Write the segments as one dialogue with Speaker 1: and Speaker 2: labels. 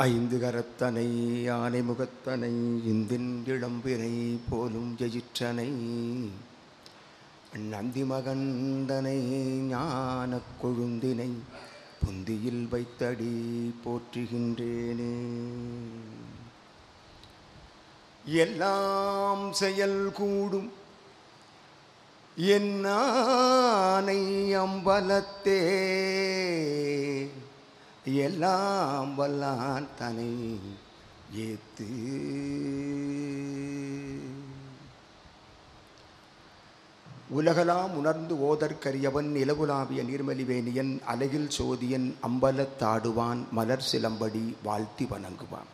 Speaker 1: ஐந்து கரத்தனை யானை முகத்தனை இந்தின் இளம்பினை போலும் ஜெயிற்றனை நந்தி மகந்தனை ஞானக் கொழுந்தினை புந்தியில் வைத்தடி போற்றுகின்றேனே எல்லாம் செயல் கூடும் என்னானை அம்பலத்தே எல்லாம் வல்லான் தனை ஏத்து உலகலாம் உணர்ந்து ஓதற்கரியவன் நிலவுலாவிய நீர்மலிவேணியன் அலகில் சோதியன் அம்பலத்தாடுவான் மலர் சிலம்படி வாழ்த்தி வணங்குவான்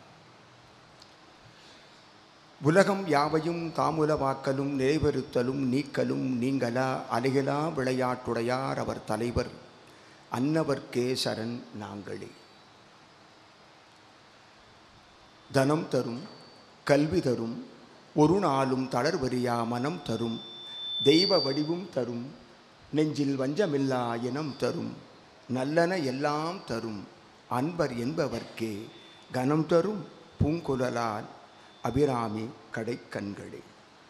Speaker 1: உலகம் யாவையும் தாமுலவாக்கலும் நிறைவேறுத்தலும் நீக்கலும் நீங்களா அலைகளா விளையாட்டுடையார் அவர் தலைவர் அன்னவர்க்கே சரண் நாங்களே தனம் தரும் கல்வி தரும் ஒரு நாளும் தளர்வறியா மனம் தரும் தெய்வ வடிவும் தரும் நெஞ்சில் வஞ்சமில்லா இனம் தரும் நல்லன எல்லாம் தரும் அன்பர் என்பவர்க்கே கனம் தரும் பூங்குழலால் அபிராமி கடைக்கண்களே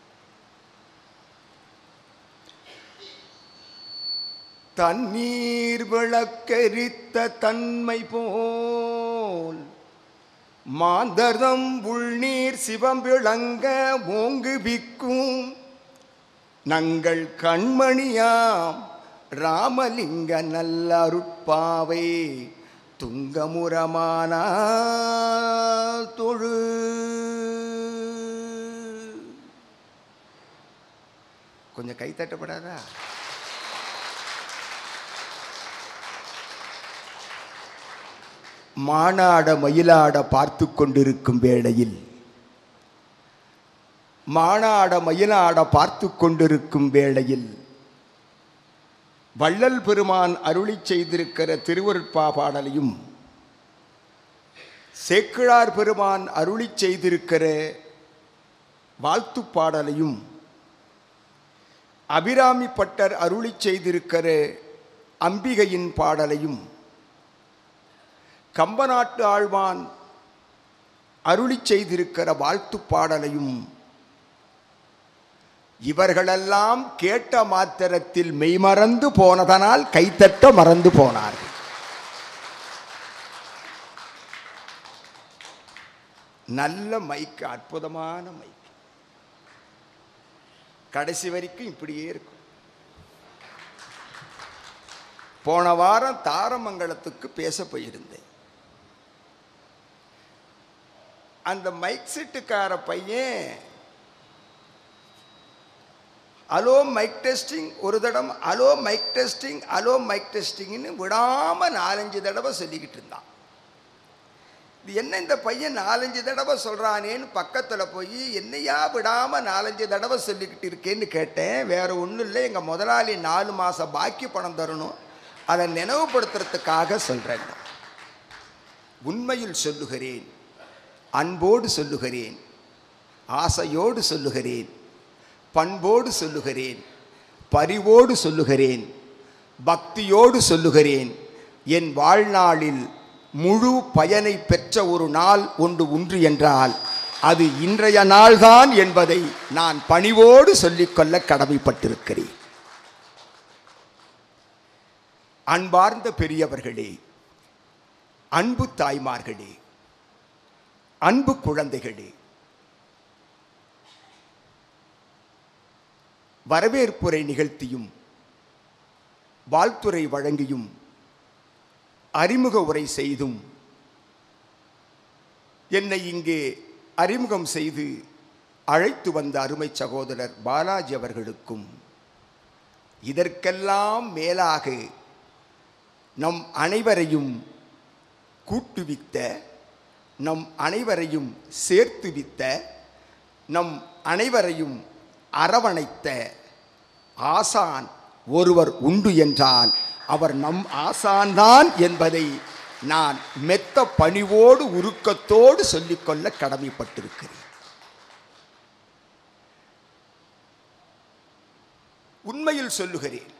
Speaker 1: தண்ணீர் விளக்கரித்த தன்மை போல் மாந்தரம் உள்நீர் சிவம் விளங்க ஓங்குவிக்கும் நங்கள் கண்மணியாம் ராமலிங்க நல்லருட்பாவை துங்கமுரமான தொழு கொஞ்சம் கை தட்டப்படாதா மானாட மயிலாட பார்த்து கொண்டிருக்கும் வேளையில் மானாட மயிலாட பார்த்து கொண்டிருக்கும் வேளையில் வள்ளல் பெருமான் அருளி செய்திருக்கிற திருவருட்பா பாடலையும் சேக்கிழார் பெருமான் அருளி செய்திருக்கிற வாழ்த்து பாடலையும் அபிராமி பட்டர் அருளி செய்திருக்கிற அம்பிகையின் பாடலையும் கம்பநாட்டு ஆழ்வான் அருளி செய்திருக்கிற வாழ்த்து பாடலையும் இவர்களெல்லாம் கேட்ட மாத்திரத்தில் மெய்மறந்து போனதனால் கைத்தட்ட மறந்து போனார்கள் நல்ல மைக்கு அற்புதமான மைக் கடைசி வரைக்கும் இப்படியே இருக்கும் போன வாரம் தாரமங்கலத்துக்கு பேச போயிருந்தேன் அந்த மைக் செட்டுக்கார பையன் அலோ மைக் டெஸ்டிங் ஒரு தடவை hello mike testing hello mike டெஸ்டிங்னு விடாமல் நாலஞ்சு தடவை சொல்லிக்கிட்டு இருந்தான் இது என்ன இந்த பையன் நாலஞ்சு தடவை சொல்கிறானேன்னு பக்கத்தில் போய் என்னையா விடாமல் நாலஞ்சு தடவை சொல்லிக்கிட்டு இருக்கேன்னு கேட்டேன் வேறு ஒன்றும் இல்லை எங்கள் முதலாளி நாலு மாதம் பாக்கி பணம் தரணும் அதை நினைவுபடுத்துறதுக்காக சொல்கிறேன் உண்மையில் சொல்லுகிறேன் அன்போடு சொல்லுகிறேன் ஆசையோடு சொல்லுகிறேன் பண்போடு சொல்லுகிறேன் பரிவோடு சொல்லுகிறேன் பக்தியோடு சொல்லுகிறேன் என் வாழ்நாளில் முழு பயனை பெற்ற ஒரு நாள் ஒன்று உண்டு என்றால் அது இன்றைய நாள்தான் என்பதை நான் பணிவோடு சொல்லிக்கொள்ள கடமைப்பட்டிருக்கிறேன் அன்பார்ந்த பெரியவர்களே அன்பு தாய்மார்களே அன்பு குழந்தைகளே வரவேற்புரை நிகழ்த்தியும் வாழ்த்துரை வழங்கியும் அறிமுக உரை செய்தும் என்னை இங்கே அறிமுகம் செய்து அழைத்து வந்த அருமை சகோதரர் பாலாஜி அவர்களுக்கும் இதற்கெல்லாம் மேலாக நம் அனைவரையும் கூட்டுவித்த நம் அனைவரையும் சேர்த்துவித்த நம் அனைவரையும் அரவணைத்த ஆசான் ஒருவர் உண்டு என்றால் அவர் நம் ஆசான்தான் என்பதை நான் மெத்த பணிவோடு உருக்கத்தோடு சொல்லிக்கொள்ள கடமைப்பட்டிருக்கிறேன் உண்மையில் சொல்லுகிறேன்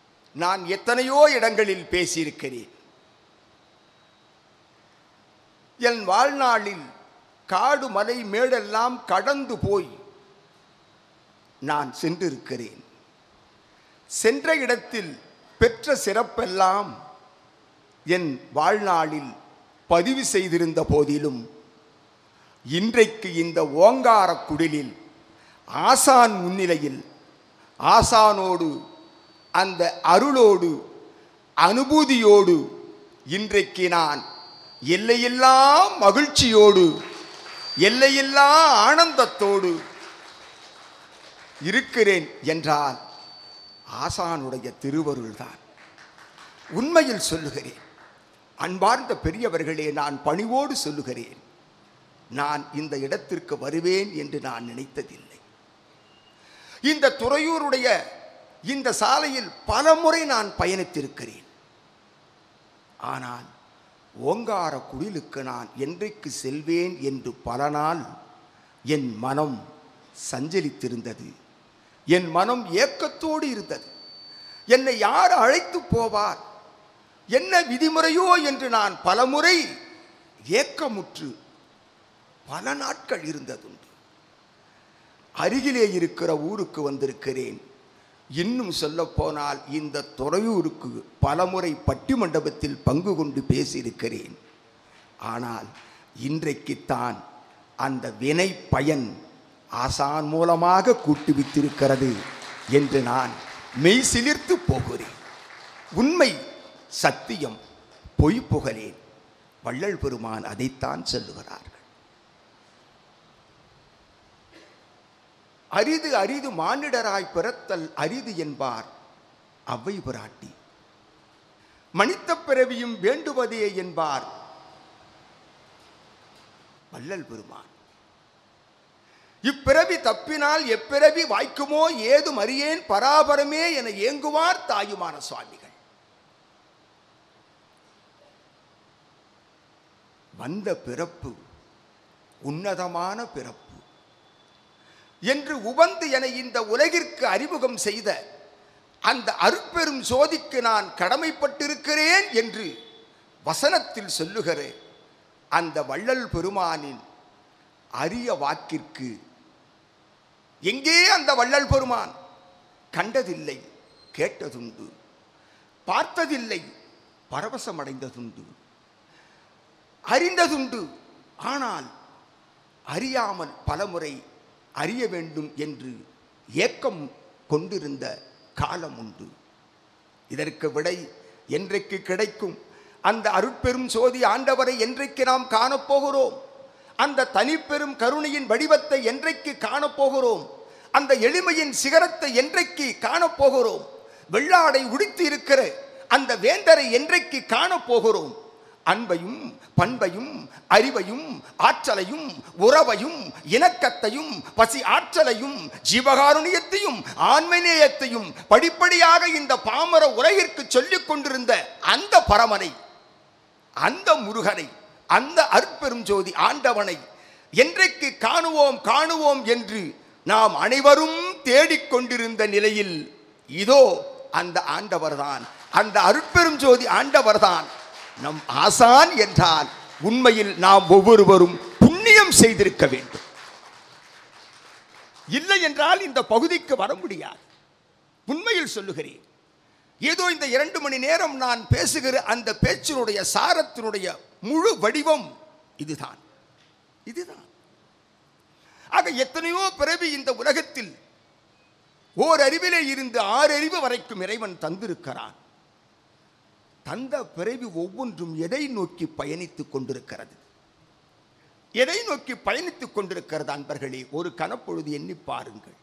Speaker 1: நான் எத்தனையோ இடங்களில் பேசியிருக்கிறேன் என் வாழ்நாளில் காடு மலை மேடெல்லாம் கடந்து போய் நான் சென்றிருக்கிறேன் சென்ற இடத்தில் பெற்ற சிறப்பெல்லாம் என் வாழ்நாளில் பதிவு செய்திருந்த போதிலும் இன்றைக்கு இந்த ஓங்கார குடிலில் ஆசான் முன்னிலையில் ஆசானோடு அந்த அருளோடு அனுபூதியோடு இன்றைக்கு நான் எல்லையில்லா மகிழ்ச்சியோடு எல்லையில்லா ஆனந்தத்தோடு இருக்கிறேன் என்றால் ஆசானுடைய திருவருள்தான் உண்மையில் சொல்லுகிறேன் அன்பார்ந்த பெரியவர்களே நான் பணிவோடு சொல்லுகிறேன் நான் இந்த இடத்திற்கு வருவேன் என்று நான் நினைத்ததில்லை இந்த துறையூருடைய இந்த சாலையில் பல முறை நான் பயணித்திருக்கிறேன் ஆனால் ஓங்கார குடிலுக்கு நான் என்றைக்கு செல்வேன் என்று பல நாள் என் மனம் சஞ்சலித்திருந்தது என் மனம் ஏக்கத்தோடு இருந்தது என்னை யார் அழைத்து போவார் என்ன விதிமுறையோ என்று நான் பலமுறை ஏக்கமுற்று பல நாட்கள் இருந்ததுண்டு அருகிலே இருக்கிற ஊருக்கு வந்திருக்கிறேன் இன்னும் சொல்லப்போனால் இந்த துறையூருக்கு பலமுறை பட்டி மண்டபத்தில் பங்கு கொண்டு பேசியிருக்கிறேன் ஆனால் இன்றைக்குத்தான் அந்த வினை பயன் ஆசான் மூலமாக கூட்டுவித்திருக்கிறது என்று நான் மெய் சிலிர்த்து போகிறேன் உண்மை சத்தியம் பொய் புகழேன் வள்ளல் பெருமான் அதைத்தான் சொல்லுகிறார்கள் அரிது அரிது மானிடராய் பிறத்தல் அரிது என்பார் அவ்வை பிராட்டி மனித பிறவியும் வேண்டுவதே என்பார் வள்ளல் பெருமான் இப்பிறவி தப்பினால் எப்பிறவி வாய்க்குமோ ஏதும் அறியேன் பராபரமே என ஏங்குவார் தாயுமான சுவாமிகள் வந்த பிறப்பு உன்னதமான பிறப்பு என்று உவந்து என இந்த உலகிற்கு அறிமுகம் செய்த அந்த அருட்பெரும் சோதிக்கு நான் கடமைப்பட்டிருக்கிறேன் என்று வசனத்தில் சொல்லுகிற அந்த வள்ளல் பெருமானின் அரிய வாக்கிற்கு எங்கே அந்த வள்ளல் பெருமான் கண்டதில்லை கேட்டதுண்டு பார்த்ததில்லை பரவசமடைந்ததுண்டு அறிந்ததுண்டு ஆனால் அறியாமல் பலமுறை அறிய வேண்டும் என்று ஏக்கம் கொண்டிருந்த காலம் உண்டு இதற்கு விடை என்றைக்கு கிடைக்கும் அந்த அருட்பெரும் சோதி ஆண்டவரை என்றைக்கு நாம் காணப்போகிறோம் அந்த தனிப்பெரும் கருணையின் வடிவத்தை என்றைக்கு காணப்போகிறோம் அந்த எளிமையின் சிகரத்தை என்றைக்கு காணப்போகிறோம் வெள்ளாடை உடித்து இருக்கிற அந்த வேந்தரை என்றைக்கு காணப்போகிறோம் அன்பையும் பண்பையும் அறிவையும் ஆற்றலையும் உறவையும் இணக்கத்தையும் பசி ஆற்றலையும் ஜீவகாருண்யத்தையும் ஆன்மநேயத்தையும் படிப்படியாக இந்த பாமர உலகிற்கு சொல்லிக் கொண்டிருந்த அந்த பரமனை அந்த முருகனை அந்த அற்பெரும் ஜோதி ஆண்டவனை என்றைக்கு காணுவோம் காணுவோம் என்று நாம் அனைவரும் தேடிக்கொண்டிருந்த நிலையில் இதோ அந்த ஆண்டவர்தான் அந்த அருட்பெரும் ஜோதி ஆண்டவர்தான் நம் ஆசான் என்றால் உண்மையில் நாம் ஒவ்வொருவரும் புண்ணியம் செய்திருக்க வேண்டும் இல்லை என்றால் இந்த பகுதிக்கு வர முடியாது உண்மையில் சொல்லுகிறேன் ஏதோ இந்த இரண்டு மணி நேரம் நான் பேசுகிற அந்த பேச்சினுடைய சாரத்தினுடைய முழு வடிவம் இதுதான் இதுதான் ஆக எத்தனையோ பிறவி இந்த உலகத்தில் ஓர் அறிவிலே இருந்து ஆறு அறிவு வரைக்கும் இறைவன் தந்திருக்கிறான் தந்த பிறவி ஒவ்வொன்றும் எதை நோக்கி பயணித்துக் கொண்டிருக்கிறது எதை நோக்கி பயணித்துக் கொண்டிருக்கிறது அன்பர்களே ஒரு கனப்பொழுது எண்ணி பாருங்கள்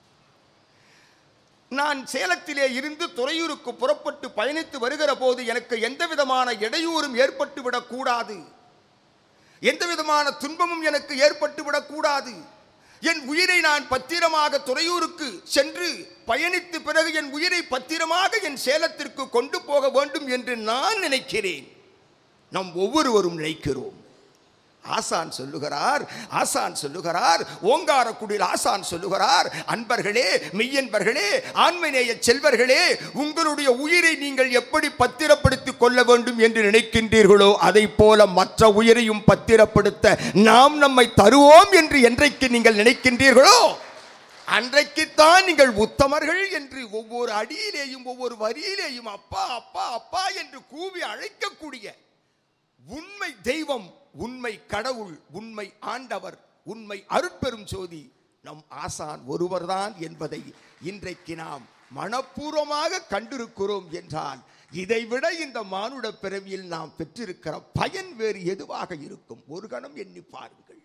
Speaker 1: நான் சேலத்திலே இருந்து துறையூருக்கு புறப்பட்டு பயணித்து வருகிற போது எனக்கு எந்த விதமான இடையூறும் ஏற்பட்டு விடக்கூடாது எந்த விதமான துன்பமும் எனக்கு ஏற்பட்டு விடக்கூடாது என் உயிரை நான் பத்திரமாக துறையூருக்கு சென்று பயணித்து பிறகு என் உயிரை பத்திரமாக என் சேலத்திற்கு கொண்டு போக வேண்டும் என்று நான் நினைக்கிறேன் நம் ஒவ்வொருவரும் நினைக்கிறோம் ஆசான் சொல்லுகிறார் ஆசான் சொல்லுகிறார் ஓங்காரக்குடியில் ஆசான் சொல்லுகிறார் அன்பர்களே மெய்யன்பர்களே ஆண்மநேய செல்வர்களே உங்களுடைய உயிரை நீங்கள் எப்படி பத்திரப்படுத்திக் கொள்ள வேண்டும் என்று நினைக்கின்றீர்களோ அதை போல மற்ற உயிரையும் பத்திரப்படுத்த நாம் நம்மை தருவோம் என்று என்றைக்கு நீங்கள் நினைக்கின்றீர்களோ அன்றைக்குத்தான் நீங்கள் உத்தமர்கள் என்று ஒவ்வொரு அடியிலேயும் ஒவ்வொரு வரியிலேயும் அப்பா அப்பா அப்பா என்று கூவி அழைக்கக்கூடிய உண்மை தெய்வம் உண்மை கடவுள் உண்மை ஆண்டவர் உண்மை அருட்பெரும் ஜோதி நம் ஆசான் ஒருவர்தான் என்பதை இன்றைக்கு நாம் மனப்பூர்வமாக கண்டிருக்கிறோம் என்றால் இதைவிட இந்த மானுட பிறவியில் நாம் பெற்றிருக்கிற பயன் வேறு எதுவாக இருக்கும் ஒரு கணம் எண்ணி பாருங்கள்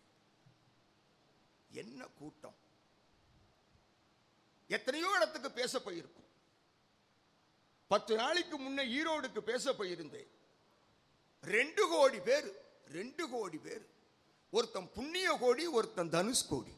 Speaker 1: என்ன கூட்டம் எத்தனையோ இடத்துக்கு பேச போயிருக்கும் பத்து நாளைக்கு முன்ன ஈரோடுக்கு பேச போயிருந்தேன் ரெண்டு கோடி பேர் ரெண்டு கோடி பேர் ஒருத்தன் புண்ணிய கோடி ஒருத்தன் தனுஷ் கோடி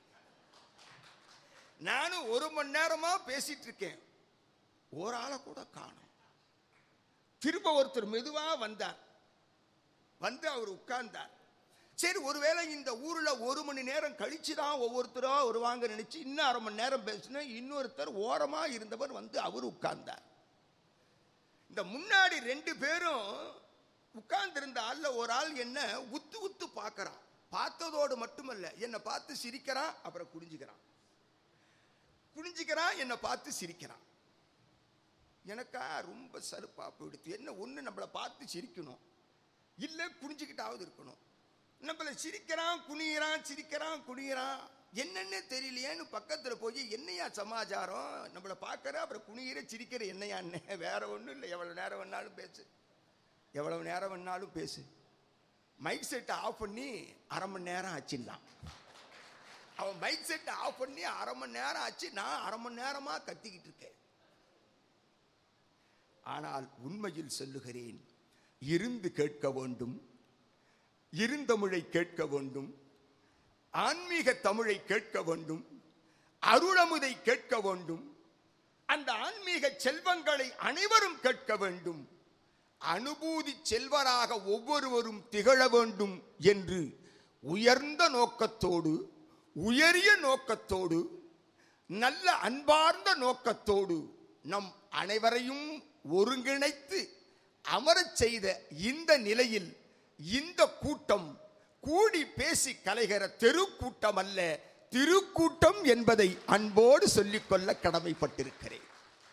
Speaker 1: நானும் ஒரு மணி நேரமா பேசிட்டு இருக்கேன் ஒரு ஆளை கூட காணும் திரும்ப ஒருத்தர் மெதுவா வந்தார் வந்து அவர் உட்கார்ந்தார் சரி ஒருவேளை இந்த ஊர்ல ஒரு மணி நேரம் கழிச்சு தான் ஒவ்வொருத்தரா வருவாங்க நினைச்சு இன்னும் அரை மணி நேரம் பேசினேன் இன்னொருத்தர் ஓரமா இருந்தவர் வந்து அவர் உட்கார்ந்தார் இந்த முன்னாடி ரெண்டு பேரும் உட்கார்ந்திருந்த ஆள்ல ஒரு ஆள் என்ன உத்து உத்து பார்க்கறான் பார்த்ததோடு மட்டுமல்ல என்னை பார்த்து சிரிக்கிறான் அப்புறம் குடிஞ்சுக்கிறான் குனிஞ்சுக்கிறான் என்னை பார்த்து சிரிக்கிறான் எனக்கா ரொம்ப சலுப்பா போயிடுத்து என்ன ஒன்று நம்மளை பார்த்து சிரிக்கணும் இல்லை குனிஞ்சுக்கிட்டாவது இருக்கணும் நம்மள சிரிக்கிறான் குனிகிறான் சிரிக்கிறான் குனிகிறான் என்னன்னே தெரியலையேன்னு பக்கத்தில் போய் என்னையா சமாச்சாரம் நம்மளை பார்க்கற அப்புறம் குனிகிற சிரிக்கிற என்னையான்னு வேற ஒன்றும் இல்லை எவ்வளோ நேரம் வேணாலும் பேசு எவ்வளவு நேரம் வேணாலும் பேசு மைக் செட்டை ஆஃப் பண்ணி அரை மணி நேரம் ஆச்சுன்னான் அவன் மைக் செட்டை ஆஃப் பண்ணி அரை மணி நேரம் ஆச்சு நான் அரை மணி நேரமா கத்திக்கிட்டு இருக்கேன் ஆனால் உண்மையில் சொல்லுகிறேன் இருந்து கேட்க வேண்டும் இருந்தமிழை கேட்க வேண்டும் ஆன்மீக தமிழை கேட்க வேண்டும் அருளமுதை கேட்க வேண்டும் அந்த ஆன்மீக செல்வங்களை அனைவரும் கேட்க வேண்டும் அனுபூதி செல்வராக ஒவ்வொருவரும் திகழ வேண்டும் என்று உயர்ந்த நோக்கத்தோடு உயரிய நோக்கத்தோடு நல்ல அன்பார்ந்த நோக்கத்தோடு நம் அனைவரையும் ஒருங்கிணைத்து அமரச் செய்த இந்த நிலையில் இந்த கூட்டம் கூடி பேசி கலைகிற தெருக்கூட்டம் அல்ல திருக்கூட்டம் என்பதை அன்போடு சொல்லிக்கொள்ள கடமைப்பட்டிருக்கிறேன்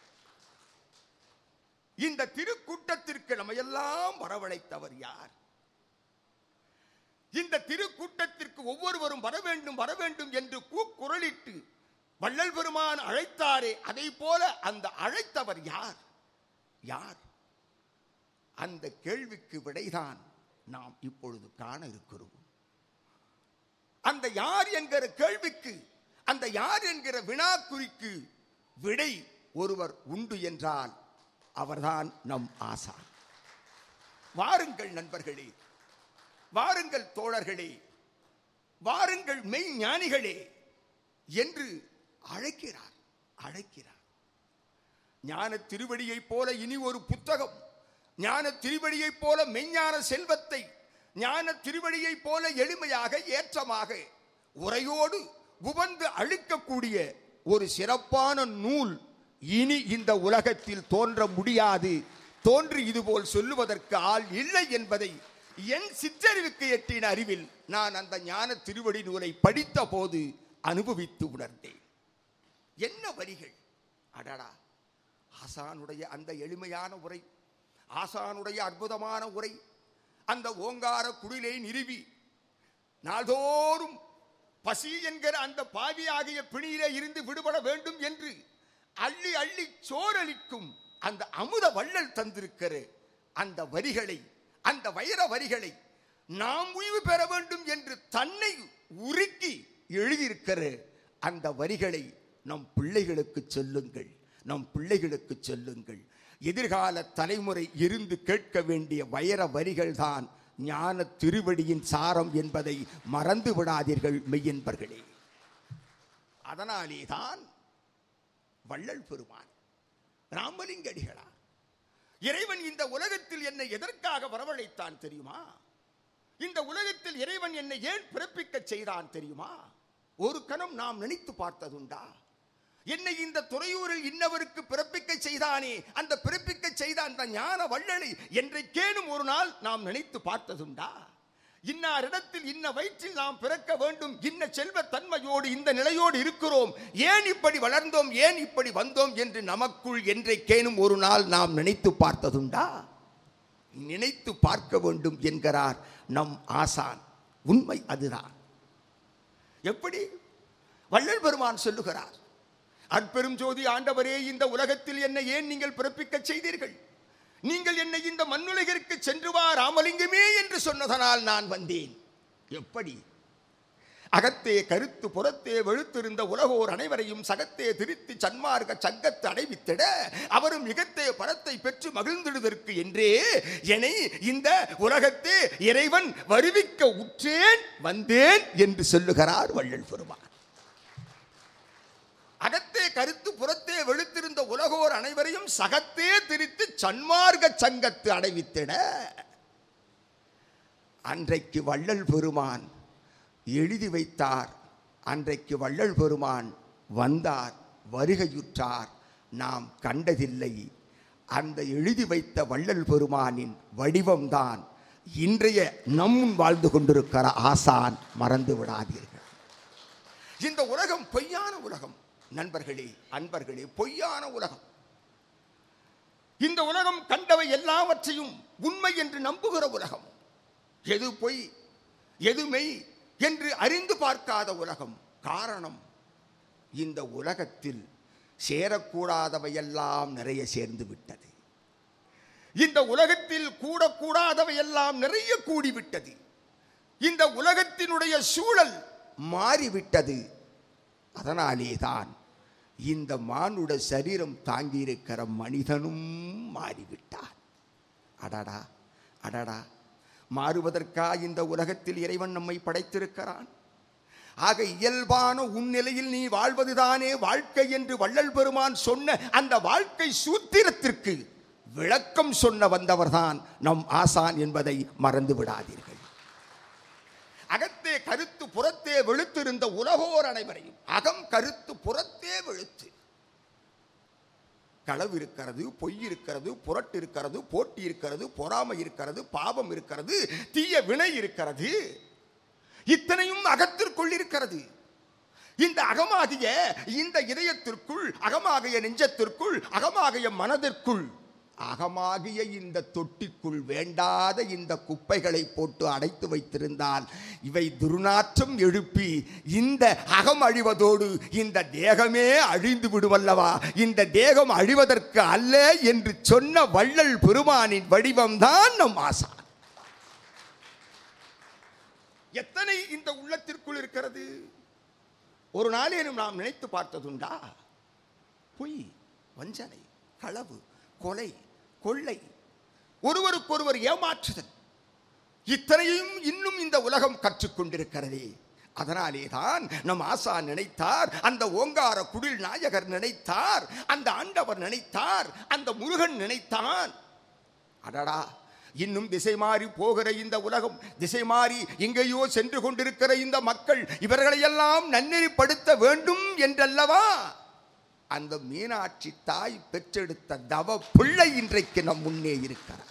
Speaker 1: இந்த திருக்கூட்டத்திற்கு நம்மையெல்லாம் வரவழைத்தவர் யார் இந்த திருக்கூட்டத்திற்கு ஒவ்வொருவரும் வர வேண்டும் வர வேண்டும் என்று கூக்குரலிட்டு வள்ளல் பெருமான் அழைத்தாரே அதை போல அந்த அழைத்தவர் யார் யார் அந்த கேள்விக்கு விடைதான் நாம் இப்பொழுது காண இருக்கிறோம் அந்த யார் என்கிற கேள்விக்கு அந்த யார் என்கிற வினாக்குறிக்கு விடை ஒருவர் உண்டு என்றால் அவர்தான் நம் ஆசான் வாருங்கள் நண்பர்களே வாருங்கள் தோழர்களே வாருங்கள் மெய் ஞானிகளே என்று அழைக்கிறார் அழைக்கிறார் ஞான திருவடியைப் போல இனி ஒரு புத்தகம் ஞான திருவடியைப் போல மெஞ்ஞான செல்வத்தை ஞான திருவடியைப் போல எளிமையாக ஏற்றமாக உரையோடு உவந்து அழிக்கக்கூடிய ஒரு சிறப்பான நூல் இனி இந்த உலகத்தில் தோன்ற முடியாது தோன்றி இதுபோல் சொல்லுவதற்கு ஆள் இல்லை என்பதை என் சிற்றறிவுக்கு எட்டின அறிவில் நான் அந்த ஞான திருவடி நூலை படித்த போது அனுபவித்து உணர்ந்தேன் என்ன வரிகள் அடடா ஆசானுடைய அந்த எளிமையான உரை ஆசானுடைய அற்புதமான உரை அந்த ஓங்கார குடிலை நிறுவி நாள்தோறும் பசி என்கிற அந்த பாவியாகிய பிணியிலே இருந்து விடுபட வேண்டும் என்று அள்ளி அள்ளி சோரளிக்கும் அந்த அமுத வள்ளல் தந்திருக்கிற அந்த வரிகளை அந்த வைர வரிகளை நாம் உய்வு பெற வேண்டும் என்று தன்னை உருக்கி எழுதியிருக்கிற அந்த வரிகளை நம் பிள்ளைகளுக்கு சொல்லுங்கள் நம் பிள்ளைகளுக்கு சொல்லுங்கள் எதிர்கால தலைமுறை இருந்து கேட்க வேண்டிய வைர வரிகள் தான் ஞான திருவடியின் சாரம் என்பதை மறந்து விடாதீர்கள் மெய்யன்பர்களே அதனாலேதான் வள்ளல் பெருமான் ராமலிங்க அடிகளார் இறைவன் இந்த உலகத்தில் என்னை எதற்காக வரவழைத்தான் தெரியுமா இந்த உலகத்தில் இறைவன் என்னை ஏன் பிறப்பிக்க செய்தான் தெரியுமா ஒரு கணம் நாம் நினைத்து பார்த்ததுண்டா என்னை இந்த துறையூரில் இன்னவருக்கு பிறப்பிக்க செய்தானே அந்த பிறப்பிக்க செய்த அந்த ஞான வள்ளலை என்றைக்கேனும் ஒரு நாள் நாம் நினைத்து பார்த்ததுண்டா இன்னாரிடத்தில் இன்ன வயிற்றில் நாம் பிறக்க வேண்டும் இன்ன செல்வ தன்மையோடு இந்த நிலையோடு இருக்கிறோம் ஏன் இப்படி வளர்ந்தோம் ஏன் இப்படி வந்தோம் என்று நமக்குள் என்றைக்கேனும் ஒரு நாள் நாம் நினைத்து பார்த்ததுண்டா நினைத்து பார்க்க வேண்டும் என்கிறார் நம் ஆசான் உண்மை அதுதான் எப்படி வள்ளல் பெருமான் சொல்லுகிறார் அற்பெரும் ஜோதி ஆண்டவரே இந்த உலகத்தில் என்னை ஏன் நீங்கள் பிறப்பிக்க செய்தீர்கள் நீங்கள் என்னை இந்த மண்ணுலகிற்கு சென்று வா ராமலிங்கமே என்று சொன்னதனால் நான் வந்தேன் எப்படி அகத்தே கருத்து புறத்தே வெளுத்திருந்த உலகோர் அனைவரையும் சகத்தே திருத்தி சன்மார்க்க சங்கத்து அடைவித்திட அவரும் மிகத்தே பரத்தை பெற்று மகிழ்ந்திடுவதற்கு என்றே என்னை இந்த உலகத்தே இறைவன் வருவிக்க உற்றேன் வந்தேன் என்று சொல்லுகிறார் வள்ளல் பெருமான் அகத்தே கருத்து புறத்தே வெளுத்திருந்த உலகோர் அனைவரையும் சகத்தே திரித்து சன்மார்க்க சங்கத்து அடைவித்திட அன்றைக்கு வள்ளல் பெருமான் எழுதி வைத்தார் அன்றைக்கு வள்ளல் பெருமான் வந்தார் வருகையுற்றார் நாம் கண்டதில்லை அந்த எழுதி வைத்த வள்ளல் பெருமானின் வடிவம்தான் இன்றைய நம் வாழ்ந்து கொண்டிருக்கிற ஆசான் மறந்து விடாதீர்கள் இந்த உலகம் பொய்யான உலகம் நண்பர்களே அன்பர்களே பொய்யான உலகம் இந்த உலகம் கண்டவை எல்லாவற்றையும் உண்மை என்று நம்புகிற உலகம் எது பொய் எது மெய் என்று அறிந்து பார்க்காத உலகம் காரணம் இந்த உலகத்தில் சேரக்கூடாதவையெல்லாம் நிறைய சேர்ந்து விட்டது இந்த உலகத்தில் கூடக்கூடாதவையெல்லாம் நிறைய கூடிவிட்டது இந்த உலகத்தினுடைய சூழல் மாறிவிட்டது அதனாலே தான் இந்த மானுட சரீரம் தாங்கியிருக்கிற மனிதனும் மாறிவிட்டான் அடடா அடடா மாறுவதற்கா இந்த உலகத்தில் இறைவன் நம்மை படைத்திருக்கிறான் ஆக இயல்பான உன்னிலையில் நீ வாழ்வதுதானே வாழ்க்கை என்று வள்ளல் பெருமான் சொன்ன அந்த வாழ்க்கை சூத்திரத்திற்கு விளக்கம் சொன்ன வந்தவர்தான் நம் ஆசான் என்பதை மறந்து விடாதீர்கள் அகத்தே கருத்து புறத்தே வெளுத்திருந்த உலகோர் அனைவரையும் அகம் கருத்து புறத்தே வெளுத்து களவு இருக்கிறது பொய் இருக்கிறது புரட்டு இருக்கிறது போட்டி இருக்கிறது பொறாமை இருக்கிறது பாவம் இருக்கிறது தீய வினை இருக்கிறது இத்தனையும் அகத்திற்குள் இருக்கிறது இந்த அகமாகிய இந்த இதயத்திற்குள் அகமாகிய நெஞ்சத்திற்குள் அகமாகிய மனதிற்குள் அகமாகிய இந்த தொட்டிக்குள் வேண்டாத இந்த குப்பைகளை போட்டு அடைத்து வைத்திருந்தால் இவை துர்நாற்றம் எழுப்பி இந்த அகம் அழிவதோடு இந்த தேகமே அழிந்து விடுவல்லவா இந்த தேகம் அழிவதற்கு அல்ல என்று சொன்ன வள்ளல் பெருமானின் வடிவம்தான் நம் ஆசான் எத்தனை இந்த உள்ளத்திற்குள் இருக்கிறது ஒரு நாளேனும் நாம் நினைத்து பார்த்ததுண்டா பொய் வஞ்சனை களவு கொலை கொள்ளை ஒருவருக்கொருவர் ஏமாற்றுதல் இத்தனையும் இன்னும் இந்த உலகம் கற்றுக்கொண்டிருக்கிறதே அதனாலே தான் நம் ஆசா நினைத்தார் அந்த ஓங்கார குடில் நாயகர் நினைத்தார் அந்த ஆண்டவர் நினைத்தார் அந்த முருகன் நினைத்தான் அடடா இன்னும் திசை மாறி போகிற இந்த உலகம் திசை மாறி எங்கேயோ சென்று கொண்டிருக்கிற இந்த மக்கள் இவர்களையெல்லாம் நன்னெறிப்படுத்த வேண்டும் என்றல்லவா அந்த மீனாட்சி தாய் பெற்றெடுத்த தவ பிள்ளை இன்றைக்கு நம் முன்னே இருக்கிறார்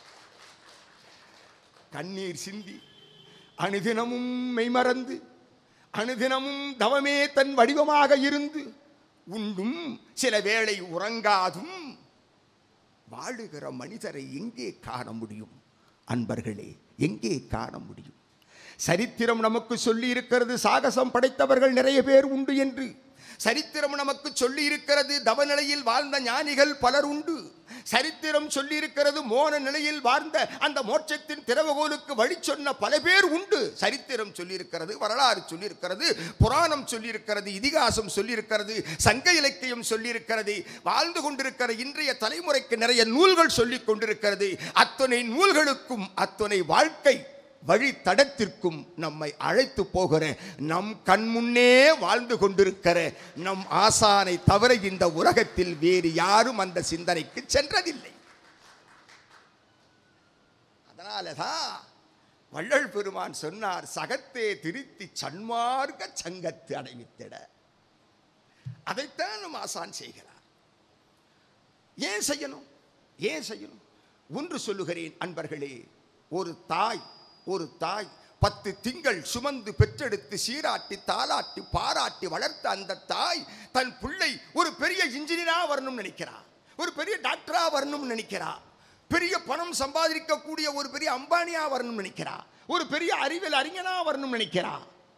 Speaker 1: கண்ணீர் சிந்தி அனுதினமும் மெய்மறந்து அனுதினமும் தவமே தன் வடிவமாக இருந்து உண்டும் சில வேளை உறங்காதும் வாழுகிற மனிதரை எங்கே காண முடியும் அன்பர்களே எங்கே காண முடியும் சரித்திரம் நமக்கு சொல்லி இருக்கிறது சாகசம் படைத்தவர்கள் நிறைய பேர் உண்டு என்று சரித்திரம் நமக்கு சொல்லி இருக்கிறது தவநிலையில் வாழ்ந்த ஞானிகள் பலர் உண்டு சரித்திரம் சொல்லி இருக்கிறது மோன நிலையில் வாழ்ந்த அந்த மோட்சத்தின் திறவுகோலுக்கு வழி சொன்ன பல பேர் உண்டு சரித்திரம் சொல்லியிருக்கிறது வரலாறு சொல்லியிருக்கிறது புராணம் சொல்லியிருக்கிறது இதிகாசம் சொல்லியிருக்கிறது சங்க இலக்கியம் சொல்லியிருக்கிறது வாழ்ந்து கொண்டிருக்கிற இன்றைய தலைமுறைக்கு நிறைய நூல்கள் சொல்லிக் கொண்டிருக்கிறது அத்தனை நூல்களுக்கும் அத்தனை வாழ்க்கை வழி தடத்திற்கும் நம்மை அழைத்து போகிற நம் கண்முன்னே வாழ்ந்து கொண்டிருக்கிற நம் ஆசானை தவிர இந்த உலகத்தில் வேறு யாரும் அந்த சிந்தனைக்கு சென்றதில்லை அதனால தான் வள்ளல் பெருமான் சொன்னார் சகத்தே திருத்தி சன்மார்க்க சங்கத்து அடைவித்திட அதைத்தான் நம் ஆசான் செய்கிறார் ஏன் செய்யணும் ஏன் செய்யணும் ஒன்று சொல்லுகிறேன் அன்பர்களே ஒரு தாய் ஒரு தாய் பத்து திங்கள் சுமந்து பெற்றெடுத்து சீராட்டி தாளாட்டி பாராட்டி வளர்த்த அந்த தாய் தன் பிள்ளை ஒரு பெரிய இன்ஜினியரா வரணும்னு நினைக்கிறா ஒரு பெரிய டாக்டரா வரணும்னு நினைக்கிறா பெரிய பணம் சம்பாதிக்கக்கூடிய ஒரு பெரிய அம்பானியா வரணும்னு நினைக்கிறா ஒரு பெரிய அறிவியல் அறிஞனா வரணும்னு நினைக்கிறா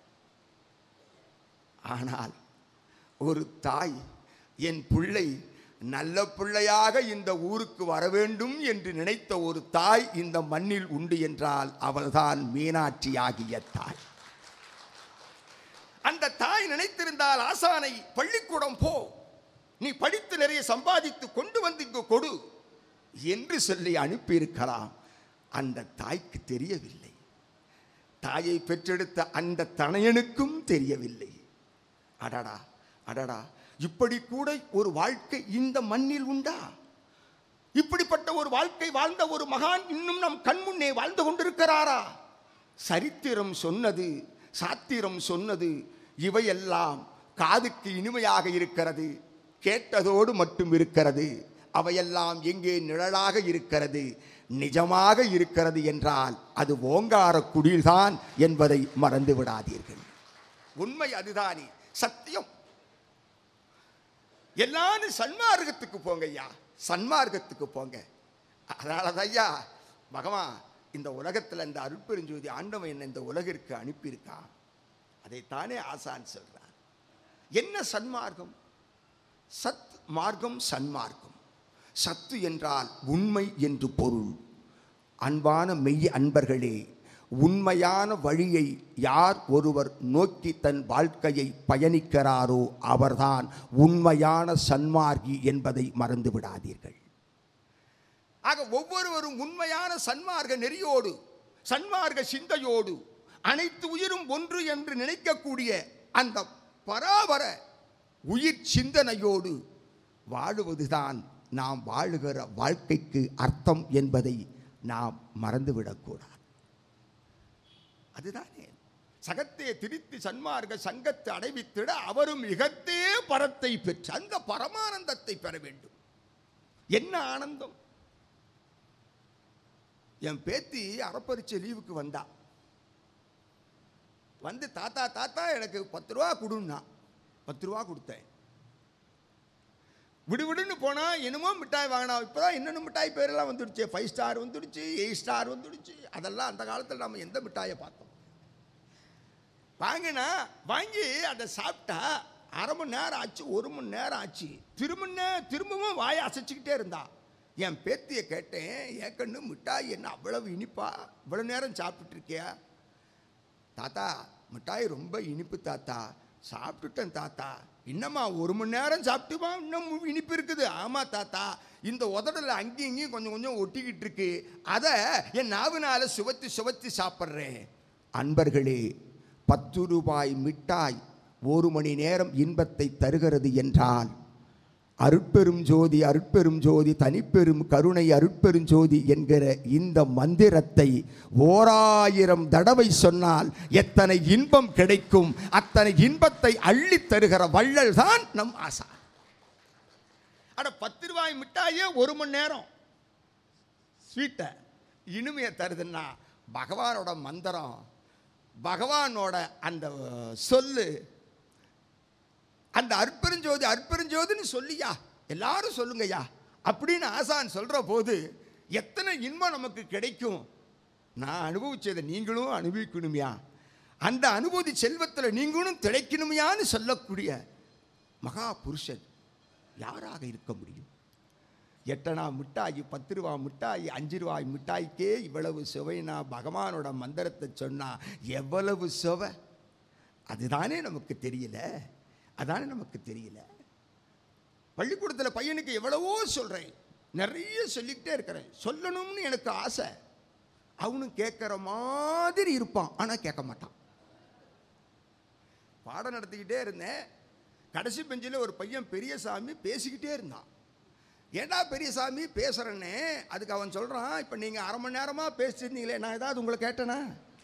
Speaker 1: ஆனால் ஒரு தாய் என் பிள்ளை நல்ல பிள்ளையாக இந்த ஊருக்கு வர வேண்டும் என்று நினைத்த ஒரு தாய் இந்த மண்ணில் உண்டு என்றால் அவள்தான் மீனாட்சி ஆகிய தாய் அந்த தாய் நினைத்திருந்தால் ஆசானை பள்ளிக்கூடம் போ நீ படித்து நிறைய சம்பாதித்து கொண்டு வந்து இங்கு கொடு என்று சொல்லி அனுப்பியிருக்கலாம் அந்த தாய்க்கு தெரியவில்லை தாயை பெற்றெடுத்த அந்த தனையனுக்கும் தெரியவில்லை அடடா அடடா இப்படி கூட ஒரு வாழ்க்கை இந்த மண்ணில் உண்டா இப்படிப்பட்ட ஒரு வாழ்க்கை வாழ்ந்த ஒரு மகான் இன்னும் நம் கண்முன்னே வாழ்ந்து கொண்டிருக்கிறாரா சரித்திரம் சொன்னது சாத்திரம் சொன்னது இவையெல்லாம் காதுக்கு இனிமையாக இருக்கிறது கேட்டதோடு மட்டும் இருக்கிறது அவையெல்லாம் எங்கே நிழலாக இருக்கிறது நிஜமாக இருக்கிறது என்றால் அது ஓங்கார குடில்தான் என்பதை மறந்து விடாதீர்கள் உண்மை அதுதானே சத்தியம் எல்லாரும் சன்மார்க்கத்துக்கு போங்க ஐயா சன்மார்க்கத்துக்கு போங்க அதனால தான் ஐயா பகவான் இந்த உலகத்தில் இந்த அருட்பெருஞ்சோதி ஆண்டவன் என்ன இந்த உலகிற்கு அனுப்பியிருக்கான் அதைத்தானே ஆசான் சொல்றார் என்ன சன்மார்க்கம் சத் மார்க்கம் சன்மார்க்கம் சத்து என்றால் உண்மை என்று பொருள் அன்பான மெய் அன்பர்களே உண்மையான வழியை யார் ஒருவர் நோக்கி தன் வாழ்க்கையை பயணிக்கிறாரோ அவர்தான் உண்மையான சன்மார்கி என்பதை மறந்து விடாதீர்கள் ஆக ஒவ்வொருவரும் உண்மையான சன்மார்க்க நெறியோடு சன்மார்க்க சிந்தையோடு அனைத்து உயிரும் ஒன்று என்று நினைக்கக்கூடிய அந்த பராபர உயிர் சிந்தனையோடு வாழுவதுதான் நாம் வாழுகிற வாழ்க்கைக்கு அர்த்தம் என்பதை நாம் மறந்துவிடக்கூடாது அதுதானே சகத்தே திரித்து சன்மார்க்க சங்கத்தை அடைவித்திட அவரும் மிகத்தே பரத்தை பெற்று அந்த பரமானந்தத்தை பெற வேண்டும் என்ன ஆனந்தம் என் பேத்தி அறப்பரிச்சை லீவுக்கு வந்தா வந்து தாத்தா தாத்தா எனக்கு பத்து ரூபா கொடுன்னா பத்து ரூபா கொடுத்தேன் விடுவிடுன்னு போனால் என்னமோ மிட்டாய் வாங்கினா இப்போ தான் என்னென்ன மிட்டாய் பேரெல்லாம் வந்துடுச்சு ஃபைவ் ஸ்டார் வந்துடுச்சு எயிட் ஸ்டார் வந்துடுச்சு அதெல்லாம் அந்த காலத்தில் நம்ம எந்த மிட்டாயை பார்த்தோம் வாங்கினா வாங்கி அதை சாப்பிட்டா அரை மணி நேரம் ஆச்சு ஒரு மணி நேரம் ஆச்சு திரும்ப திரும்பவும் வாயை அசைச்சிக்கிட்டே இருந்தா என் பேத்தியை கேட்டேன் ஏன் கண்ணு மிட்டாய் என்ன அவ்வளவு இனிப்பா இவ்வளோ நேரம் சாப்பிட்டுட்டு இருக்கியா தாத்தா மிட்டாய் ரொம்ப இனிப்பு தாத்தா சாப்பிட்டுட்டேன் தாத்தா இன்னம்மா ஒரு மணி நேரம் சாப்பிட்டுமா இன்னும் இனிப்பு இருக்குது ஆமாம் தாத்தா இந்த உதடல அங்கேயும் இங்கேயும் கொஞ்சம் கொஞ்சம் ஒட்டிக்கிட்டு இருக்கு அதை என் நாவினால சுவத்தி சுவத்தி சாப்பிட்றேன் அன்பர்களே பத்து ரூபாய் மிட்டாய் ஒரு மணி நேரம் இன்பத்தை தருகிறது என்றால் அருட்பெரும் ஜோதி அருட்பெரும் ஜோதி தனிப்பெரும் கருணை அருட்பெரும் ஜோதி என்கிற இந்த மந்திரத்தை ஓராயிரம் தடவை சொன்னால் எத்தனை இன்பம் கிடைக்கும் அத்தனை இன்பத்தை அள்ளித் தருகிற வள்ளல் தான் நம் ஆசா அட பத்து ரூபாய் மிட்டாயே ஒரு மணி நேரம் ஸ்வீட்டை இனிமையை தருதுன்னா பகவானோட மந்திரம் பகவானோட அந்த சொல்லு அந்த அற்பெருஞ்சோதி அற்பெருஞ்சோதின்னு சொல்லியா எல்லாரும் சொல்லுங்கய்யா அப்படின்னு ஆசான் சொல்கிற போது எத்தனை இன்பம் நமக்கு கிடைக்கும் நான் அனுபவிச்சதை நீங்களும் அனுபவிக்கணுமையா அந்த அனுபூதி செல்வத்தில் நீங்களும் திளைக்கணுமையான்னு சொல்லக்கூடிய மகா புருஷன் யாராக இருக்க முடியும் எட்டனா மிட்டாய் பத்து ரூபா மிட்டாய் அஞ்சு ரூபாய் மிட்டாய்க்கே இவ்வளவு சுவைனா பகவானோட மந்திரத்தை சொன்னா எவ்வளவு சுவை அதுதானே நமக்கு தெரியல அதானே நமக்கு தெரியல பள்ளிக்கூடத்தில் பையனுக்கு எவ்வளவோ சொல்கிறேன் நிறைய சொல்லிக்கிட்டே இருக்கிறேன் சொல்லணும்னு எனக்கு ஆசை அவனும் கேட்குற மாதிரி இருப்பான் ஆனால் கேட்க மாட்டான் பாடம் நடத்திக்கிட்டே இருந்தேன் கடைசி பெஞ்சில் ஒரு பையன் பெரியசாமி பேசிக்கிட்டே இருந்தான் ஏண்டா பெரியசாமி பேசுகிறேன்னே அதுக்கு அவன் சொல்கிறான் இப்போ நீங்கள் அரை மணி நேரமாக பேசியிருந்தீங்களே நான் ஏதாவது உங்களை கேட்டேனா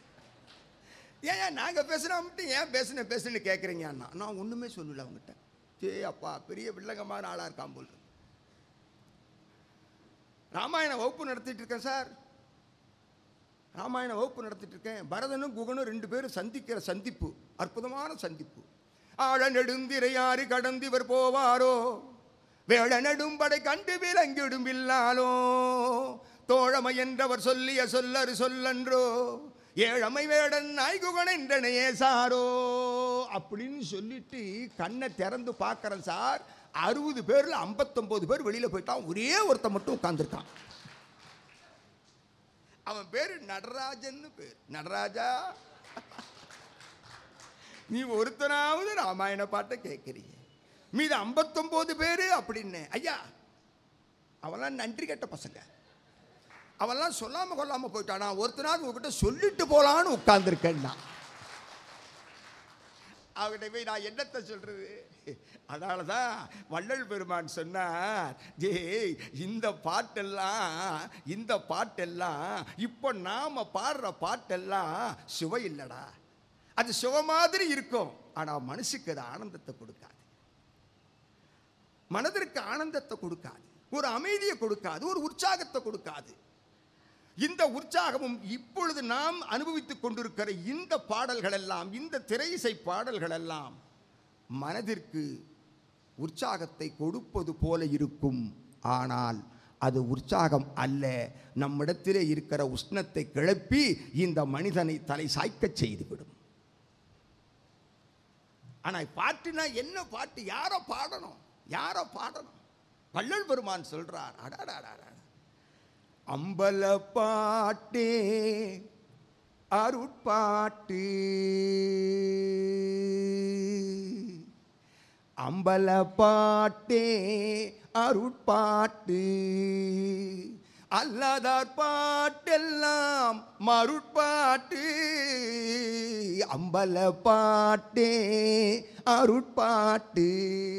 Speaker 1: ஏன் ஏன் நாங்கள் பேசுகிறோம் மட்டும் ஏன் பேசுன பேசுன்னு கேட்குறீங்க அண்ணா நான் ஒன்றுமே சொல்லல அவங்ககிட்ட ஏ அப்பா பெரிய வில்லங்கமான ஆளாக இருக்கான் போல் இருக்கு. ராமாயண வகுப்பு நடத்திட்டு இருக்கேன் சார் ராமாயண வகுப்பு நடத்திட்டு இருக்கேன் பரதனும் குகனும் ரெண்டு பேரும் சந்திக்கிற சந்திப்பு அற்புதமான சந்திப்பு ஆழ நெடுந்திரையாறு கடந்திவர் போவாரோ வேள நெடும்படை கண்டு விலங்கிடும் வில்லாலோ தோழமை என்றவர் சொல்லிய சொல்லரு சொல்லன்றோ ஏழமை வேடன் நாய்குகன் என்றனையே சாரோ அப்படின்னு சொல்லிட்டு கண்ணை திறந்து பார்க்கறேன் சார் அறுபது பேர்ல ஐம்பத்தொன்பது பேர் வெளியில போயிட்டான் ஒரே ஒருத்தன் மட்டும் உட்கார்ந்திருக்கான் அவன் பேரு நடராஜன்னு பேர் நடராஜா நீ ஒருத்தனாவது ராமாயண பாட்டை கேட்குறீங்க மீது ஐம்பத்தொம்போது பேர் அப்படின்னு ஐயா அவன்லாம் நன்றி கெட்ட பசங்க அவன்லாம் சொல்லாம கொள்ளாம போயிட்டானா ஒருத்தனாவது உங்ககிட்ட சொல்லிட்டு போலான்னு உட்கார்ந்துருக்கேன்னா அவகிட்ட போய் நான் என்னத்தை சொல்றது அதனால தான் வள்ளல் பெருமான் சொன்னார் ஜேய் இந்த பாட்டெல்லாம் இந்த பாட்டெல்லாம் இப்போ நாம பாடுற பாட்டெல்லாம் சுவை இல்லடா அது சுவை மாதிரி இருக்கும் ஆனால் மனசுக்கு அது ஆனந்தத்தை கொடுக்காது மனதிற்கு ஆனந்தத்தை கொடுக்காது ஒரு அமைதியை கொடுக்காது ஒரு உற்சாகத்தை கொடுக்காது இந்த உற்சாகமும் இப்பொழுது நாம் அனுபவித்துக் கொண்டிருக்கிற இந்த பாடல்கள் எல்லாம் இந்த திரையிசை பாடல்கள் எல்லாம் மனதிற்கு உற்சாகத்தை கொடுப்பது போல இருக்கும் ஆனால் அது உற்சாகம் அல்ல நம்மிடத்திலே இருக்கிற உஷ்ணத்தை கிளப்பி இந்த மனிதனை தலை சாய்க்கச் செய்துவிடும் ஆனால் பாட்டுனா என்ன பாட்டு யாரை பாடணும் யாரை பாடணும் வள்ளல் பெருமான் சொல்றார் அடாடாடா அம்பல பாட்டே அருட்பாட்டு அம்பல பாட்டே அருட்பாட்டு அல்லாதார் பாட்டெல்லாம் மருட்பாட்டு அம்பல பாட்டே அருட்பாட்டு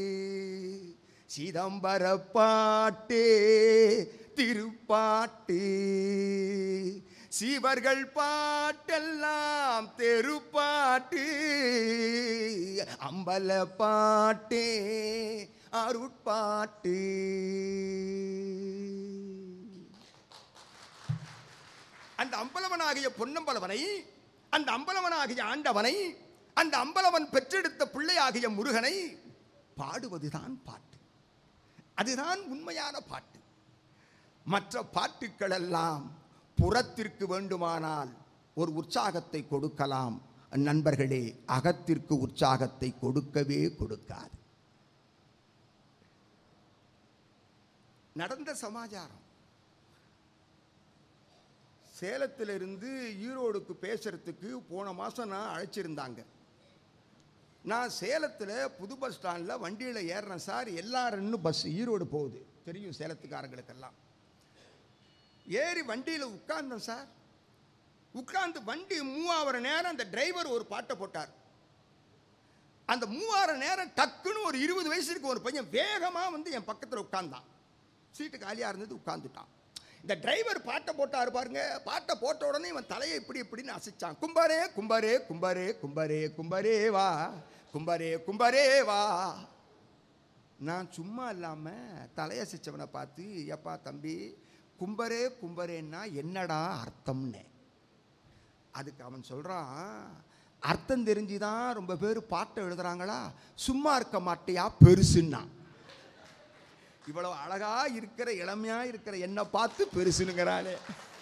Speaker 1: சிதம்பர பாட்டே திருப்பாட்டு சிவர்கள் பாட்டெல்லாம் தெருப்பாட்டு அம்பல பாட்டே அருட்பாட்டு அந்த அம்பலவனாகிய பொன்னம்பலவனை அந்த அம்பலவனாகிய ஆண்டவனை அந்த அம்பலவன் பெற்றெடுத்த பிள்ளையாகிய முருகனை பாடுவதுதான் பாட்டு அதுதான் உண்மையான பாட்டு மற்ற பாட்டுக்கள் எல்லாம் புறத்திற்கு வேண்டுமானால் ஒரு உற்சாகத்தை கொடுக்கலாம் நண்பர்களே அகத்திற்கு உற்சாகத்தை கொடுக்கவே கொடுக்காது நடந்த சமாச்சாரம் சேலத்திலிருந்து ஈரோடுக்கு பேசுறதுக்கு போன மாதம் நான் அழைச்சிருந்தாங்க நான் சேலத்தில் புது பஸ் ஸ்டாண்டில் வண்டியில் ஏறுறேன் சார் எல்லாரும் பஸ் ஈரோடு போகுது தெரியும் சேலத்துக்காரங்களுக்கெல்லாம் ஏறி வண்டியில் உட்கார்ந்தேன் சார் உட்கார்ந்து வண்டி மூவாகிற நேரம் அந்த டிரைவர் ஒரு பாட்டை போட்டார் அந்த மூவாயிர நேரம் டக்குன்னு ஒரு இருபது வயசு இருக்க ஒரு பையன் வேகமாக வந்து என் பக்கத்தில் உட்கார்ந்தான் சீட்டு காலியாக இருந்தது உட்காந்துட்டான் இந்த டிரைவர் பாட்டை போட்டாரு பாருங்க பாட்டை போட்ட உடனே இவன் தலையை இப்படி இப்படின்னு அசைச்சான் கும்பரே கும்பரே கும்பரே கும்பரே கும்பரே வா கும்பரே கும்பரே வா நான் சும்மா இல்லாமல் தலையசைச்சவனை பார்த்து எப்பா தம்பி கும்பரே கும்பரேன்னா என்னடா அர்த்தம்னு அதுக்கு அவன் சொல்கிறான் அர்த்தம் தெரிஞ்சுதான் ரொம்ப பேர் பாட்டை எழுதுறாங்களா சும்மா இருக்க மாட்டியா பெருசுன்னா இவ்வளவு அழகா இருக்கிற இளமையா இருக்கிற என்னை பார்த்து பெருசுனுங்கிறானே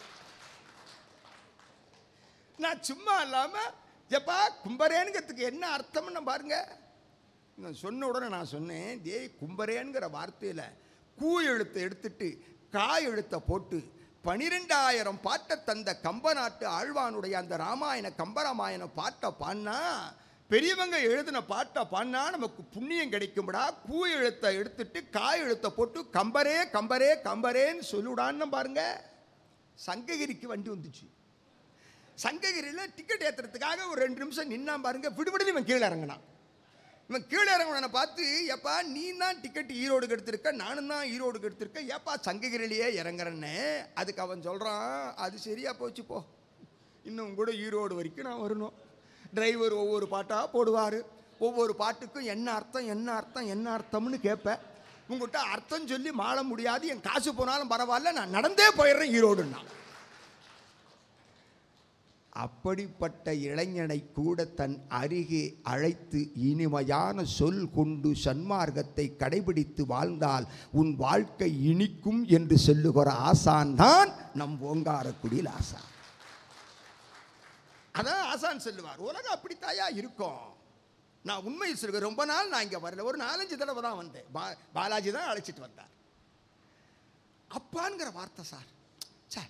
Speaker 1: நான் சும்மா இல்லாம எப்பா கும்பரேனுங்கிறதுக்கு என்ன அர்த்தம்னு பாருங்க நான் சொன்ன உடனே நான் சொன்னேன் டேய் கும்பரேங்கிற வார்த்தையில் கூ எழுத்தை எடுத்துட்டு காய் எழுத்தை போட்டு பனிரெண்டாயிரம் பாட்டை தந்த கம்ப நாட்டு ஆழ்வானுடைய அந்த ராமாயண கம்பராமாயண பாட்டை பாடினா பெரியவங்க எழுதின பாட்டை பாடினா நமக்கு புண்ணியம் கிடைக்கும்டா கூ எழுத்தை எடுத்துட்டு காய் எழுத்தை போட்டு கம்பரே கம்பரே கம்பரேன்னு சொல்லுடான்னு பாருங்க சங்ககிரிக்கு வண்டி வந்துச்சு சங்ககிரியில் டிக்கெட் ஏற்றுறதுக்காக ஒரு ரெண்டு நிமிஷம் நின்னான் பாருங்க விடுவிடுன்னு இவன் கீழே இறங்கினான் இவன் கீழே இறங்கினவனை பார்த்து ஏப்பா நீ தான் டிக்கெட் ஈரோடுக்கு எடுத்திருக்க நானும் தான் ஈரோடுக்கு எடுத்திருக்க ஏப்பா சங்ககிரிலேயே இறங்குறேன்னு அதுக்கு அவன் சொல்கிறான் அது சரியா போச்சு போ இன்னும் கூட ஈரோடு வரைக்கும் நான் வரணும் டிரைவர் ஒவ்வொரு பாட்டாக போடுவார் ஒவ்வொரு பாட்டுக்கும் என்ன அர்த்தம் என்ன அர்த்தம் என்ன அர்த்தம்னு கேட்பேன் உங்கள்கிட்ட அர்த்தம் சொல்லி மாள முடியாது என் காசு போனாலும் பரவாயில்ல நான் நடந்தே போயிடுறேன் ஈரோடுன்னா அப்படிப்பட்ட இளைஞனை கூட தன் அருகே அழைத்து இனிமையான சொல் கொண்டு சன்மார்க்கத்தை கடைபிடித்து வாழ்ந்தால் உன் வாழ்க்கை இனிக்கும் என்று சொல்லுகிற ஆசான் தான் நம் ஓங்காரக்குடியில் ஆசான் அதான் ஆசான் சொல்லுவார் உலகம் அப்படித்தாயா இருக்கும் நான் உண்மையை சொல்லுவேன் ரொம்ப நாள் நான் இங்கே வரல ஒரு நாலஞ்சு தடவை தான் வந்தேன் பா பாலாஜி தான் அழைச்சிட்டு வந்தார் அப்பாங்கிற வார்த்தை சார் சே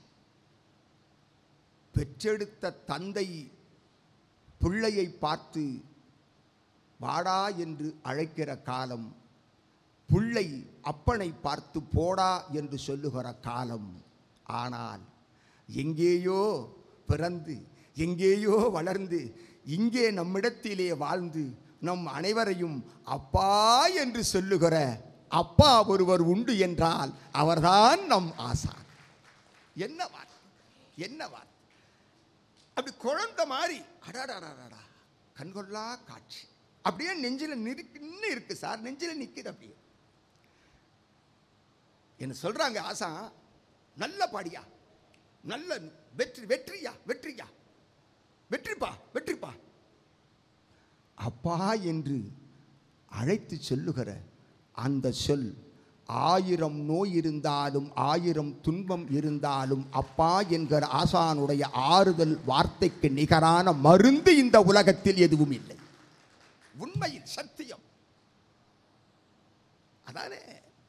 Speaker 1: பெற்றெடுத்த தந்தை பிள்ளையை பார்த்து வாடா என்று அழைக்கிற காலம் பிள்ளை அப்பனை பார்த்து போடா என்று சொல்லுகிற காலம் ஆனால் எங்கேயோ பிறந்து எங்கேயோ வளர்ந்து இங்கே நம்மிடத்திலே வாழ்ந்து நம் அனைவரையும் அப்பா என்று சொல்லுகிற அப்பா ஒருவர் உண்டு என்றால் அவர்தான் நம் ஆசான் என்ன வார்த்தை என்ன வார்த்தை அப்படி குழந்தை மாதிரி அடாடாடாடா கண்கொள்ளா காட்சி அப்படியே நெஞ்சில் நிற்கு இருக்கு சார் நெஞ்சில் நிற்குது அப்படியே என்ன சொல்றாங்க ஆசா நல்ல பாடியா நல்ல வெற்றி வெற்றியா வெற்றியா வெற்றிப்பா வெற்றிப்பா அப்பா என்று அழைத்து சொல்லுகிற அந்த சொல் ஆயிரம் நோய் இருந்தாலும் ஆயிரம் துன்பம் இருந்தாலும் அப்பா என்கிற ஆசானுடைய ஆறுதல் வார்த்தைக்கு நிகரான மருந்து இந்த உலகத்தில் எதுவும் இல்லை உண்மையில் சத்தியம் அதானே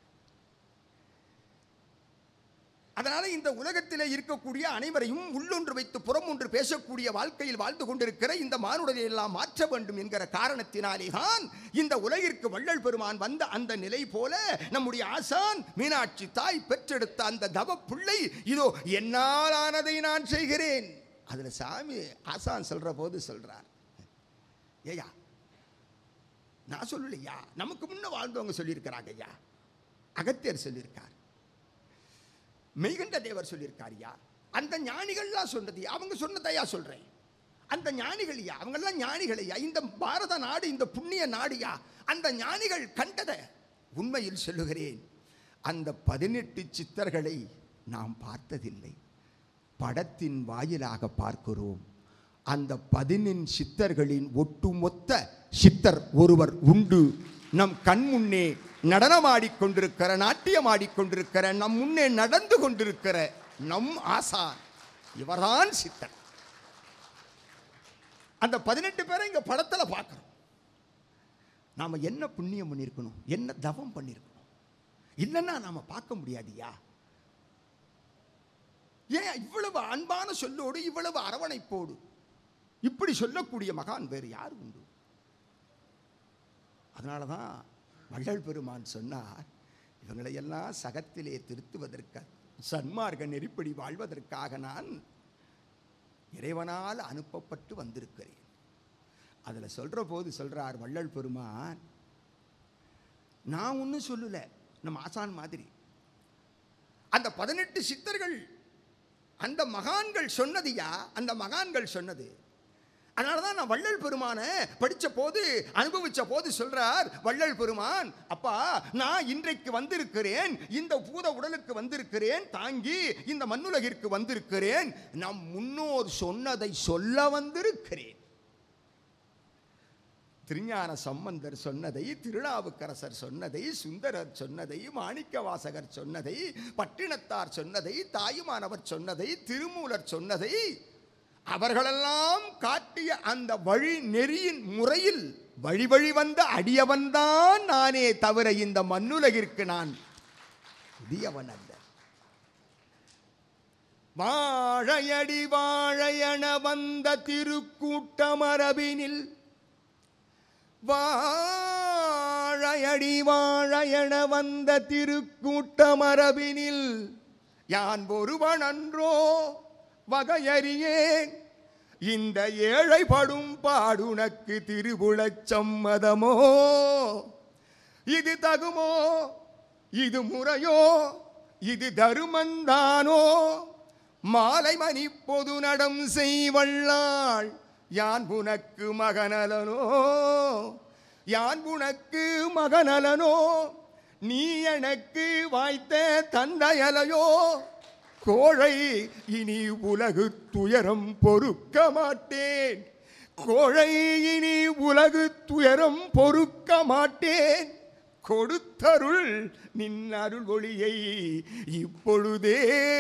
Speaker 1: அதனால இந்த உலகத்திலே இருக்கக்கூடிய அனைவரையும் உள்ளொன்று வைத்து புறம் ஒன்று பேசக்கூடிய வாழ்க்கையில் வாழ்ந்து கொண்டிருக்கிற இந்த மானுடரை எல்லாம் மாற்ற வேண்டும் என்கிற காரணத்தினாலே தான் இந்த உலகிற்கு வள்ளல் பெருமான் வந்த அந்த நிலை போல நம்முடைய ஆசான் மீனாட்சி தாய் பெற்றெடுத்த அந்த தவ பிள்ளை இதோ என்னால் ஆனதை நான் செய்கிறேன் அதுல சாமி ஆசான் சொல்ற போது சொல்றார் ஏயா நான் சொல்லலையா நமக்கு முன்ன வாழ்ந்தவங்க சொல்லியிருக்கிறாங்க ஐயா அகத்தியர் சொல்லியிருக்கார் மெய்கண்ட தேவர் சொல்லியிருக்காருயா அந்த ஞானிகள்லாம் சொன்னது அவங்க சொன்னதையா சொல்றேன் அந்த ஞானிகள்யா அவங்கெல்லாம் ஞானிகளையா இந்த பாரத நாடு இந்த புண்ணிய நாடுயா அந்த ஞானிகள் கண்டதை உண்மையில் சொல்லுகிறேன் அந்த பதினெட்டு சித்தர்களை நாம் பார்த்ததில்லை படத்தின் வாயிலாக பார்க்கிறோம் அந்த பதினெண் சித்தர்களின் ஒட்டுமொத்த சித்தர் ஒருவர் உண்டு நம் கண் முன்னே நடனமாடிக்கொண்டிருக்கிற நாட்டியமாடிக்கொண்டிருக்கிற நம் முன்னே நடந்து கொண்டிருக்கிற நம் ஆசான் இவர்தான் சித்தர் அந்த பதினெட்டு பேரை இங்க படத்துல பார்க்கிறோம் நாம என்ன புண்ணியம் பண்ணியிருக்கணும் என்ன தவம் பண்ணியிருக்கணும் இல்லைன்னா நாம பார்க்க முடியாதியா ஏன் இவ்வளவு அன்பான சொல்லோடு இவ்வளவு அரவணைப்போடு இப்படி சொல்லக்கூடிய மகான் வேறு யார் உண்டு அதனால தான் வள்ளல் பெருமான் சொன்னார் இவங்களையெல்லாம் சகத்திலே திருத்துவதற்கு சன்மார்க்க நெறிப்படி வாழ்வதற்காக நான் இறைவனால் அனுப்பப்பட்டு வந்திருக்கிறேன் அதில் சொல்கிற போது சொல்கிறார் வள்ளல் பெருமான் நான் ஒன்றும் சொல்லலை நம்ம ஆசான் மாதிரி அந்த பதினெட்டு சித்தர்கள் அந்த மகான்கள் சொன்னதுயா அந்த மகான்கள் சொன்னது அதனால தான் நான் வள்ளல் பெருமானை படித்த போது அனுபவித்த போது சொல்றார் வள்ளல் பெருமான் அப்பா நான் இன்றைக்கு வந்திருக்கிறேன் இந்த பூத உடலுக்கு வந்திருக்கிறேன் தாங்கி இந்த மண்ணுலகிற்கு வந்திருக்கிறேன் நம் முன்னோர் சொன்னதை சொல்ல வந்திருக்கிறேன் திருஞான சம்பந்தர் சொன்னதை திருநாவுக்கரசர் சொன்னதை சுந்தரர் சொன்னதை மாணிக்கவாசகர் சொன்னதை பட்டினத்தார் சொன்னதை தாயுமானவர் சொன்னதை திருமூலர் சொன்னதை அவர்களெல்லாம் காட்டிய அந்த வழி நெறியின் முறையில் வழி வழி வந்த அடியவன்தான் நானே தவிர இந்த மண்ணுலகிற்கு நான் புதியவன் அல்ல வாழையடி வாழையன வந்த திருக்கூட்டமரபினில் வாழையடி வாழையன வந்த திருக்கூட்டமரபினில் யான் ஒருவன் அன்றோ வகையறியேன் இந்த ஏழை படும் பாடுனக்கு திருபுலச் சம்மதமோ இது தகுமோ இது முறையோ இது தருமந்தானோ மாலை மணி பொது நடம் செய்வள்ளாள் யான் உனக்கு மகனலனோ யான் உனக்கு மகனலனோ நீ எனக்கு வாய்த்த தந்தையலையோ கோழை இனி உலகு துயரம் பொறுக்க மாட்டேன் கோழை இனி உலகு துயரம் பொறுக்க மாட்டேன் கொடுத்தருள் நின் அருள் ஒளியை இப்பொழுதே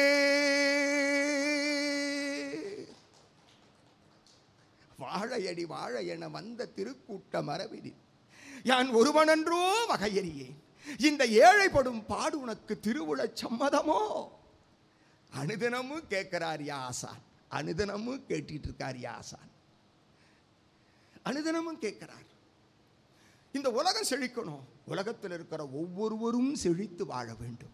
Speaker 1: வாழையடி வாழை என வந்த திருக்கூட்ட மரபினி யான் ஒருவனன்றோ வகையறியேன் இந்த ஏழைப்படும் பாடு உனக்கு திருவுளச் சம்மதமோ அனுதினமும் கேட்கிறார் யா ஆசான் அனுதினமும் கேட்டுட்டு இருக்கார் யா ஆசான் அனுதினமும் கேட்கிறார் இந்த உலகம் செழிக்கணும் உலகத்தில் இருக்கிற ஒவ்வொருவரும் செழித்து வாழ வேண்டும்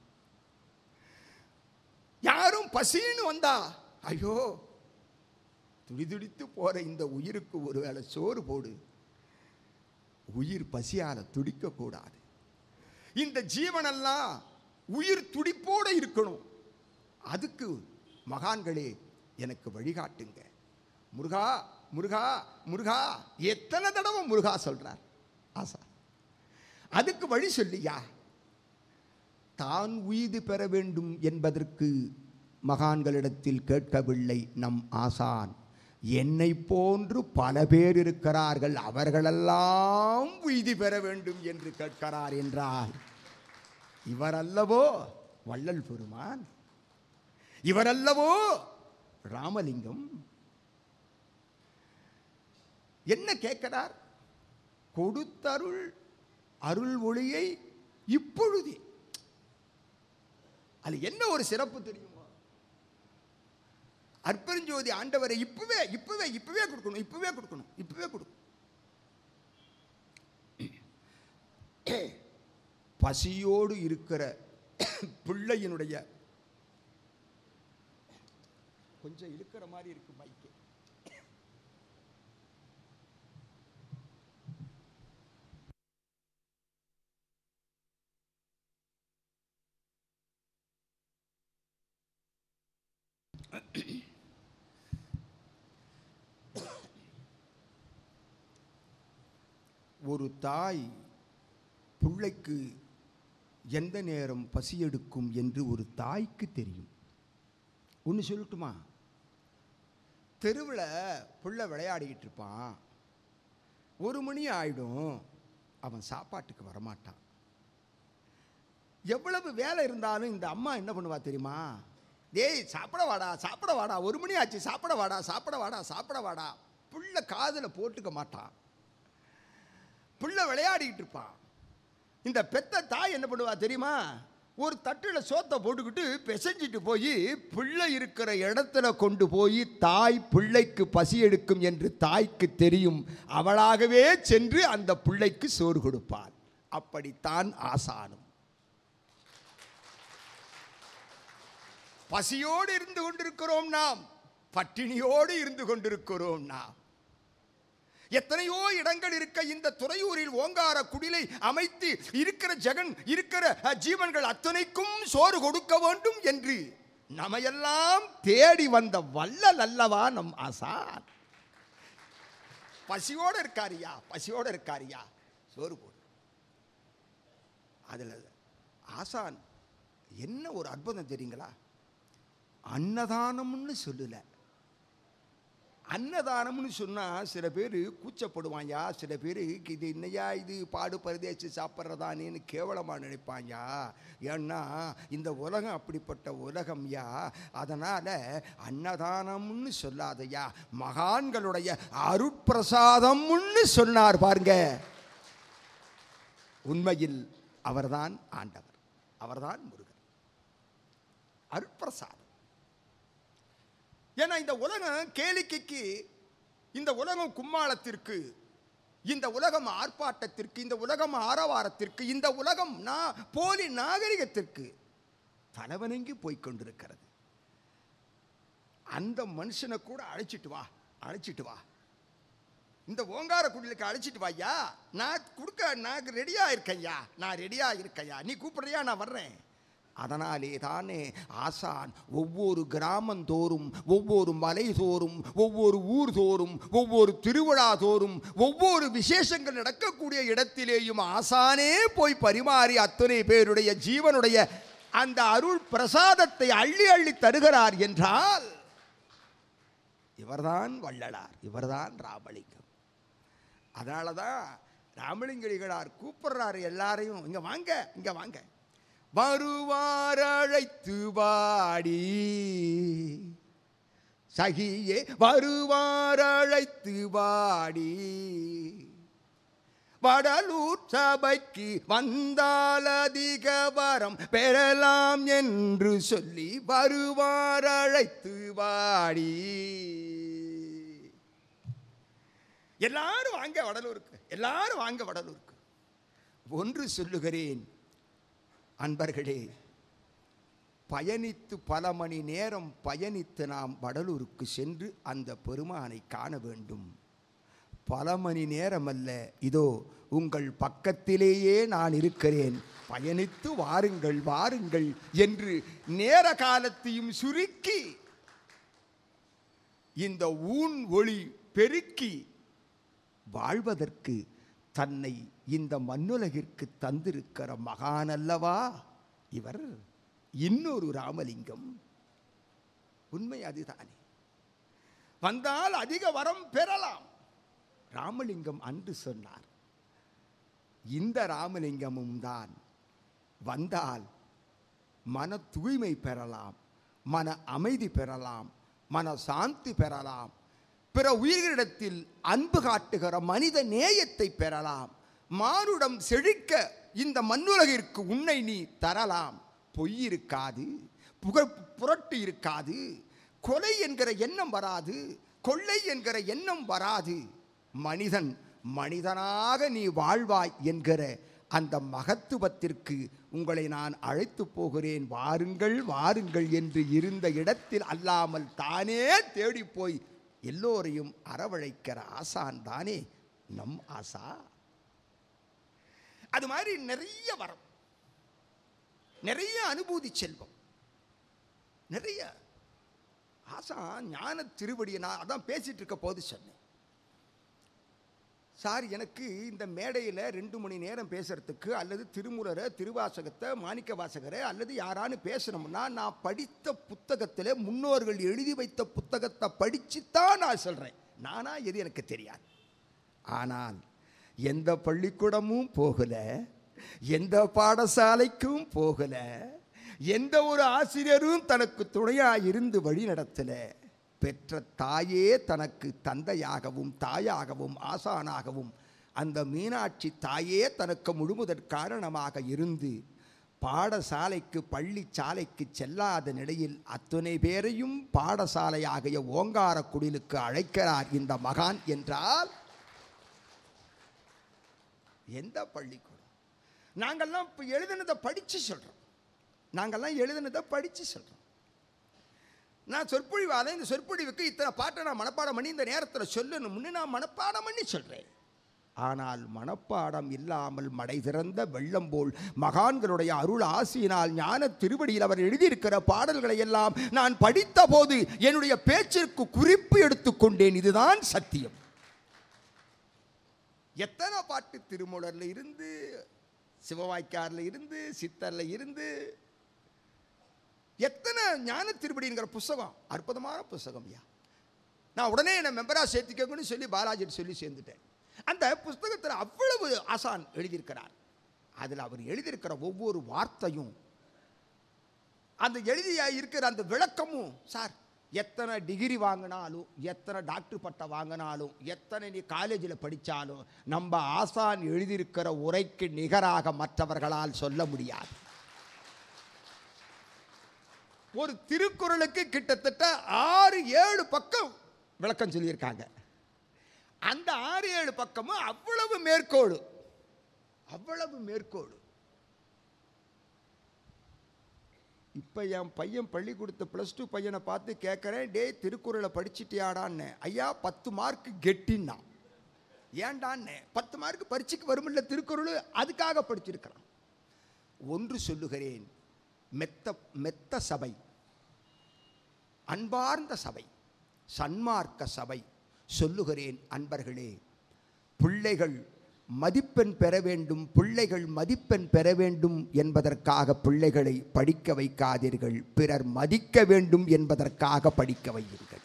Speaker 1: யாரும் பசின்னு வந்தா ஐயோ துடிதுடித்து போற இந்த உயிருக்கு ஒருவேளை சோறு போடு உயிர் பசியால துடிக்க கூடாது இந்த ஜீவனெல்லாம் உயிர் துடிப்போட இருக்கணும் அதுக்கு மகான்களே எனக்கு வழிகாட்டுங்க முருகா முருகா முருகா எத்தனை தடவை முருகா சொல்றார் ஆசா அதுக்கு வழி சொல்லியா தான் உய்து பெற வேண்டும் என்பதற்கு மகான்களிடத்தில் கேட்கவில்லை நம் ஆசான் என்னை போன்று பல பேர் இருக்கிறார்கள் அவர்களெல்லாம் உய்தி பெற வேண்டும் என்று கேட்கிறார் என்றால் இவரல்லவோ வள்ளல் பெருமான் இவரல்லவோ ராமலிங்கம் என்ன கேட்கிறார் கொடுத்தருள் அருள் ஒளியை இப்பொழுதே அது என்ன ஒரு சிறப்பு தெரியுமா அற்பெருஞ்சோதி ஆண்டவரை இப்பவே இப்பவே இப்பவே கொடுக்கணும் இப்பவே கொடுக்கணும் இப்பவே கொடுக்கணும் பசியோடு இருக்கிற பிள்ளையினுடைய கொஞ்சம் இழுக்கிற மாதிரி இருக்கு மைக்கு ஒரு தாய் பிள்ளைக்கு எந்த நேரம் பசி எடுக்கும் என்று ஒரு தாய்க்கு தெரியும் ஒன்று சொல்லட்டுமா தெருவில் புள்ள விளையாடிக்கிட்டு இருப்பான் ஒரு மணி ஆயிடும் அவன் சாப்பாட்டுக்கு வரமாட்டான் எவ்வளவு வேலை இருந்தாலும் இந்த அம்மா என்ன பண்ணுவா தெரியுமா டேய் சாப்பிட வாடா சாப்பிட வாடா ஒரு மணி ஆச்சு சாப்பிட வாடா சாப்பிட வாடா சாப்பிட வாடா புள்ள காதில் போட்டுக்க மாட்டான் புள்ள விளையாடிக்கிட்டு இருப்பான் இந்த பெத்த தாய் என்ன பண்ணுவா தெரியுமா ஒரு தட்டில் சோத்தை போட்டுக்கிட்டு பிசைஞ்சிட்டு போய் பிள்ளை இருக்கிற இடத்துல கொண்டு போய் தாய் பிள்ளைக்கு பசி எடுக்கும் என்று தாய்க்கு தெரியும் அவளாகவே சென்று அந்த பிள்ளைக்கு சோறு கொடுப்பாள் அப்படித்தான் ஆசானும் பசியோடு இருந்து கொண்டிருக்கிறோம் நாம் பட்டினியோடு இருந்து கொண்டிருக்கிறோம் நாம் எத்தனையோ இடங்கள் இருக்க இந்த துறையூரில் ஓங்கார குடிலை அமைத்து இருக்கிற ஜெகன் இருக்கிற அஹ், ஜீவன்கள் அத்தனைக்கும் சோறு கொடுக்க வேண்டும் என்று நமையெல்லாம் தேடி வந்த வல்லல் அல்லவா நம் ஆசான் பசியோடு இருக்காரியா பசியோடு இருக்காரியா சோறு போடு அதில் ஆசான் என்ன ஒரு அற்புதம் தெரியுங்களா அன்னதானம்னு சொல்லலை அன்னதானம்னு சொன்னால் சில பேர் கூச்சப்படுவாயா சில பேர் இது என்னையா இது பாடு பரதேசி சாப்பிட்றதானேன்னு கேவலமாக நினைப்பாயா ஏன்னா இந்த உலகம் அப்படிப்பட்ட உலகம்யா அதனால் அன்னதானம்னு சொல்லாதையா மகான்களுடைய அருட்பிரசாதம்னு சொன்னார் பாருங்க உண்மையில் அவர்தான் ஆண்டவர் அவர்தான் முருகன் அருட்பிரசாதம் ஏன்னா இந்த உலகம் கேளிக்கைக்கு இந்த உலகம் கும்மாளத்திற்கு இந்த உலகம் ஆர்ப்பாட்டத்திற்கு இந்த உலகம் ஆரவாரத்திற்கு இந்த உலகம் நான் போலி நாகரிகத்திற்கு தலைவணங்கி போய்க் கொண்டிருக்கிறது அந்த மனுஷனை கூட அழைச்சிட்டு வா அழைச்சிட்டு வா இந்த ஓங்கார குடிலுக்கு அழைச்சிட்டு வாய்யா நான் கொடுக்க நான் ரெடியாக இருக்கேன்யா நான் ரெடியாக இருக்கேன்யா நீ கூப்பிடுறியா நான் வர்றேன் அதனாலே தானே ஆசான் ஒவ்வொரு கிராமந்தோறும் ஒவ்வொரு மலை தோறும் ஒவ்வொரு ஊர் தோறும் ஒவ்வொரு திருவிழா தோறும் ஒவ்வொரு விசேஷங்கள் நடக்கக்கூடிய இடத்திலேயும் ஆசானே போய் பரிமாறி அத்தனை பேருடைய ஜீவனுடைய அந்த அருள் பிரசாதத்தை அள்ளி அள்ளி தருகிறார் என்றால் இவர்தான் வள்ளலார் இவர்தான் ராமலிங்கம் அதனால தான் ராமலிங்கடிகளார் கூப்பிடுறாரு எல்லாரையும் இங்க வாங்க இங்க வாங்க வருவார் அழைத்து வாடி சகியே வருவார் அழைத்து வாடி வடலூர் சபைக்கு வந்தால் அதிக வரம் பெறலாம் என்று சொல்லி வருவார் அழைத்து வாடி எல்லாரும் வாங்க வடலூருக்கு எல்லாரும் வாங்க வடலூருக்கு ஒன்று சொல்லுகிறேன் அன்பர்களே பயணித்து பல மணி நேரம் பயணித்து நாம் வடலூருக்கு சென்று அந்த பெருமானை காண வேண்டும் பல மணி நேரம் அல்ல இதோ உங்கள் பக்கத்திலேயே நான் இருக்கிறேன் பயணித்து வாருங்கள் வாருங்கள் என்று நேர காலத்தையும் சுருக்கி இந்த ஊன் ஒளி பெருக்கி வாழ்வதற்கு தன்னை இந்த மண்ணுலகிற்கு தந்திருக்கிற மகான் அல்லவா இவர் இன்னொரு ராமலிங்கம் உண்மை அதுதானே வந்தால் அதிக வரம் பெறலாம் ராமலிங்கம் அன்று சொன்னார் இந்த ராமலிங்கமும் தான் வந்தால் மன தூய்மை பெறலாம் மன அமைதி பெறலாம் மன சாந்தி பெறலாம் பிற உயிர்களிடத்தில் அன்பு காட்டுகிற மனித நேயத்தை பெறலாம் மானுடம் செழிக்க இந்த மண்ணுலகிற்கு உன்னை நீ தரலாம் பொய் இருக்காது புக புரட்டு இருக்காது கொலை என்கிற எண்ணம் வராது கொள்ளை என்கிற எண்ணம் வராது மனிதன் மனிதனாக நீ வாழ்வாய் என்கிற அந்த மகத்துவத்திற்கு உங்களை நான் அழைத்து போகிறேன் வாருங்கள் வாருங்கள் என்று இருந்த இடத்தில் அல்லாமல் தானே தேடி போய் எல்லோரையும் அரவழைக்கிற ஆசான் தானே நம் ஆசா அது மாதிரி நிறைய வரம் நிறைய அனுபூதி செல்வம் நிறைய ஆசா ஞான திருவடியை நான் அதான் பேசிட்டு இருக்க போது சொன்னேன் சார் எனக்கு இந்த மேடையில் ரெண்டு மணி நேரம் பேசுறதுக்கு அல்லது திருமுறரை திருவாசகத்தை மாணிக்க வாசகரை அல்லது யாரானு பேசணும்னா நான் படித்த புத்தகத்தில் முன்னோர்கள் எழுதி வைத்த புத்தகத்தை படிச்சுத்தான் நான் சொல்கிறேன் நானா எது எனக்கு தெரியாது ஆனால் எந்த பள்ளிக்கூடமும் போகலை எந்த பாடசாலைக்கும் போகலை எந்த ஒரு ஆசிரியரும் தனக்கு துணையாக இருந்து வழி நடத்தலை பெற்ற தாயே தனக்கு தந்தையாகவும் தாயாகவும் ஆசானாகவும் அந்த மீனாட்சி தாயே தனக்கு முழுமுதற் காரணமாக இருந்து பாடசாலைக்கு பள்ளி சாலைக்கு செல்லாத நிலையில் அத்துணை பேரையும் பாடசாலையாகிய ஓங்கார குடிலுக்கு அழைக்கிறார் இந்த மகான் என்றால் எந்த பள்ளிக்கூடம் நாங்கள்லாம் இப்போ எழுதினதை படித்து சொல்கிறோம் நாங்கள்லாம் எழுதினதை படித்து சொல்கிறோம் நான் சொற்பொழிவாத இந்த சொற்பொழிவுக்கு இத்தனை பாட்டை நான் மனப்பாடம் பண்ணி இந்த நேரத்தில் சொல்லணும்னு நான் மனப்பாடம் பண்ணி சொல்கிறேன் ஆனால் மனப்பாடம் இல்லாமல் மடை திறந்த வெள்ளம் போல் மகான்களுடைய அருள் ஆசியினால் ஞான திருவடியில் அவர் எழுதியிருக்கிற பாடல்களை எல்லாம் நான் படித்த போது என்னுடைய பேச்சிற்கு குறிப்பு எடுத்துக்கொண்டேன் இதுதான் சத்தியம் எத்தனை பாட்டு திருமூலர்ல இருந்து சிவவாய்க்காரில் இருந்து சித்தரில் இருந்து எத்தனை ஞான திருப்படிங்கிற புஸ்தகம் அற்புதமான புஸ்தகம் ஐயா நான் உடனே என்னை மெம்பராக சேர்த்துக்கங்கன்னு சொல்லி பாலாஜி சொல்லி சேர்ந்துட்டேன் அந்த புஸ்தகத்தில் அவ்வளவு ஆசான் எழுதியிருக்கிறார் அதில் அவர் எழுதியிருக்கிற ஒவ்வொரு வார்த்தையும் அந்த எழுதிய இருக்கிற அந்த விளக்கமும் சார் எத்தனை டிகிரி வாங்கினாலும் எத்தனை டாக்டர் பட்டம் வாங்கினாலும் எத்தனை நீ காலேஜில் படித்தாலும் நம்ம ஆசான் எழுதியிருக்கிற உரைக்கு நிகராக மற்றவர்களால் சொல்ல முடியாது ஒரு திருக்குறளுக்கு கிட்டத்தட்ட ஆறு ஏழு பக்கம் விளக்கம் சொல்லியிருக்காங்க அந்த ஆறு ஏழு பக்கமும் அவ்வளவு மேற்கோள் அவ்வளவு மேற்கோள் இப்போ என் பையன் பள்ளிக்கூடத்து ப்ளஸ் டூ பையனை பார்த்து கேட்குறேன் டேய் திருக்குறளை படிச்சிட்டியாடான்னு ஐயா பத்து மார்க் கெட்டின்னா ஏண்டான்னு பத்து மார்க் பரீட்சைக்கு வருமில்ல திருக்குறள் அதுக்காக படிச்சிருக்கிறான் ஒன்று சொல்லுகிறேன் மெத்த மெத்த சபை அன்பார்ந்த சபை சன்மார்க்க சபை சொல்லுகிறேன் அன்பர்களே பிள்ளைகள் மதிப்பெண் பெற வேண்டும் பிள்ளைகள் மதிப்பெண் பெற வேண்டும் என்பதற்காக பிள்ளைகளை படிக்க வைக்காதீர்கள் பிறர் மதிக்க வேண்டும் என்பதற்காக படிக்க வையுங்கள்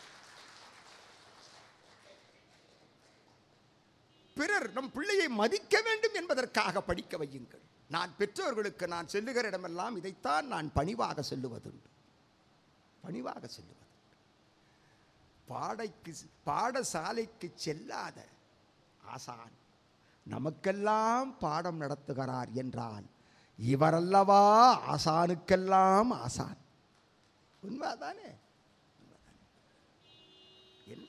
Speaker 1: பிறர் நம் பிள்ளையை மதிக்க வேண்டும் என்பதற்காக படிக்க வையுங்கள் நான் பெற்றோர்களுக்கு நான் செல்லுகிற இடமெல்லாம் இதைத்தான் நான் பணிவாக சொல்லுவதுண்டு பணிவாக சொல்லுவது பாடைக்கு பாடசாலைக்கு செல்லாத ஆசான் நமக்கெல்லாம் பாடம் நடத்துகிறார் என்றால் இவரல்லவா ஆசானுக்கெல்லாம் ஆசான் உண்மைதானே என்ன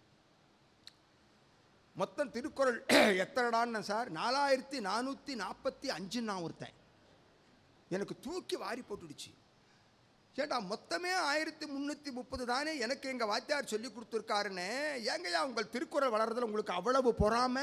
Speaker 1: மொத்தம் திருக்குறள் எத்தனைடான்னு சார் நாலாயிரத்தி நானூற்றி நாற்பத்தி அஞ்சு நான் ஒருத்தன் எனக்கு தூக்கி வாரி போட்டுடுச்சு ஏண்டா மொத்தமே ஆயிரத்தி முந்நூற்றி முப்பது தானே எனக்கு எங்கள் வாத்தியார் சொல்லி கொடுத்துருக்காருன்னு ஏங்கய்யா உங்கள் திருக்குறள் வளர்றதுல உங்களுக்கு அவ்வளவு பொறாம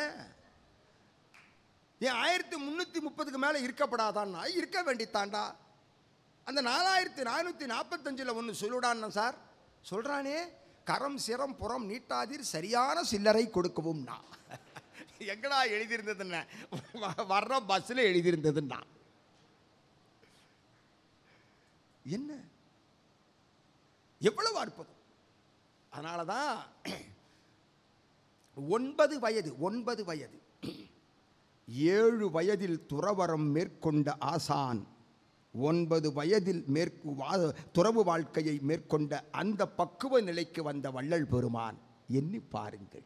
Speaker 1: ஏன் ஆயிரத்தி முந்நூற்றி முப்பதுக்கு மேலே இருக்கப்படாதான்னா இருக்க வேண்டித்தாண்டா அந்த நாலாயிரத்தி நானூற்றி நாற்பத்தஞ்சில் ஒன்று சொல்லுடான்னு சார் சொல்கிறானே கரம் சிரம் புறம் நீட்டாதீர் சரியான சில்லறை கொடுக்கவும்னா எங்கடா எழுதியிருந்ததுன்னா வ- வர்ற பஸ்ஸில் எழுதியிருந்ததுன்னா என்ன எவ்வளவு அற்புதம் அதனால தான் ஒன்பது வயது ஒன்பது வயது ஏழு வயதில் துறவரம் மேற்கொண்ட ஆசான் ஒன்பது வயதில் மேற்கு வா துறவு வாழ்க்கையை மேற்கொண்ட அந்த பக்குவ நிலைக்கு வந்த வள்ளல் பெருமான் எண்ணி பாருங்கள்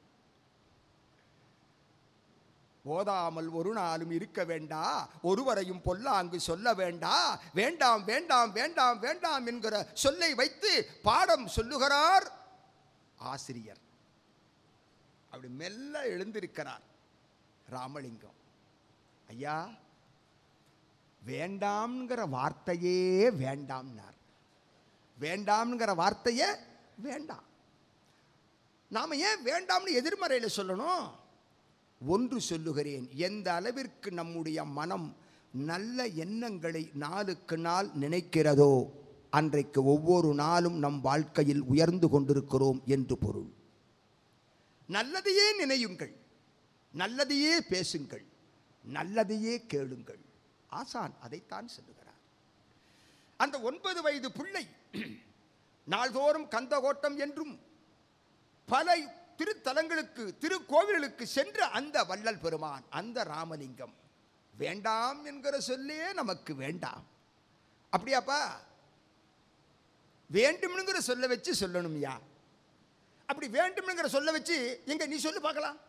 Speaker 1: ஓதாமல் ஒரு நாளும் இருக்க வேண்டா ஒருவரையும் பொல்லாங்கு சொல்ல வேண்டா வேண்டாம் வேண்டாம் வேண்டாம் வேண்டாம் என்கிற சொல்லை வைத்து பாடம் சொல்லுகிறார் ஆசிரியர் அப்படி மெல்ல எழுந்திருக்கிறார் ராமலிங்கம் ஐயா வேண்டாம்ங்கிற வார்த்தையே வேண்டாம்னார் வேண்டாம்ங்கிற வார்த்தையே வேண்டாம் நாம் ஏன் வேண்டாம்னு எதிர்மறையில் சொல்லணும் ஒன்று சொல்லுகிறேன் எந்த அளவிற்கு நம்முடைய மனம் நல்ல எண்ணங்களை நாளுக்கு நாள் நினைக்கிறதோ அன்றைக்கு ஒவ்வொரு நாளும் நம் வாழ்க்கையில் உயர்ந்து கொண்டிருக்கிறோம் என்று பொருள் நல்லதையே நினையுங்கள் நல்லதையே பேசுங்கள் நல்லதையே கேளுங்கள் ஆசான் அதைத்தான் சொல்லுகிறார் அந்த ஒன்பது வயது பிள்ளை நாள்தோறும் கந்தகோட்டம் என்றும் பல திருத்தலங்களுக்கு திருக்கோவில்களுக்கு சென்ற அந்த வள்ளல் பெருமான் அந்த ராமலிங்கம் வேண்டாம் என்கிற சொல்லே நமக்கு வேண்டாம் அப்படியாப்பா வேண்டும்ங்கிற சொல்ல வச்சு சொல்லணும்யா அப்படி வேண்டும்ங்கிற சொல்ல வச்சு எங்க நீ சொல்லு பார்க்கலாம்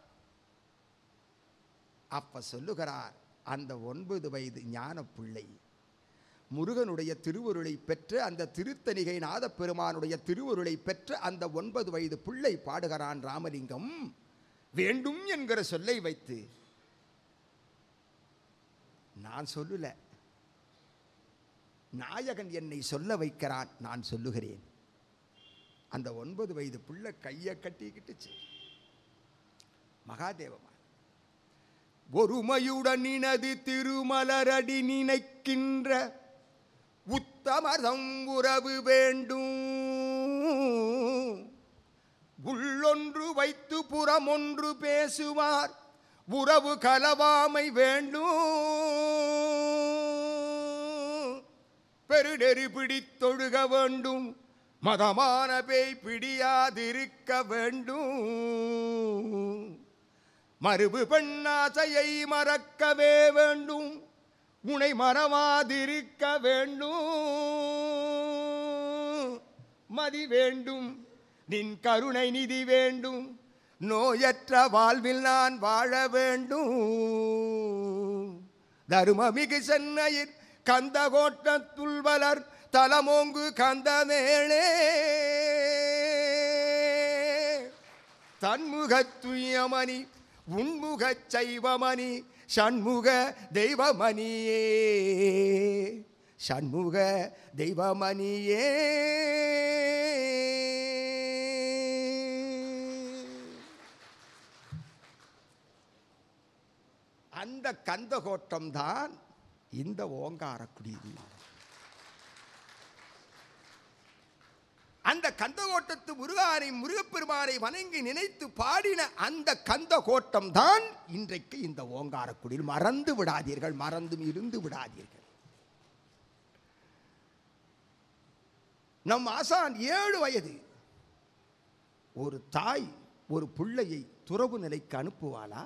Speaker 1: அப்ப சொல்லுகிறார் அந்த ஒன்பது வயது ஞான பிள்ளை முருகனுடைய திருவருளை பெற்ற அந்த திருத்தணிகை நாதப் பெருமானுடைய திருவருளை பெற்ற அந்த ஒன்பது வயது பிள்ளை பாடுகிறான் ராமலிங்கம் வேண்டும் என்கிற சொல்லை வைத்து நான் சொல்லல நாயகன் என்னை சொல்ல வைக்கிறான் நான் சொல்லுகிறேன் அந்த ஒன்பது வயது பிள்ளை கையை கட்டிக்கிட்டுச்சு மகாதேவமா ஒருமையுடன் நினது திருமலரடி நினைக்கின்ற உத்தமதம் உறவு வேண்டும் உள்ளொன்று வைத்து புறமொன்று பேசுவார் உறவு கலவாமை வேண்டும் பெருடெறி பிடித்தொழுக வேண்டும் மதமான பேய் பிடியாதிருக்க வேண்டும் மறுபு பெண்ணாசையை மறக்கவே வேண்டும் உனை மறவாதிருக்க வேண்டும் மதி வேண்டும் நின் கருணை நிதி வேண்டும் நோயற்ற வாழ்வில் நான் வாழ வேண்டும் தருமமிகு சென்னையில் கந்தகோட்டத்துள் வளர் தலமோங்கு கந்தமேளே தன்முகத் துய்யமணி உன்முகச் சைவமணி சண்முக தெய்வமணியே சண்முக தெய்வமணியே அந்த கந்தகோட்டம் தான் இந்த ஓங்காரக்குடி அந்த கந்த கோட்டத்து முருகானை முருகப்பெருமானை வணங்கி நினைத்து பாடின அந்த கந்த கோட்டம் தான் இன்றைக்கு இந்த ஓங்காரக்குடியில் மறந்து விடாதீர்கள் மறந்தும் இருந்து விடாதீர்கள் நம் ஆசான் ஏழு வயது ஒரு தாய் ஒரு பிள்ளையை துறவு நிலைக்கு அனுப்புவாளா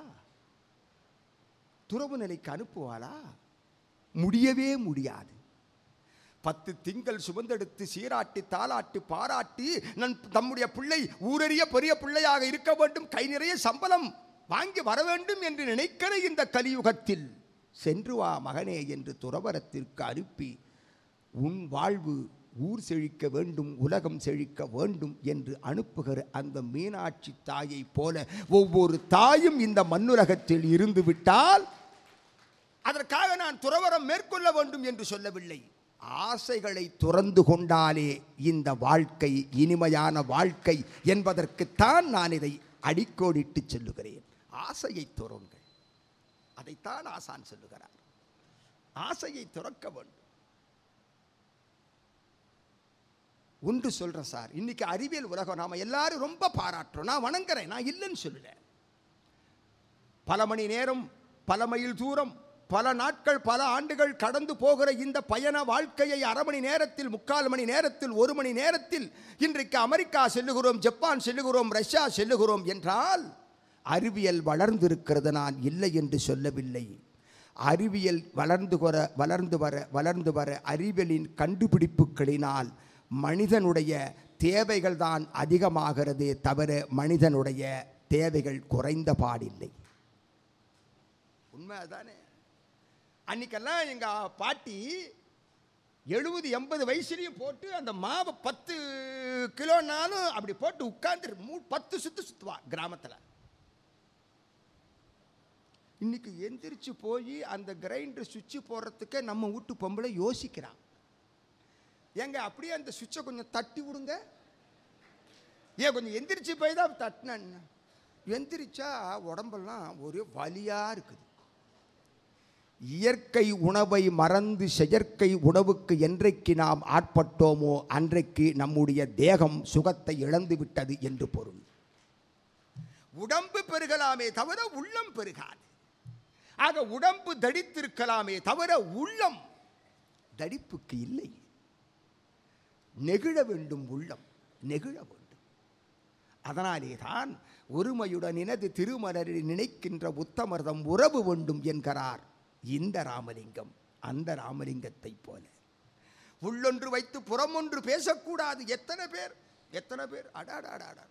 Speaker 1: துறவு நிலைக்கு அனுப்புவாளா முடியவே முடியாது பத்து திங்கள் சுமந்தெடுத்து சீராட்டி தாளாட்டி பாராட்டி நன் தம்முடைய பிள்ளை ஊரறிய பெரிய பிள்ளையாக இருக்க வேண்டும் கை நிறைய சம்பளம் வாங்கி வர வேண்டும் என்று நினைக்கிற இந்த கலியுகத்தில் சென்று வா மகனே என்று துறவரத்திற்கு அனுப்பி உன் வாழ்வு ஊர் செழிக்க வேண்டும் உலகம் செழிக்க வேண்டும் என்று அனுப்புகிற அந்த மீனாட்சி தாயைப் போல ஒவ்வொரு தாயும் இந்த மண்ணுலகத்தில் இருந்து விட்டால் அதற்காக நான் துறவரம் மேற்கொள்ள வேண்டும் என்று சொல்லவில்லை ஆசைகளை துறந்து கொண்டாலே இந்த வாழ்க்கை இனிமையான வாழ்க்கை என்பதற்குத்தான் நான் இதை அடிக்கோடிட்டு சொல்லுகிறேன் ஆசையை துறங்கள் அதைத்தான் ஆசான் சொல்லுகிறார் ஆசையை துறக்க வேண்டும் ஒன்று சொல்றேன் சார் இன்னைக்கு அறிவியல் உலகம் நாம எல்லாரும் ரொம்ப பாராட்டுறோம் நான் வணங்குறேன் நான் இல்லைன்னு சொல்லல பல மணி நேரம் பல மைல் தூரம் பல நாட்கள் பல ஆண்டுகள் கடந்து போகிற இந்த பயண வாழ்க்கையை அரை மணி நேரத்தில் முக்கால் மணி நேரத்தில் ஒரு மணி நேரத்தில் இன்றைக்கு அமெரிக்கா செல்லுகிறோம் ஜப்பான் செல்லுகிறோம் ரஷ்யா செல்லுகிறோம் என்றால் அறிவியல் வளர்ந்திருக்கிறது நான் இல்லை என்று சொல்லவில்லை அறிவியல் வளர்ந்து வர வளர்ந்து வர வளர்ந்து வர அறிவியலின் கண்டுபிடிப்புகளினால் மனிதனுடைய தேவைகள் தான் அதிகமாகிறதே தவிர மனிதனுடைய தேவைகள் குறைந்த பாடில்லை உண்மை அதானே அன்னைக்கெல்லாம் எங்க பாட்டி எழுபது எண்பது வயசுலையும் போட்டு அந்த மாவை பத்து கிலோனாலும் அப்படி போட்டு உட்கார்ந்து மூ பத்து சுத்து சுத்துவா கிராமத்தில் இன்னைக்கு எந்திரிச்சு போய் அந்த கிரைண்டர் சுவிட்சு போடுறதுக்கே நம்ம வீட்டு பொம்பளை யோசிக்கிறான் ஏங்க அப்படியே அந்த சுவிட்சை கொஞ்சம் தட்டி விடுங்க ஏன் கொஞ்சம் எந்திரிச்சு போய் தான் தட்டினேன் எந்திரிச்சா உடம்பெல்லாம் ஒரே வலியாக இருக்குது இயற்கை உணவை மறந்து செயற்கை உணவுக்கு என்றைக்கு நாம் ஆட்பட்டோமோ அன்றைக்கு நம்முடைய தேகம் சுகத்தை இழந்து விட்டது என்று பொருள் உடம்பு பெருகலாமே தவிர உள்ளம் பெருகாது ஆக உடம்பு தடித்திருக்கலாமே தவிர உள்ளம் தடிப்புக்கு இல்லை நெகிழ வேண்டும் உள்ளம் நெகிழ வேண்டும் அதனாலே தான் ஒருமையுடன் இனது திருமலரில் நினைக்கின்ற உத்தமர்தம் உறவு வேண்டும் என்கிறார் இந்த ராமலிங்கம் அந்த ராமலிங்கத்தைப் போல உள்ளொன்று வைத்து புறமொன்று பேசக்கூடாது எத்தனை பேர் எத்தனை பேர் அடாடாடாடா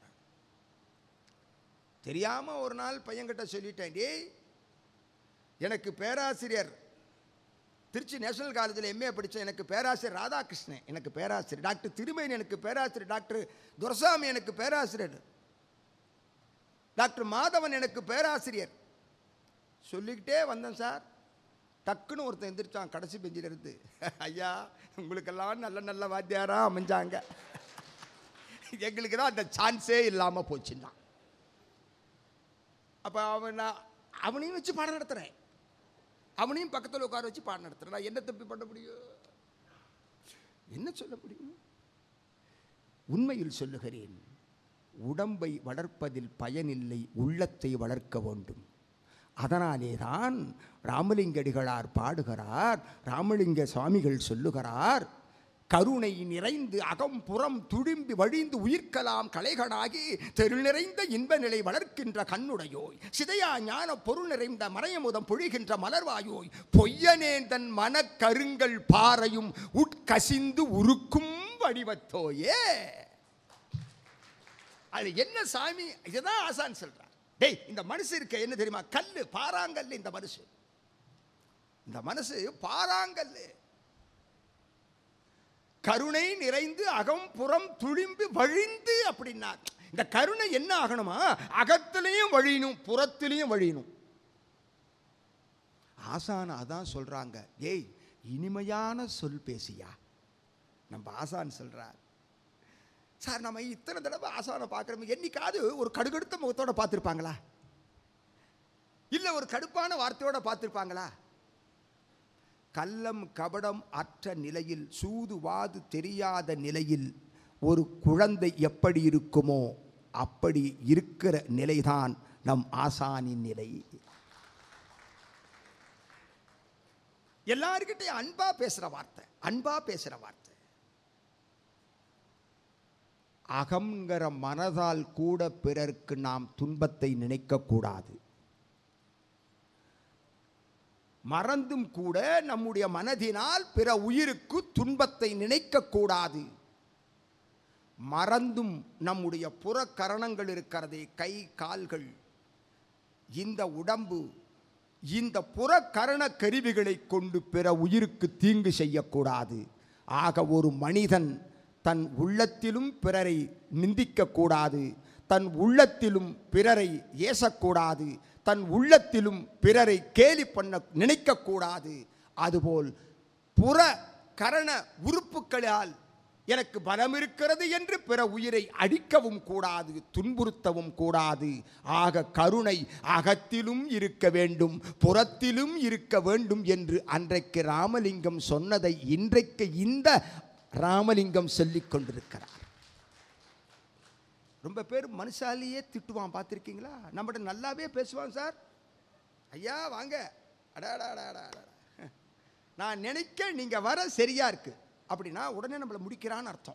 Speaker 1: தெரியாம ஒரு நாள் பையன்கிட்ட சொல்லிட்டேன் டேய் எனக்கு பேராசிரியர் திருச்சி நேஷனல் காலேஜில் எம்ஏ படித்தேன் எனக்கு பேராசிரியர் ராதாகிருஷ்ணன் எனக்கு பேராசிரியர் டாக்டர் திருமேனி எனக்கு பேராசிரியர் டாக்டர் துரசாமி எனக்கு பேராசிரியர் டாக்டர் மாதவன் எனக்கு பேராசிரியர் சொல்லிக்கிட்டே வந்தேன் சார் டக்குன்னு ஒருத்தன் எந்திரிச்சான் கடைசி பெஞ்சில் இருந்து ஐயா உங்களுக்கெல்லாம் நல்ல நல்ல வாத்தியாராக அமைஞ்சாங்க எங்களுக்கு தான் அந்த சான்ஸே இல்லாமல் போச்சுன்னா அப்போ அவன் நான் அவனையும் வச்சு பாடம் நடத்துகிறேன் அவனையும் பக்கத்தில் உட்கார வச்சு பாடம் நடத்துகிறேன் நான் என்ன தப்பி பண்ண முடியும் என்ன சொல்ல முடியும் உண்மையில் சொல்லுகிறேன் உடம்பை வளர்ப்பதில் பயனில்லை உள்ளத்தை வளர்க்க வேண்டும் அதனாலே தான் ராமலிங்கடிகளார் பாடுகிறார் ராமலிங்க சுவாமிகள் சொல்லுகிறார் கருணை நிறைந்து அகம் புறம் துடிம்பி வழிந்து உயிர்க்கலாம் கலைகளாகி தெரு நிறைந்த இன்ப நிலை வளர்க்கின்ற கண்ணுடையோய் சிதையா ஞான பொருள் நிறைந்த மறையமுதம் பொழிகின்ற மலர்வாயோய் பொய்யனேந்தன் மனக்கருங்கள் பாறையும் உட்கசிந்து உருக்கும் வடிவத்தோயே அது என்ன சாமி இதுதான் ஆசான் சொல்றார் டேய் இந்த மனசு இருக்க என்ன தெரியுமா கல்லு பாறாங்கல்லு இந்த மனசு இந்த மனசு பாறாங்கல்லு கருணை நிறைந்து அகம் புறம் துளிம்பி வழிந்து அப்படின்னா இந்த கருணை என்ன ஆகணுமா அகத்திலையும் வழியணும் புறத்திலையும் வழியணும் ஆசான் அதான் சொல்றாங்க ஏய் இனிமையான சொல் பேசியா நம்ம ஆசான் சொல்றார் சார் நம்ம இத்தனை தடவை ஆசானை பார்க்குறோம் என்னைக்காவது ஒரு கடுகடுத்த முகத்தோட பார்த்துருப்பாங்களா இல்லை ஒரு கடுப்பான வார்த்தையோட பார்த்துருப்பாங்களா கள்ளம் கபடம் அற்ற நிலையில் சூது வாது தெரியாத நிலையில் ஒரு குழந்தை எப்படி இருக்குமோ அப்படி இருக்கிற நிலைதான் நம் ஆசானின் நிலை எல்லாருக்கிட்டையும் அன்பா பேசுற வார்த்தை அன்பா பேசுற வார்த்தை அகங்கிற மனதால் கூட பிறருக்கு நாம் துன்பத்தை நினைக்கக்கூடாது மறந்தும் கூட நம்முடைய மனதினால் பிற உயிருக்கு துன்பத்தை நினைக்கக்கூடாது மறந்தும் நம்முடைய புறக்கரணங்கள் இருக்கிறதே கை கால்கள் இந்த உடம்பு இந்த புறக்கரண கருவிகளை கொண்டு பிற உயிருக்கு தீங்கு செய்யக்கூடாது ஆக ஒரு மனிதன் தன் உள்ளத்திலும் பிறரை நிந்திக்கக்கூடாது தன் உள்ளத்திலும் பிறரை ஏசக்கூடாது தன் உள்ளத்திலும் பிறரை கேலி பண்ண நினைக்கக்கூடாது அதுபோல் புற கரண உறுப்புகளால் எனக்கு பலம் இருக்கிறது என்று பிற உயிரை அடிக்கவும் கூடாது துன்புறுத்தவும் கூடாது ஆக கருணை அகத்திலும் இருக்க வேண்டும் புறத்திலும் இருக்க வேண்டும் என்று அன்றைக்கு ராமலிங்கம் சொன்னதை இன்றைக்கு இந்த ராமலிங்கம் சொல்லிக் கொண்டிருக்கிறார் ரொம்ப பேர் மனுஷாலியே திட்டுவான் பார்த்துருக்கீங்களா நம்மகிட்ட நல்லாவே பேசுவான் சார் ஐயா வாங்க அடாடா அடாடா அடாடா நான் நினைக்க நீங்கள் வர சரியா இருக்கு அப்படின்னா உடனே நம்மளை முடிக்கிறான்னு அர்த்தம்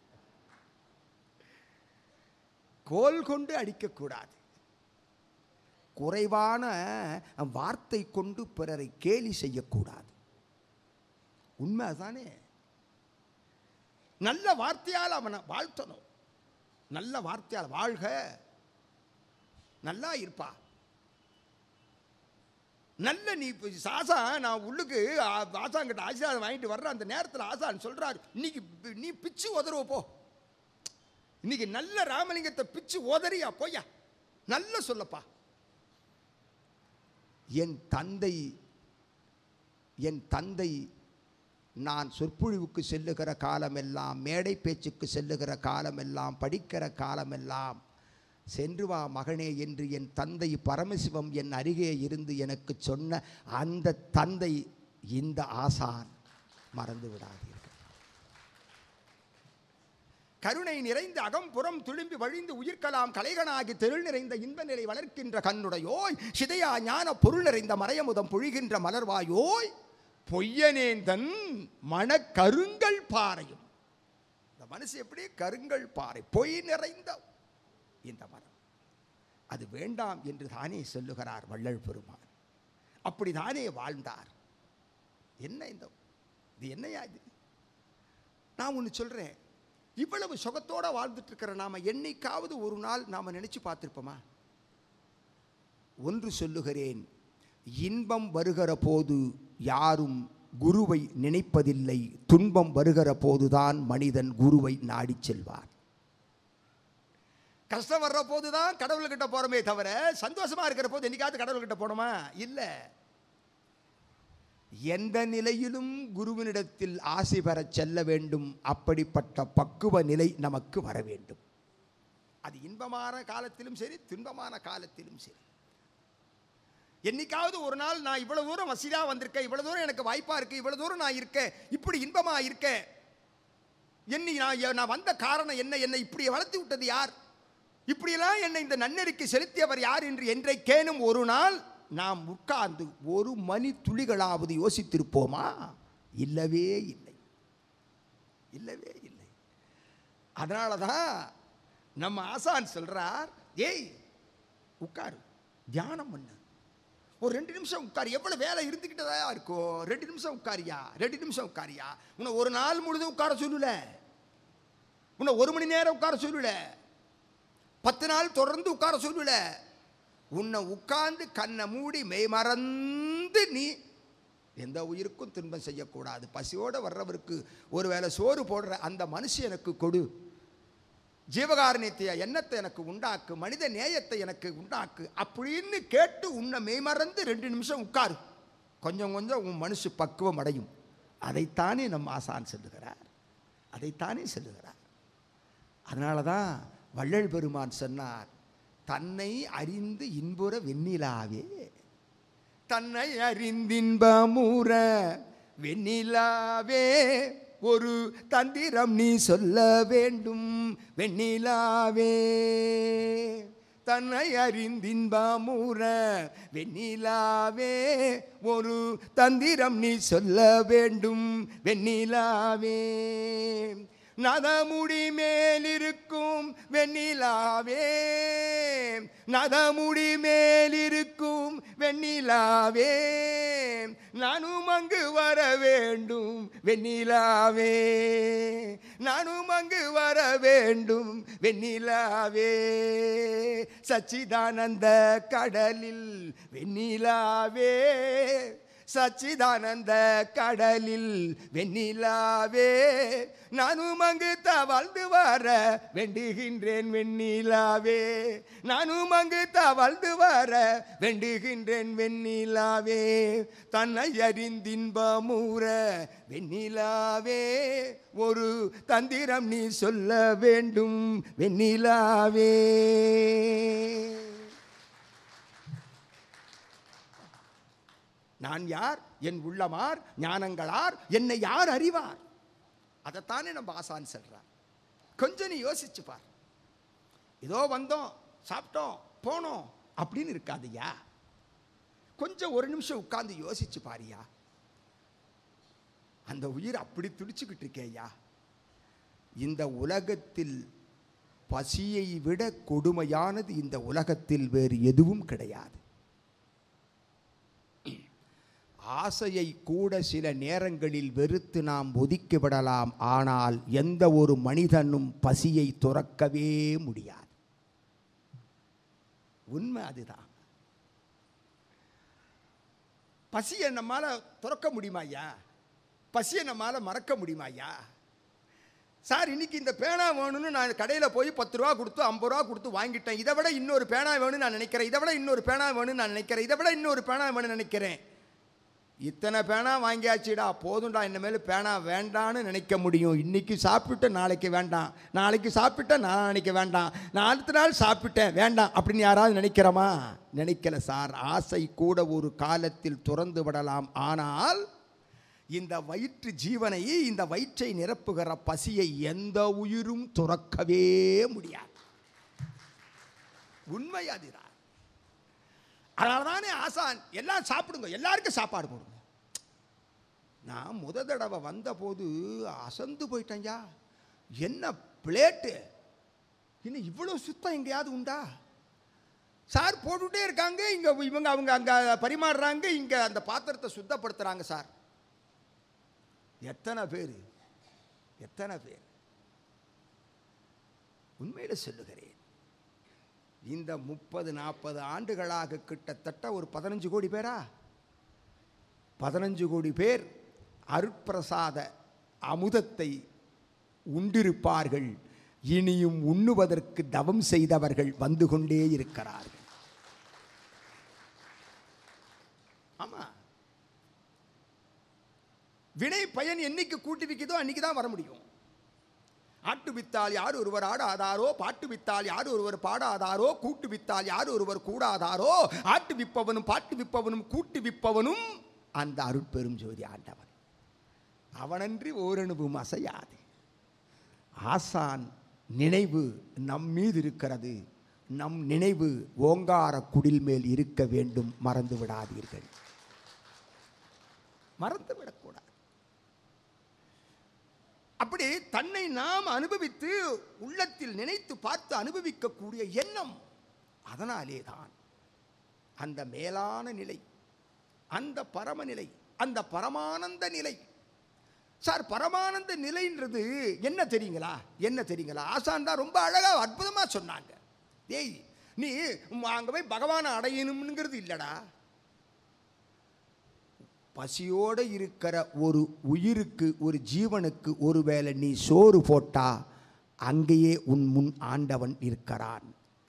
Speaker 1: கோல் கொண்டு அடிக்கக்கூடாது குறைவான வார்த்தை கொண்டு பிறரை கேலி செய்யக்கூடாது உண்மை தானே நல்ல வார்த்தையால் அவனை வாழ்த்தணும் நல்ல வார்த்தையால் வாழ்க நல்லா இருப்பா நல்ல நீ இப்ப சாசா நான் உள்ளுக்கு ஆ- ஆசாங்கிட்ட ஆசீர்வாதம் வாங்கிட்டு வர்ற அந்த நேரத்தில் ஆசான் சொல்றாரு இன்னைக்கு பி- நீ பிச்சு உதறுவ போ இன்னைக்கு நல்ல ராமலிங்கத்தை பிச்சு உதறியா போயா நல்ல சொல்லப்பா என் தந்தை என் தந்தை நான் சொற்பொழிவுக்கு செல்லுகிற காலமெல்லாம் மேடை பேச்சுக்கு செல்லுகிற காலமெல்லாம் படிக்கிற காலமெல்லாம் சென்று வா மகனே என்று என் தந்தை பரமசிவம் என் அருகே இருந்து எனக்கு சொன்ன அந்த தந்தை இந்த ஆசான் மறந்து விடாதீர்கள் கருணை நிறைந்த அகம்புறம் துளும்பி வழிந்து உயிர்க்கலாம் கலைகனாகி தெருள் நிறைந்த இன்ப நிலை வளர்க்கின்ற கண்ணுடையோய் சிதையா ஞான பொருள் நிறைந்த மறையமுதம் பொழிகின்ற மலர்வாயோய் பொய்யனேந்தன் மன கருங்கள் பாறையும் இந்த மனசு எப்படி கருங்கள் பாறை பொய் நிறைந்த இந்த மனம் அது வேண்டாம் என்று தானே சொல்லுகிறார் வள்ளல் பெருமான் அப்படிதானே வாழ்ந்தார் என்ன இந்த இது என்னையா இது நான் ஒன்று சொல்கிறேன் இவ்வளவு சுகத்தோட வாழ்ந்துட்டு இருக்கிற நாம என்னைக்காவது ஒரு நாள் நாம் நினைச்சு பார்த்துருப்போமா ஒன்று சொல்லுகிறேன் இன்பம் வருகிற போது யாரும் குருவை நினைப்பதில்லை துன்பம் வருகிற போதுதான் மனிதன் குருவை நாடிச் செல்வார் கஷ்டம் வர்ற போது தான் கடவுள்கிட்ட போறோமே தவிர சந்தோஷமா இருக்கிற போது என்னைக்காவது கடவுள்கிட்ட போனோமா இல்லை எந்த நிலையிலும் குருவினிடத்தில் ஆசை பெறச் செல்ல வேண்டும் அப்படிப்பட்ட பக்குவ நிலை நமக்கு வர வேண்டும் அது இன்பமான காலத்திலும் சரி துன்பமான காலத்திலும் சரி என்னைக்காவது ஒரு நாள் நான் இவ்வளவு தூரம் வசதியா வந்திருக்கேன் இவ்வளவு தூரம் எனக்கு வாய்ப்பா இருக்கு இவ்வளவு தூரம் நான் இருக்கேன் இப்படி இன்பமா இருக்கேன் என்னை நான் நான் வந்த காரணம் என்ன என்னை இப்படி வளர்த்து விட்டது யார் இப்படியெல்லாம் என்னை இந்த நன்னெறிக்கு செலுத்தியவர் யார் என்று என்றைக்கேனும் ஒரு நாள் நாம் உட்கார்ந்து ஒரு மணி துளிகளாவது யோசித்திருப்போமா இல்லவே இல்லை இல்லவே இல்லை அதனால தான் நம்ம ஆசான் சொல்றார் ஏய் உட்காரு தியானம் பண்ணு ஒரு ரெண்டு நிமிஷம் உட்காரு எவ்வளவு வேலை இருந்துக்கிட்டதா இருக்கும் ரெண்டு நிமிஷம் உட்காரியா ரெண்டு நிமிஷம் உட்காரியா உன்னை ஒரு நாள் முழுதும் உட்கார சொல்லல உன்னை ஒரு மணி நேரம் உட்கார சொல்லல பத்து நாள் தொடர்ந்து உட்கார சொல்லல உன்னை உட்கார்ந்து கண்ணை மூடி மெய் மறந்து நீ எந்த உயிருக்கும் துன்பம் செய்யக்கூடாது பசியோட வர்றவருக்கு ஒரு வேளை சோறு போடுற அந்த மனுஷன் எனக்கு கொடு ஜீவகாரணியத்தை எண்ணத்தை எனக்கு உண்டாக்கு மனித நேயத்தை எனக்கு உண்டாக்கு அப்படின்னு கேட்டு உன்னை மெய்மறந்து ரெண்டு நிமிஷம் உட்காரு கொஞ்சம் கொஞ்சம் உன் மனசு பக்குவம் அடையும் அதைத்தானே நம் ஆசான் சொல்லுகிறார் அதைத்தானே சொல்லுகிறார் அதனால தான் வள்ளல் பெருமான் சொன்னார் தன்னை அறிந்து இன்புற வெண்ணிலாவே தன்னை அறிந்தின்பமுற வெண்ணிலாவே ஒரு தந்திரம் நீ சொல்ல வேண்டும் வெண்ணிலாவே தன்னை அறிந்தின்பமுற வெண்ணிலாவே ஒரு தந்திரம் நீ சொல்ல வேண்டும் வெண்ணிலாவே நதமுடி மேலிருக்கும் வெண்ணிலாவே நதமுடி மேலிருக்கும் வெண்ணிலாவே நானும் அங்கு வர வேண்டும் வெண்ணிலாவே நானும் அங்கு வர வேண்டும் வெண்ணிலாவே சச்சிதானந்த கடலில் வெண்ணிலாவே சச்சிதானந்த கடலில் வெண்ணிலாவே நானும் அங்கு தவழ்ந்து வர வேண்டுகின்றேன் வெண்ணிலாவே நானும் அங்கு தவழ்ந்து வர வேண்டுகின்றேன் வெண்ணிலாவே தன்னை அறிந்தின்பமுற வெண்ணிலாவே ஒரு தந்திரம் நீ சொல்ல வேண்டும் வெண்ணிலாவே நான் யார் என் உள்ளமார் ஞானங்களார் என்னை யார் அறிவார் அதைத்தானே நம்ம ஆசான் சொல்றார் கொஞ்சம் நீ யோசிச்சு பார் ஏதோ வந்தோம் சாப்பிட்டோம் போனோம் அப்படின்னு இருக்காதுயா கொஞ்சம் ஒரு நிமிஷம் உட்கார்ந்து யோசிச்சு பாரியா அந்த உயிர் அப்படி துடிச்சுக்கிட்டு இருக்கேயா இந்த உலகத்தில் பசியை விட கொடுமையானது இந்த உலகத்தில் வேறு எதுவும் கிடையாது ஆசையை கூட சில நேரங்களில் வெறுத்து நாம் ஒதுக்கி விடலாம் ஆனால் எந்த ஒரு மனிதனும் பசியை துறக்கவே முடியாது உண்மை அதுதான் பசியை நம்மால துறக்க முடியுமா ஐயா பசியை நம்மால மறக்க முடியுமா ஐயா சார் இன்னைக்கு இந்த பேனா வேணும்னு நான் கடையில் போய் பத்து ரூபா கொடுத்து ஐம்பது ரூபா கொடுத்து வாங்கிட்டேன் இதை விட இன்னொரு பேனா வேணும்னு நான் நினைக்கிறேன் இதை விட இன்னொரு பேனா வேணும்னு நான் நினைக்கிறேன் இதை விட இன்னொரு பேனா வேணும்னு நினைக்கிறேன் இத்தனை பேனா வாங்கியாச்சுடா போதும்டா இனிமேல் பேனா வேண்டான்னு நினைக்க முடியும் இன்னைக்கு சாப்பிட்டு நாளைக்கு வேண்டாம் நாளைக்கு சாப்பிட்ட நாளைக்கு வேண்டாம் நான் அடுத்த நாள் சாப்பிட்டேன் வேண்டாம் அப்படின்னு யாராவது நினைக்கிறோமா நினைக்கல சார் ஆசை கூட ஒரு காலத்தில் துறந்து விடலாம் ஆனால் இந்த வயிற்று ஜீவனை இந்த வயிற்றை நிரப்புகிற பசியை எந்த உயிரும் துறக்கவே முடியாது உண்மை அதுதான் அதனால தானே ஆசான் எல்லாம் சாப்பிடுங்க எல்லாருக்கும் சாப்பாடு போடுங்க நான் முத தடவை வந்தபோது அசந்து போயிட்டேன்யா என்ன பிளேட்டு இன்னும் இவ்வளோ சுத்தம் எங்கேயாவது உண்டா சார் போட்டுட்டே இருக்காங்க இங்கே இவங்க அவங்க அங்கே பரிமாறுறாங்க இங்கே அந்த பாத்திரத்தை சுத்தப்படுத்துகிறாங்க சார் எத்தனை பேர் எத்தனை பேர் உண்மையில் சொல்லுகிறேன் இந்த முப்பது நாற்பது ஆண்டுகளாக கிட்டத்தட்ட ஒரு பதினஞ்சு கோடி பேரா பதினஞ்சு கோடி பேர் அருட்பிரசாத அமுதத்தை உண்டிருப்பார்கள் இனியும் உண்ணுவதற்கு தவம் செய்தவர்கள் வந்து கொண்டே இருக்கிறார்கள் ஆமா வினை பயன் என்னைக்கு கூட்டி வைக்குதோ அன்னைக்கு தான் வர முடியும் ஆட்டு வித்தால் யார் ஒருவர் ஆடாதாரோ பாட்டு வித்தால் யார் ஒருவர் பாடாதாரோ கூட்டு வித்தால் யார் ஒருவர் கூடாதாரோ ஆட்டு விப்பவனும் பாட்டு விப்பவனும் கூட்டு விப்பவனும் அந்த அருட்பெரும் ஜோதி ஆண்டவன் அவனன்றி ஓரணுவும் அசையாது ஆசான் நினைவு நம் மீது இருக்கிறது நம் நினைவு ஓங்கார குடில் மேல் இருக்க வேண்டும் மறந்து விடாதீர்கள் மறந்து விடக்கூடாது அப்படி தன்னை நாம் அனுபவித்து உள்ளத்தில் நினைத்து பார்த்து அனுபவிக்கக்கூடிய எண்ணம் அதனாலே தான் அந்த மேலான நிலை அந்த பரமநிலை அந்த பரமானந்த நிலை சார் பரமானந்த நிலைன்றது என்ன தெரியுங்களா என்ன தெரியுங்களா ஆசான் தான் ரொம்ப அழகாக அற்புதமாக சொன்னாங்க ஏய் நீ அங்கே போய் பகவானை அடையணுங்கிறது இல்லைடா பசியோடு இருக்கிற ஒரு உயிருக்கு ஒரு ஜீவனுக்கு ஒருவேளை நீ சோறு போட்டா அங்கேயே உன் முன் ஆண்டவன் இருக்கிறான்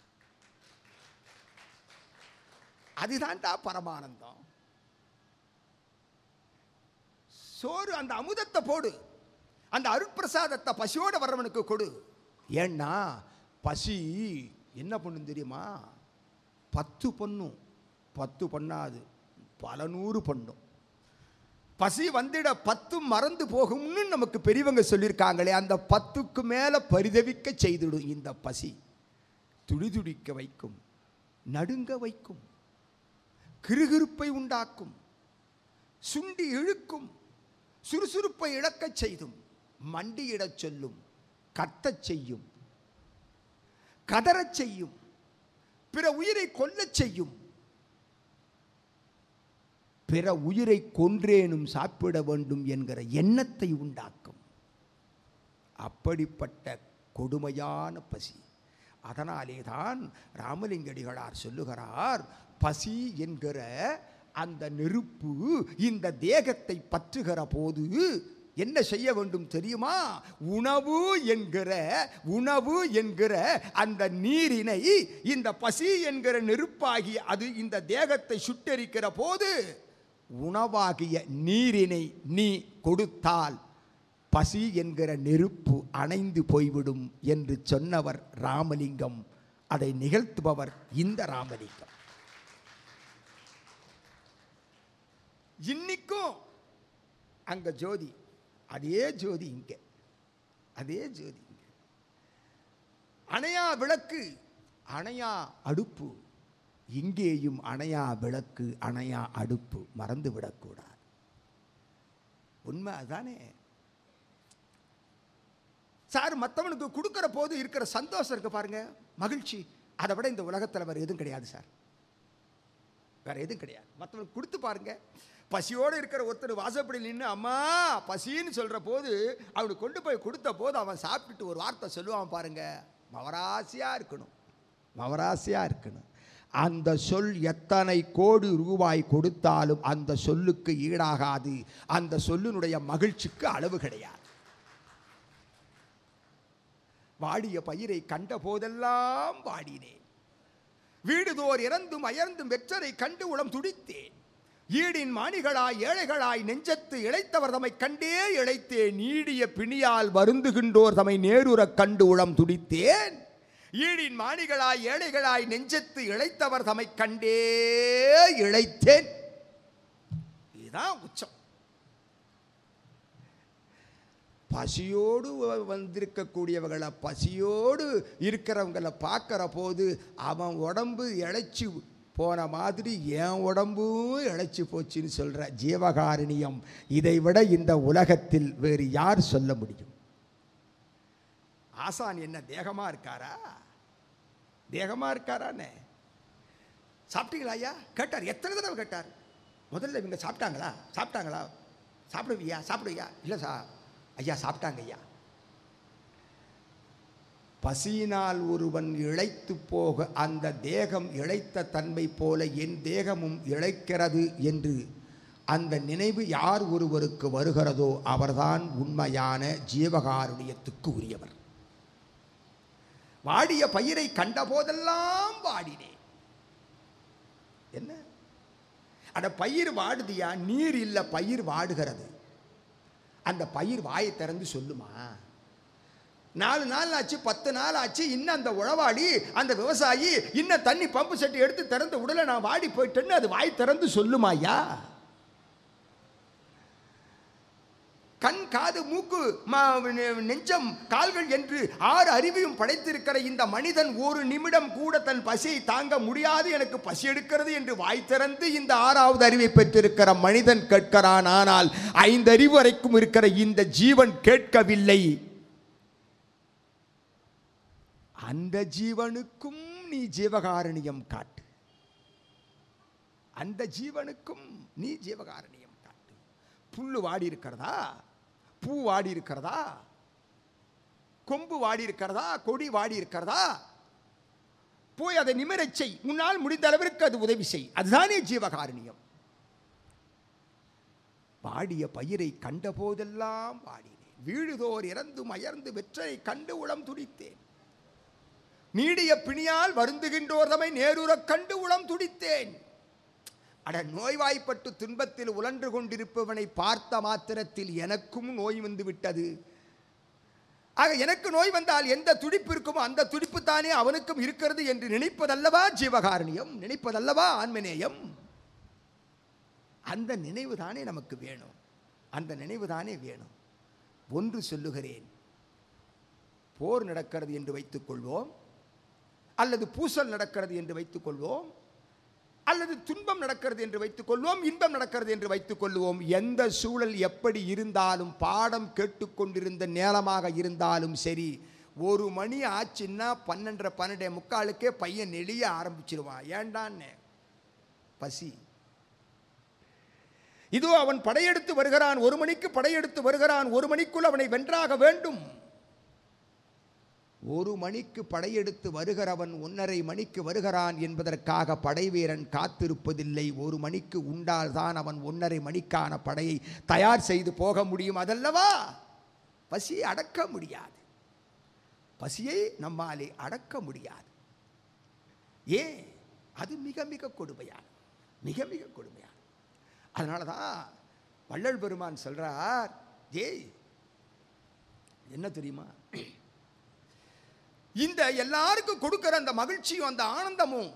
Speaker 1: அதுதான்டா பரமானந்தம் சோறு அந்த அமுதத்தை போடு அந்த அருட்பிரசாதத்தை பசியோட வர்றவனுக்கு கொடு ஏன்னா பசி என்ன பண்ணும் தெரியுமா பத்து பண்ணும் பத்து பண்ணாது பல நூறு பண்ணும் பசி வந்திட பத்தும் மறந்து போகும்னு நமக்கு பெரியவங்க சொல்லியிருக்காங்களே அந்த பத்துக்கு மேலே பரிதவிக்க செய்துடும் இந்த பசி துடிதுடிக்க வைக்கும் நடுங்க வைக்கும் கிறுகிறுப்பை உண்டாக்கும் சுண்டி இழுக்கும் சுறுசுறுப்பை இழக்கச் செய்தும் மண்டியிடச் சொல்லும் கத்தச் செய்யும் கதறச் செய்யும் பிற உயிரை கொல்லச் செய்யும் பிற உயிரை கொன்றேனும் சாப்பிட வேண்டும் என்கிற எண்ணத்தை உண்டாக்கும் அப்படிப்பட்ட கொடுமையான பசி அதனாலே தான் ராமலிங்கடிகளார் சொல்லுகிறார் பசி என்கிற அந்த நெருப்பு இந்த தேகத்தை பற்றுகிற போது என்ன செய்ய வேண்டும் தெரியுமா உணவு என்கிற உணவு என்கிற அந்த நீரினை இந்த பசி என்கிற நெருப்பாகி அது இந்த தேகத்தை சுட்டெரிக்கிற போது உணவாகிய நீரினை நீ கொடுத்தால் பசி என்கிற நெருப்பு அணைந்து போய்விடும் என்று சொன்னவர் ராமலிங்கம் அதை நிகழ்த்துபவர் இந்த ராமலிங்கம் இன்னைக்கும் அங்க ஜோதி அதே ஜோதி இங்க அதே ஜோதி இங்க அணையா விளக்கு அணையா அடுப்பு இங்கேயும் அணையா விளக்கு அணையா அடுப்பு மறந்து விடக்கூடாது உண்மை அதானே சார் மற்றவனுக்கு கொடுக்கிற போது இருக்கிற சந்தோஷம் இருக்கு பாருங்க மகிழ்ச்சி அதை விட இந்த உலகத்தில் வேறு எதுவும் கிடையாது சார் வேற எதுவும் கிடையாது மற்றவனுக்கு கொடுத்து பாருங்க பசியோடு இருக்கிற ஒருத்தர் வாசப்படி நின்று அம்மா பசின்னு சொல்கிற போது அவனுக்கு கொண்டு போய் கொடுத்த போது அவன் சாப்பிட்டுட்டு ஒரு வார்த்தை சொல்லுவான் பாருங்க மவராசியாக இருக்கணும் மவராசியாக இருக்கணும் அந்த சொல் எத்தனை கோடி ரூபாய் கொடுத்தாலும் அந்த சொல்லுக்கு ஈடாகாது அந்த சொல்லினுடைய மகிழ்ச்சிக்கு அளவு கிடையாது வாடிய பயிரை கண்ட போதெல்லாம் வாடினேன் வீடுதோர் இறந்தும் அயர்ந்தும் வெற்றரை கண்டு உளம் துடித்தேன் ஈடின் மாணிகளாய் ஏழைகளாய் நெஞ்சத்து இழைத்தவர் தம்மை கண்டே இழைத்தேன் நீடிய பிணியால் வருந்துகின்றோர் தம்மை நேருறக் கண்டு உளம் துடித்தேன் ஈடின் மாணிகளாய் ஏழைகளாய் நெஞ்சத்து இழைத்தவர் தம்மை கண்டே இழைத்தேன் இதுதான் உச்சம் பசியோடு வ- வந்திருக்கக்கூடியவங்களை பசியோடு இருக்கிறவங்களை பார்க்குற போது அவன் உடம்பு இழைச்சி போன மாதிரி என் உடம்பும் இழைச்சி போச்சுன்னு சொல்கிற ஜீவகாருணியம் இதை விட இந்த உலகத்தில் வேறு யார் சொல்ல முடியும் ஆசான் என்ன தேகமாக இருக்காரா தேகமாக இருக்காரானே சாப்பிட்டீங்களா ஐயா கேட்டார் எத்தனை தடவை கேட்டார் முதல்ல இவங்க சாப்பிட்டாங்களா சாப்பிட்டாங்களா சாப்பிடுவியா சாப்பிடுவியா இல்லை சா ஐயா சாப்பிட்டாங்க ஐயா பசியினால் ஒருவன் இழைத்து போக அந்த தேகம் இழைத்த தன்மை போல என் தேகமும் இழைக்கிறது என்று அந்த நினைவு யார் ஒருவருக்கு வருகிறதோ அவர்தான் உண்மையான ஜீவகாருண்யத்துக்கு உரியவர் வாடிய பயிரை கண்டபோதெல்லாம் வாடினேன் என்ன அட பயிர் வாடுதியா நீர் இல்லை பயிர் வாடுகிறது அந்த பயிர் வாயை திறந்து சொல்லுமா நாலு நாள் ஆச்சு பத்து நாள் ஆச்சு இன்னும் அந்த உழவாளி அந்த விவசாயி இன்னும் தண்ணி பம்பு செட்டு எடுத்து திறந்த உடலை நான் வாடி போயிட்டேன்னு அது வாய் திறந்து சொல்லுமாய்யா கண் காது மூக்கு ம- நெ- நெஞ்சம் கால்கள் என்று ஆறு அறிவையும் படைத்திருக்கிற இந்த மனிதன் ஒரு நிமிடம் கூட தன் பசியை தாங்க முடியாது எனக்கு பசி எடுக்கிறது என்று வாய் திறந்து இந்த ஆறாவது அறிவை பெற்றிருக்கிற மனிதன் கேட்கிறான் ஆனால் ஐந்து அறிவு வரைக்கும் இருக்கிற இந்த ஜீவன் கேட்கவில்லை அந்த ஜீவனுக்கும் நீ ஜீவகாரணியம் காட்டு அந்த ஜீவனுக்கும் நீ ஜீவகாரணியம் காட்டு புல்லு வாடி இருக்கிறதா பூ வாடி இருக்கிறதா கொம்பு வாடி இருக்கிறதா கொடி வாடி இருக்கிறதா போய் அதை நிமிரச் செய் உன்னால் முடிந்த அளவிற்கு அது உதவி செய் அதுதானே ஜீவகாருண்யம் வாடிய பயிரை கண்ட போதெல்லாம் வாடினேன் வீடுதோர் இறந்தும் அயர்ந்து வெற்றரை கண்டு உளம் துடித்தேன் நீடிய பிணியால் வருந்துகின்றோர் தம்மை நேருறக் கண்டு உளம் துடித்தேன் அட நோய்வாய்ப்பட்டு துன்பத்தில் உழன்று கொண்டிருப்பவனை பார்த்த மாத்திரத்தில் எனக்கும் நோய் வந்து விட்டது ஆக எனக்கு நோய் வந்தால் எந்த துடிப்பு இருக்குமோ அந்த துடிப்பு தானே அவனுக்கும் இருக்கிறது என்று நினைப்பதல்லவா ஜீவகாருண்யம் நினைப்பதல்லவா ஆன்மநேயம் அந்த நினைவு தானே நமக்கு வேணும் அந்த நினைவு தானே வேணும் ஒன்று சொல்லுகிறேன் போர் நடக்கிறது என்று வைத்துக்கொள்வோம் அல்லது பூசல் நடக்கிறது என்று வைத்துக்கொள்வோம் அல்லது துன்பம் நடக்கிறது என்று வைத்துக்கொள்வோம் இன்பம் நடக்கிறது என்று வைத்துக்கொள்வோம் எந்த சூழல் எப்படி இருந்தாலும் பாடம் கேட்டுக்கொண்டிருந்த நேரமாக இருந்தாலும் சரி ஒரு மணி ஆச்சுன்னா பன்னெண்டரை பன்னெண்டே முக்காலுக்கே பையன் நெளிய ஆரம்பிச்சிருவான் ஏண்டான்னு பசி இதோ அவன் படையெடுத்து வருகிறான் ஒரு மணிக்கு படையெடுத்து வருகிறான் ஒரு மணிக்குள் அவனை வென்றாக வேண்டும் ஒரு மணிக்கு படையெடுத்து வருகிறவன் ஒன்றரை மணிக்கு வருகிறான் என்பதற்காக படைவீரன் காத்திருப்பதில்லை ஒரு மணிக்கு உண்டால்தான் அவன் ஒன்றரை மணிக்கான படையை தயார் செய்து போக முடியும் அதல்லவா பசியை அடக்க முடியாது பசியை நம்மாலே அடக்க முடியாது ஏன் அது மிக மிக கொடுமையான மிக மிக கொடுமையான அதனால தான் வள்ளல் பெருமான் சொல்றார் ஏய் என்ன தெரியுமா இந்த எல்லாருக்கும் கொடுக்கிற அந்த மகிழ்ச்சியும் அந்த ஆனந்தமும்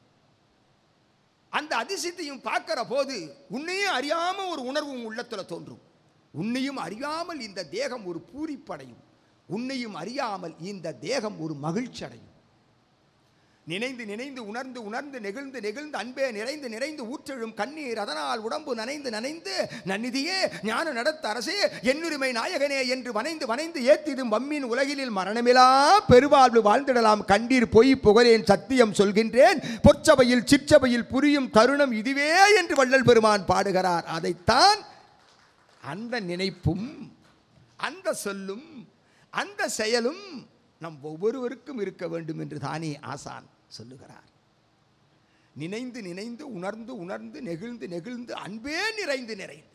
Speaker 1: அந்த அதிசயத்தையும் பார்க்கிற போது உன்னையும் அறியாம ஒரு உணர்வு உன் உள்ளத்துல தோன்றும் உன்னையும் அறியாமல் இந்த தேகம் ஒரு பூரிப்படையும் உன்னையும் அறியாமல் இந்த தேகம் ஒரு மகிழ்ச்சி அடையும் நினைந்து நினைந்து உணர்ந்து உணர்ந்து நெகிழ்ந்து நெகிழ்ந்து அன்பே நிறைந்து நிறைந்து ஊற்றெழும் கண்ணீர் அதனால் உடம்பு நனைந்து நனைந்து நன்னிதியே ஞான நடத்த அரசே என்னுரிமை நாயகனே என்று வனைந்து வனைந்து ஏத்திடும் வம்மின் உலகிலில் மரணமிலா பெருவாழ்வு வாழ்ந்திடலாம் கண்டீர் பொய் புகழேன் சத்தியம் சொல்கின்றேன் பொற்சபையில் சிற்சபையில் புரியும் தருணம் இதுவே என்று வள்ளல் பெருமான் பாடுகிறார் அதைத்தான் அந்த நினைப்பும் அந்த சொல்லும் அந்த செயலும் நம் ஒவ்வொருவருக்கும் இருக்க வேண்டும் என்று தானே ஆசான் சொல்லுகிறார் நினைந்து நினைந்து உணர்ந்து உணர்ந்து நெகிழ்ந்து நெகிழ்ந்து அன்பே நிறைந்து நிறைந்து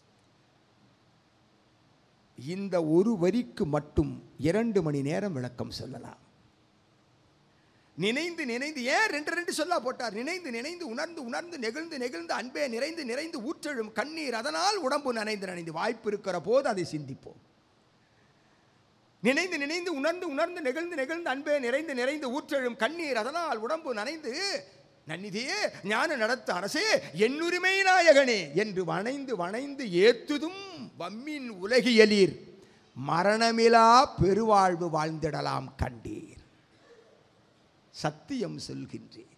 Speaker 1: இந்த ஒரு வரிக்கு மட்டும் இரண்டு மணி நேரம் விளக்கம் சொல்லலாம் நினைந்து நினைந்து ஏன் ரெண்டு ரெண்டு சொல்லா போட்டார் நினைந்து நினைந்து உணர்ந்து உணர்ந்து நெகிழ்ந்து நெகிழ்ந்து அன்பே நிறைந்து நிறைந்து ஊற்றெழும் கண்ணீர் அதனால் உடம்பு நனைந்து நனைந்து வாய்ப்பு இருக்கிற போது அதை சிந்திப்போம் நினைந்து நினைந்து உணர்ந்து உணர்ந்து நெகிழ்ந்து நெகிழ்ந்து அன்பே நிறைந்து நிறைந்து ஊற்றெழும் கண்ணீர் அதனால் உடம்பு நனைந்து நன்னிதியே ஞான நடத்த அரசே என்னுரிமை நாயகனே என்று வணைந்து வணைந்து ஏத்துதும் வம்மின் உலகியலீர் மரணமிலா பெருவாழ்வு வாழ்ந்திடலாம் கண்டீர் சத்தியம் சொல்கின்றேன்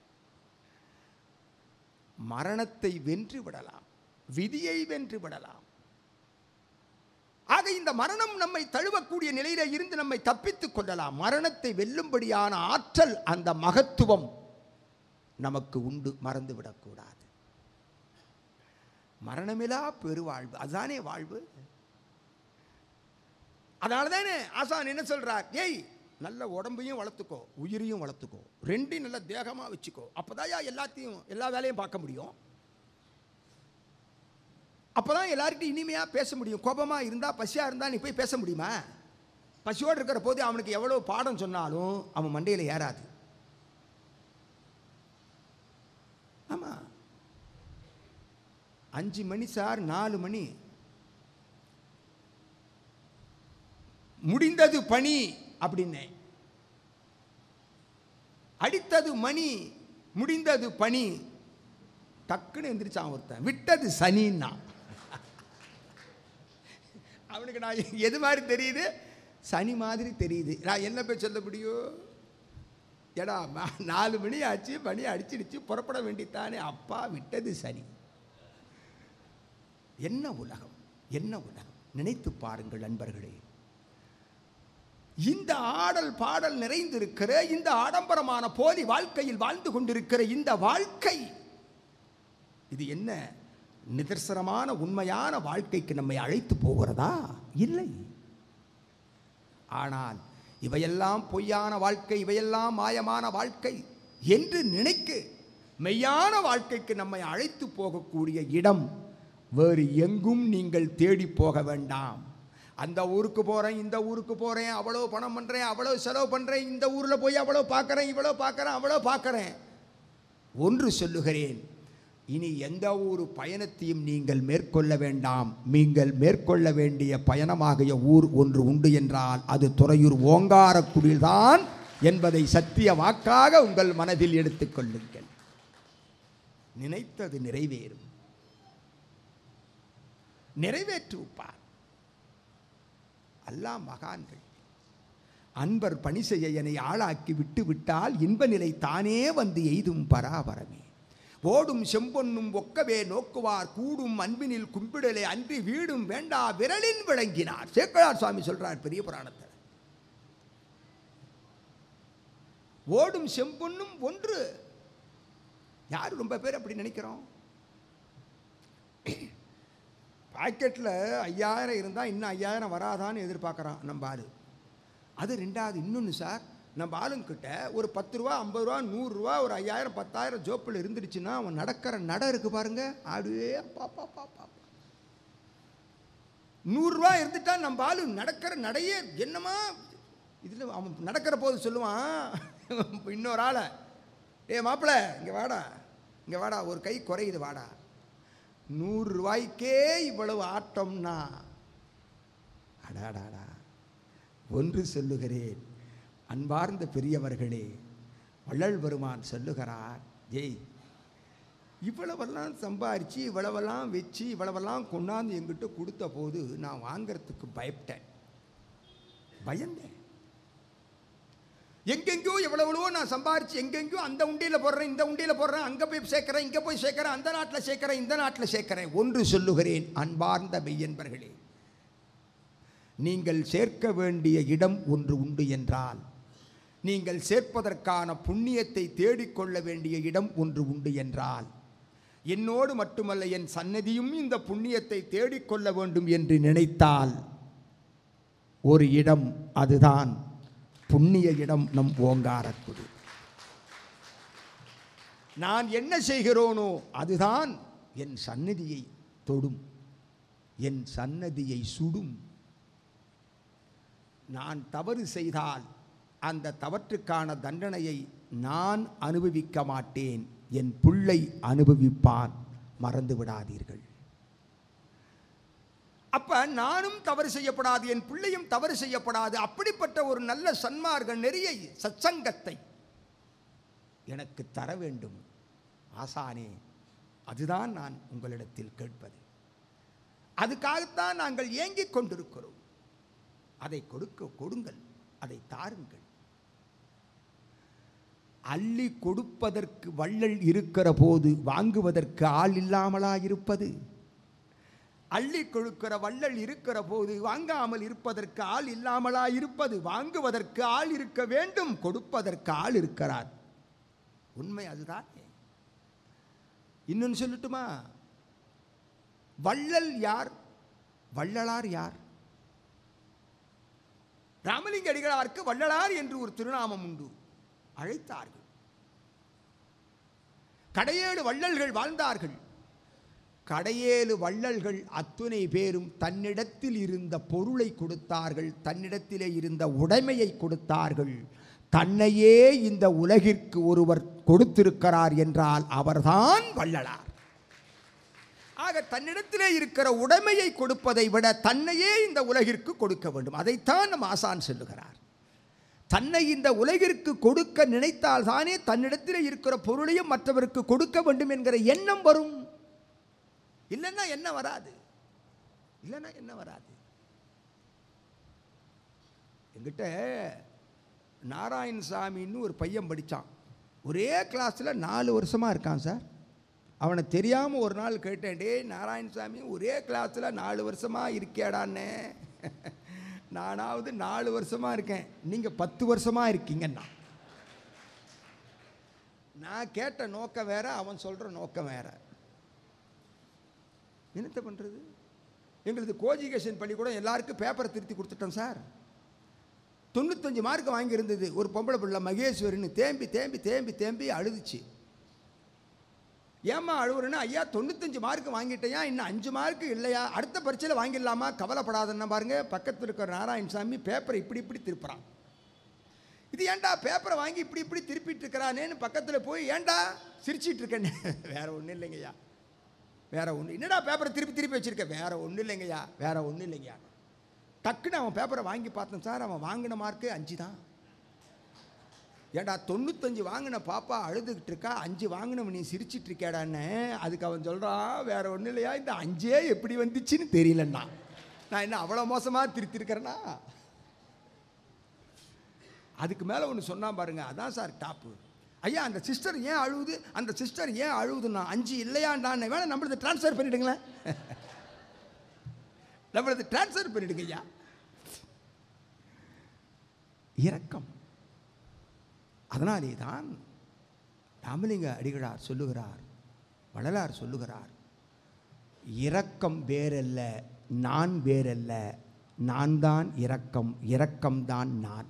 Speaker 1: மரணத்தை வென்று விடலாம் விதியை வென்று விடலாம் ஆக இந்த மரணம் நம்மை தழுவக்கூடிய நிலையில இருந்து நம்மை தப்பித்துக் கொள்ளலாம் மரணத்தை வெல்லும்படியான ஆற்றல் அந்த மகத்துவம் நமக்கு உண்டு மறந்து விடக்கூடாது மரணமிலா பெருவாழ்வு அதுதானே வாழ்வு அதனால தானே ஆசான் என்ன சொல்றார் ஏய் நல்ல உடம்பையும் வளர்த்துக்கோ உயிரையும் வளர்த்துக்கோ ரெண்டையும் நல்ல தேகமா வச்சுக்கோ அப்போதாயா எல்லாத்தையும் எல்லா வேலையும் பார்க்க முடியும் அப்பதான் எல்லார்கிட்டையும் இனிமையா பேச முடியும் கோபமா இருந்தா பசியா இருந்தா நீ போய் பேச முடியுமா பசியோடு இருக்கிற போது அவனுக்கு எவ்வளவு பாடம் சொன்னாலும் அவன் மண்டையில் ஏறாது ஆமா அஞ்சு மணி சார் நாலு மணி முடிந்தது பணி அப்படின்னேன் அடித்தது மணி முடிந்தது பணி டக்குன்னு எந்திரிச்சான் ஒருத்தன் விட்டது சனின்னா அவனுக்கு நான் எது மாதிரி தெரியுது சனி மாதிரி தெரியுது நான் என்ன போய் சொல்ல முடியும் ஏடா ம- நாலு மணி ஆச்சு மணி அடிச்சிடுச்சு புறப்பட வேண்டித்தானே அப்பா விட்டது சனி என்ன உலகம் என்ன உலகம் நினைத்து பாருங்கள் நண்பர்களே இந்த ஆடல் பாடல் நிறைந்திருக்கிற இந்த ஆடம்பரமான போலி வாழ்க்கையில் வாழ்ந்து கொண்டிருக்கிற இந்த வாழ்க்கை இது என்ன நிதர்சனமான உண்மையான வாழ்க்கைக்கு நம்மை அழைத்து போகிறதா இல்லை ஆனால் இவையெல்லாம் பொய்யான வாழ்க்கை இவையெல்லாம் மாயமான வாழ்க்கை என்று நினைக்க மெய்யான வாழ்க்கைக்கு நம்மை அழைத்து போகக்கூடிய இடம் வேறு எங்கும் நீங்கள் தேடி போக வேண்டாம் அந்த ஊருக்கு போகிறேன் இந்த ஊருக்கு போகிறேன் அவ்வளோ பணம் பண்ணுறேன் அவ்வளோ செலவு பண்ணுறேன் இந்த ஊரில் போய் அவ்வளோ பார்க்குறேன் இவ்வளோ பார்க்குறேன் அவ்வளோ பார்க்குறேன் ஒன்று சொல்லுகிறேன் இனி எந்த ஒரு பயணத்தையும் நீங்கள் மேற்கொள்ள வேண்டாம் நீங்கள் மேற்கொள்ள வேண்டிய பயணமாகிய ஊர் ஒன்று உண்டு என்றால் அது துறையூர் ஓங்காரக்குடில்தான் என்பதை சத்திய வாக்காக உங்கள் மனதில் எடுத்துக்கொள்ளுங்கள் நினைத்தது நிறைவேறும் நிறைவேற்றுப்பார் அல்லாஹ் மகான்கள் அன்பர் பணி செய்ய என்னை ஆளாக்கி விட்டு விட்டால் இன்ப நிலை தானே வந்து எய்தும் பராபரமே ஓடும் செம்பொன்னும் ஒக்கவே நோக்குவார் கூடும் அன்பினில் கும்பிடலே அன்றி வீடும் வேண்டா விரலின் விளங்கினார் சேக்கலார் சுவாமி சொல்றார் பெரிய புராணத்தில் ஓடும் செம்பொன்னும் ஒன்று யார் ரொம்ப பேர் அப்படி நினைக்கிறோம் பாக்கெட்டில் ஐயாயிரம் இருந்தால் இன்னும் ஐயாயிரம் வராதான்னு எதிர்பார்க்குறான் நம்ம ஆளு அது ரெண்டாவது இன்னொன்று சார் நம்ம ஆளுங்கிட்ட ஒரு பத்து ரூபா ஐம்பது ரூபா நூறுரூவா ஒரு ஐயாயிரம் பத்தாயிரம் ஜோப்பில் இருந்துடுச்சுன்னா அவன் நடக்கிற நட இருக்கு பாருங்க ஆடுவே அப்பா அப்பா அப்பா அப்பா நூறுரூவா இருந்துட்டா நம்ம ஆளு நடக்கிற நடையே என்னமா இதில் அவன் நடக்கிற போது சொல்லுவான் இன்னொரு ஆளை ஏ மாப்பிள்ள இங்கே வாடா இங்கே வாடா ஒரு கை குறையுது வாடா நூறு ரூபாய்க்கே இவ்வளவு ஆட்டம்னா அடாடாடா ஒன்று சொல்லுகிறேன் அன்பார்ந்த பெரியவர்களே வள்ளல் பெருமான் சொல்லுகிறார் ஜெய் இவ்வளவெல்லாம் சம்பாரித்து இவ்வளவெல்லாம் வச்சு இவ்வளவெல்லாம் கொண்டாந்து எங்கிட்ட கொடுத்த போது நான் வாங்கிறதுக்கு பயப்பட்டேன் பயந்தேன் எங்கெங்கேயோ எவ்வளவோ நான் சம்பாரிச்சு எங்கெங்கேயோ அந்த உண்டியில் போடுறேன் இந்த உண்டியில் போடுறேன் அங்கே போய் சேர்க்குறேன் இங்கே போய் சேர்க்குறேன் அந்த நாட்டில் சேர்க்குறேன் இந்த நாட்டில் சேர்க்குறேன் ஒன்று சொல்லுகிறேன் அன்பார்ந்த மெய்யன்பர்களே நீங்கள் சேர்க்க வேண்டிய இடம் ஒன்று உண்டு என்றால் நீங்கள் சேர்ப்பதற்கான புண்ணியத்தை தேடிக்கொள்ள வேண்டிய இடம் ஒன்று உண்டு என்றால் என்னோடு மட்டுமல்ல என் சன்னதியும் இந்த புண்ணியத்தை தேடிக்கொள்ள வேண்டும் என்று நினைத்தால் ஒரு இடம் அதுதான் புண்ணிய இடம் நம் ஓங்காரக்குடி நான் என்ன செய்கிறோனோ அதுதான் என் சன்னதியை தொடும் என் சன்னதியை சுடும் நான் தவறு செய்தால் அந்த தவற்றுக்கான தண்டனையை நான் அனுபவிக்க மாட்டேன் என் பிள்ளை அனுபவிப்பான் மறந்து விடாதீர்கள் அப்ப நானும் தவறு செய்யப்படாது என் பிள்ளையும் தவறு செய்யப்படாது அப்படிப்பட்ட ஒரு நல்ல சன்மார்க்க நெறியை சச்சங்கத்தை எனக்கு தர வேண்டும் ஆசானே அதுதான் நான் உங்களிடத்தில் கேட்பது அதுக்காகத்தான் நாங்கள் ஏங்கிக் கொண்டிருக்கிறோம் அதை கொடுக்க கொடுங்கள் அதை தாருங்கள் அள்ளி கொடுப்பதற்கு வள்ளல் இருக்கிற போது வாங்குவதற்கு ஆள் இல்லாமலா இருப்பது அள்ளி கொடுக்கிற வள்ளல் இருக்கிற போது வாங்காமல் இருப்பதற்கு ஆள் இல்லாமலா இருப்பது வாங்குவதற்கு ஆள் இருக்க வேண்டும் கொடுப்பதற்கு ஆள் இருக்கிறார் உண்மை அதுதான் இன்னொன்று சொல்லட்டுமா வள்ளல் யார் வள்ளலார் யார் ராமலிங்க அடிகளாருக்கு வள்ளலார் என்று ஒரு திருநாமம் உண்டு அழைத்தார்கள் கடையேழு வள்ளல்கள் வாழ்ந்தார்கள் கடையேழு வள்ளல்கள் அத்துணை பேரும் தன்னிடத்தில் இருந்த பொருளை கொடுத்தார்கள் தன்னிடத்திலே இருந்த உடைமையை கொடுத்தார்கள் தன்னையே இந்த உலகிற்கு ஒருவர் கொடுத்திருக்கிறார் என்றால் அவர்தான் வள்ளலார் ஆக தன்னிடத்திலே இருக்கிற உடைமையை கொடுப்பதை விட தன்னையே இந்த உலகிற்கு கொடுக்க வேண்டும் அதைத்தான் நம் ஆசான் சொல்லுகிறார் தன்னை இந்த உலகிற்கு கொடுக்க நினைத்தால் தானே தன்னிடத்திலே இருக்கிற பொருளையும் மற்றவருக்கு கொடுக்க வேண்டும் என்கிற எண்ணம் வரும் இல்லைன்னா என்ன வராது இல்லைன்னா என்ன வராது எங்கிட்ட நாராயணசாமின்னு ஒரு பையன் படித்தான் ஒரே கிளாஸில் நாலு வருஷமாக இருக்கான் சார் அவனை தெரியாமல் ஒரு நாள் கேட்டேன் டே நாராயணசாமி ஒரே கிளாஸில் நாலு வருஷமாக இருக்கியாடான்னு நானாவது நாலு வருஷமாக இருக்கேன் நீங்கள் பத்து வருஷமாக இருக்கீங்கண்ணா நான் கேட்ட நோக்கம் வேற அவன் சொல்கிற நோக்கம் வேற என்னத்த பண்ணுறது எங்களது கோஜிகேஷன் பள்ளிக்கூடம் எல்லாருக்கும் பேப்பரை திருத்தி கொடுத்துட்டோம் சார் தொண்ணூத்தஞ்சு மார்க் வாங்கியிருந்தது ஒரு பொம்பளை பிள்ளை மகேஸ்வரின்னு தேம்பி தேம்பி தேம்பி தேம்பி அழுதுச்சு ஏம்மா அழுவுறேன்னா ஐயா தொண்ணூத்தஞ்சு மார்க் வாங்கிட்டேயா இன்னும் அஞ்சு மார்க் இல்லையா அடுத்த பரீட்சையில் வாங்கிடலாமா கவலைப்படாதன்னா பாருங்க பக்கத்தில் இருக்கிற நாராயணசாமி பேப்பரை இப்படி இப்படி திருப்புறான் இது ஏன்டா பேப்பரை வாங்கி இப்படி இப்படி திருப்பிட்டு இருக்கிறானேன்னு பக்கத்தில் போய் ஏன்டா சிரிச்சிட்டு இருக்கேன்னு வேற ஒன்றும் இல்லைங்கய்யா வேற ஒன்று என்னடா பேப்பரை திருப்பி திருப்பி வச்சிருக்க வேற ஒன்றும் இல்லைங்கய்யா வேற ஒன்றும் இல்லைங்கய்யா டக்குன்னு அவன் பேப்பரை வாங்கி பார்த்தேன் சார் அவன் வாங்கின மார்க்கு அஞ்சு தான் ஏடா தொண்ணூத்தஞ்சு வாங்கின பாப்பா அழுதுகிட்டு இருக்கா அஞ்சு வாங்கினவன் நீ சிரிச்சிட்டு இருக்கேடான்னு அதுக்கு அவன் சொல்கிறான் வேற ஒன்றும் இல்லையா இந்த அஞ்சே எப்படி வந்துச்சுன்னு தெரியலண்ணா நான் என்ன அவ்வளோ மோசமாக திருத்திருக்கிறேன்னா அதுக்கு மேலே ஒன்று சொன்னா பாருங்க அதான் சார் டாப்பு ஐயா அந்த சிஸ்டர் ஏன் அழுவுது அந்த சிஸ்டர் ஏன் அழுவுதுன்னா அஞ்சு இல்லையாண்டான்னு வேணா நம்மளது ட்ரான்ஸ்ஃபர் பண்ணிடுங்களேன் நம்மளது ட்ரான்ஸ்ஃபர் பண்ணிடுங்க ஐயா இரக்கம் அதனாலே தான் ராமலிங்க அடிகளார் சொல்லுகிறார் வள்ளலார் சொல்லுகிறார் இரக்கம் வேறல்ல நான் வேறல்ல நான் தான் இரக்கம் இரக்கம்தான் நான்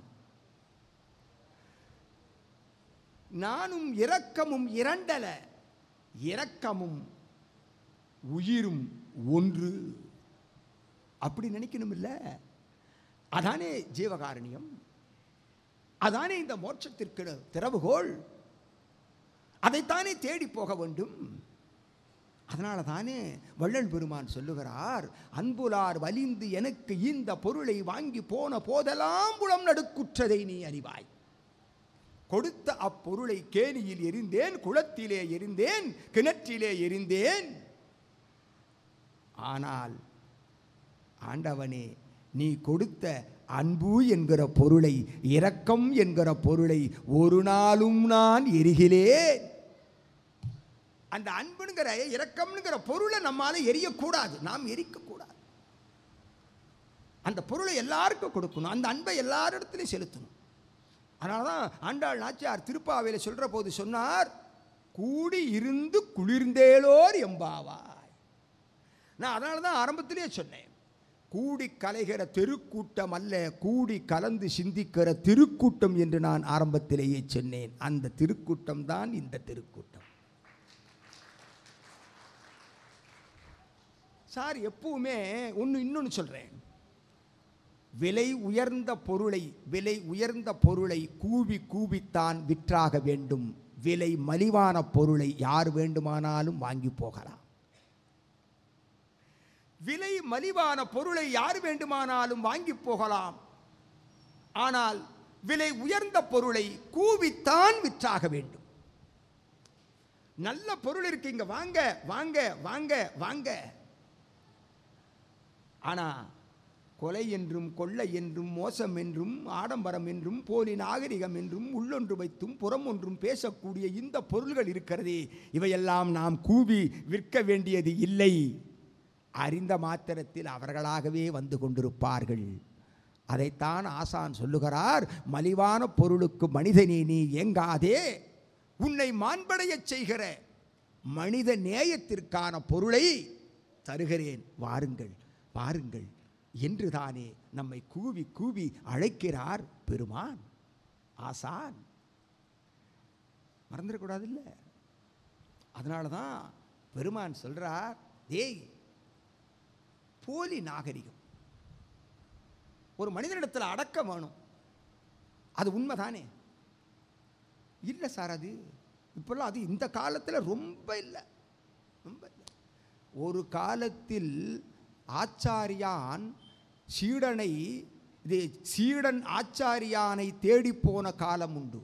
Speaker 1: நானும் இரக்கமும் இரண்டல இரக்கமும் உயிரும் ஒன்று அப்படி நினைக்கணும் இல்ல அதானே ஜீவகாரணியம் அதானே இந்த மோட்சத்திற்கு திறவுகோள் அதைத்தானே தேடி போக வேண்டும் அதனால தானே வள்ளல் பெருமான் சொல்லுகிறார் அன்புலார் வலிந்து எனக்கு இந்த பொருளை வாங்கி போன போதெல்லாம் புலம் நடுக்குற்றதை நீ அறிவாய் கொடுத்த அப்பொருளை கேணியில் எரிந்தேன் குளத்திலே எரிந்தேன் கிணற்றிலே எரிந்தேன் ஆனால் ஆண்டவனே நீ கொடுத்த அன்பு என்கிற பொருளை இரக்கம் என்கிற பொருளை ஒரு நாளும் நான் எரிகிலேன் அந்த அன்புங்கிற இரக்கம்ங்கிற பொருளை நம்மால எரியக்கூடாது நாம் எரிக்கக்கூடாது அந்த பொருளை எல்லாருக்கும் கொடுக்கணும் அந்த அன்பை எல்லாரிடத்துலையும் செலுத்தணும் அதனால தான் ஆண்டாள் நாச்சியார் திருப்பாவையில் சொல்கிற போது சொன்னார் கூடி இருந்து குளிர்ந்தேலோர் எம்பாவாய் நான் அதனால தான் ஆரம்பத்திலே சொன்னேன் கூடி கலைகிற தெருக்கூட்டம் அல்ல கூடி கலந்து சிந்திக்கிற திருக்கூட்டம் என்று நான் ஆரம்பத்திலேயே சொன்னேன் அந்த திருக்கூட்டம் தான் இந்த திருக்கூட்டம் சார் எப்பவுமே ஒன்று இன்னொன்று சொல்கிறேன் விலை உயர்ந்த பொருளை விலை உயர்ந்த பொருளை கூவி கூவித்தான் விற்றாக வேண்டும் விலை மலிவான பொருளை யார் வேண்டுமானாலும் வாங்கி போகலாம் விலை மலிவான பொருளை யார் வேண்டுமானாலும் வாங்கி போகலாம் ஆனால் விலை உயர்ந்த பொருளை கூவித்தான் விற்றாக வேண்டும் நல்ல பொருள் இருக்கு இங்க வாங்க வாங்க வாங்க வாங்க ஆனா கொலை என்றும் கொள்ளை என்றும் மோசம் என்றும் ஆடம்பரம் என்றும் போலி நாகரிகம் என்றும் உள்ளொன்று வைத்தும் புறம் ஒன்றும் பேசக்கூடிய இந்த பொருள்கள் இருக்கிறதே இவையெல்லாம் நாம் கூவி விற்க வேண்டியது இல்லை அறிந்த மாத்திரத்தில் அவர்களாகவே வந்து கொண்டிருப்பார்கள் அதைத்தான் ஆசான் சொல்லுகிறார் மலிவான பொருளுக்கு மனிதனே நீ ஏங்காதே உன்னை மாண்படையச் செய்கிற மனித நேயத்திற்கான பொருளை தருகிறேன் வாருங்கள் வாருங்கள் என்று தானே நம்மை கூவி கூவி அழைக்கிறார் பெருமான் ஆசான் மறந்துடக்கூடாது இல்லை அதனால தான் பெருமான் சொல்றார் டேய் போலி நாகரிகம் ஒரு மனிதனிடத்தில் அடக்கம் வேணும் அது உண்மைதானே இல்லை சார் அது இப்போல்லாம் அது இந்த காலத்தில் ரொம்ப இல்லை ரொம்ப இல்லை ஒரு காலத்தில் ஆச்சாரியான் சீடனை இது சீடன் ஆச்சாரியானை தேடி போன காலம் உண்டு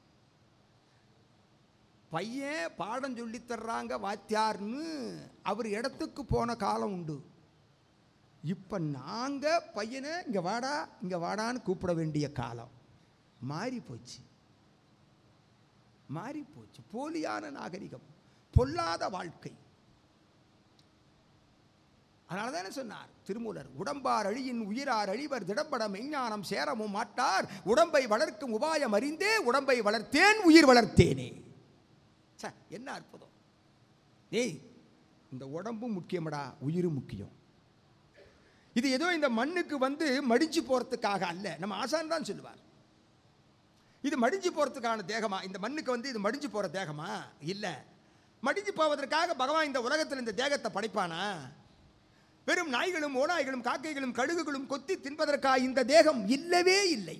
Speaker 1: பையன் பாடம் சொல்லித் தர்றாங்க வாத்தியார்னு அவர் இடத்துக்கு போன காலம் உண்டு இப்போ நாங்கள் பையனை இங்கே வாடா இங்கே வாடான்னு கூப்பிட வேண்டிய காலம் மாறி போச்சு மாறி போச்சு போலியான நாகரிகம் பொல்லாத வாழ்க்கை அதனால தானே சொன்னார் திருமூலர் உடம்பார் அழியின் உயிரார் அழிவர் திடம்பட மெஞ்ஞானம் சேரமும் மாட்டார் உடம்பை வளர்க்கும் உபாயம் அறிந்தே உடம்பை வளர்த்தேன் உயிர் வளர்த்தேனே ச என்ன அற்புதம் ஏய் இந்த உடம்பும் முக்கியமடா உயிரும் முக்கியம் இது ஏதோ இந்த மண்ணுக்கு வந்து மடிஞ்சு போகிறதுக்காக அல்ல நம்ம ஆசான் தான் சொல்லுவார் இது மடிஞ்சு போகிறதுக்கான தேகமா இந்த மண்ணுக்கு வந்து இது மடிஞ்சு போகிற தேகமா இல்லை மடிஞ்சு போவதற்காக பகவான் இந்த உலகத்தில் இந்த தேகத்தை படைப்பானா வெறும் நாய்களும் ஓநாய்களும் காக்கைகளும் கழுகுகளும் கொத்தி தின்பதற்காக இந்த தேகம் இல்லவே இல்லை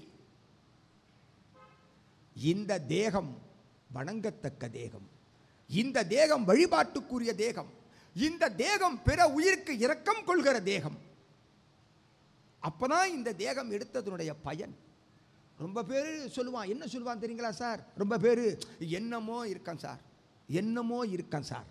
Speaker 1: இந்த தேகம் வணங்கத்தக்க தேகம் இந்த தேகம் வழிபாட்டுக்குரிய தேகம் இந்த தேகம் பிற உயிருக்கு இரக்கம் கொள்கிற தேகம் அப்பதான் இந்த தேகம் எடுத்ததனுடைய பயன் ரொம்ப பேர் சொல்லுவான் என்ன சொல்லுவான் தெரியுங்களா சார் ரொம்ப பேர் என்னமோ இருக்கான் சார் என்னமோ இருக்கான் சார்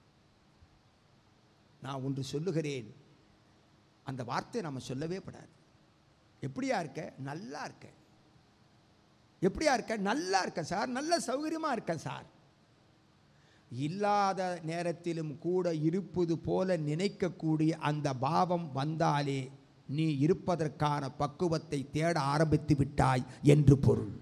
Speaker 1: நான் ஒன்று சொல்லுகிறேன் அந்த வார்த்தை நம்ம சொல்லவே படாது எப்படியா இருக்க நல்லா இருக்க எப்படியா இருக்க நல்லா இருக்கேன் சார் நல்ல சௌகரியமாக இருக்கேன் சார் இல்லாத நேரத்திலும் கூட இருப்பது போல நினைக்கக்கூடிய அந்த பாவம் வந்தாலே நீ இருப்பதற்கான பக்குவத்தை தேட ஆரம்பித்து விட்டாய் என்று பொருள்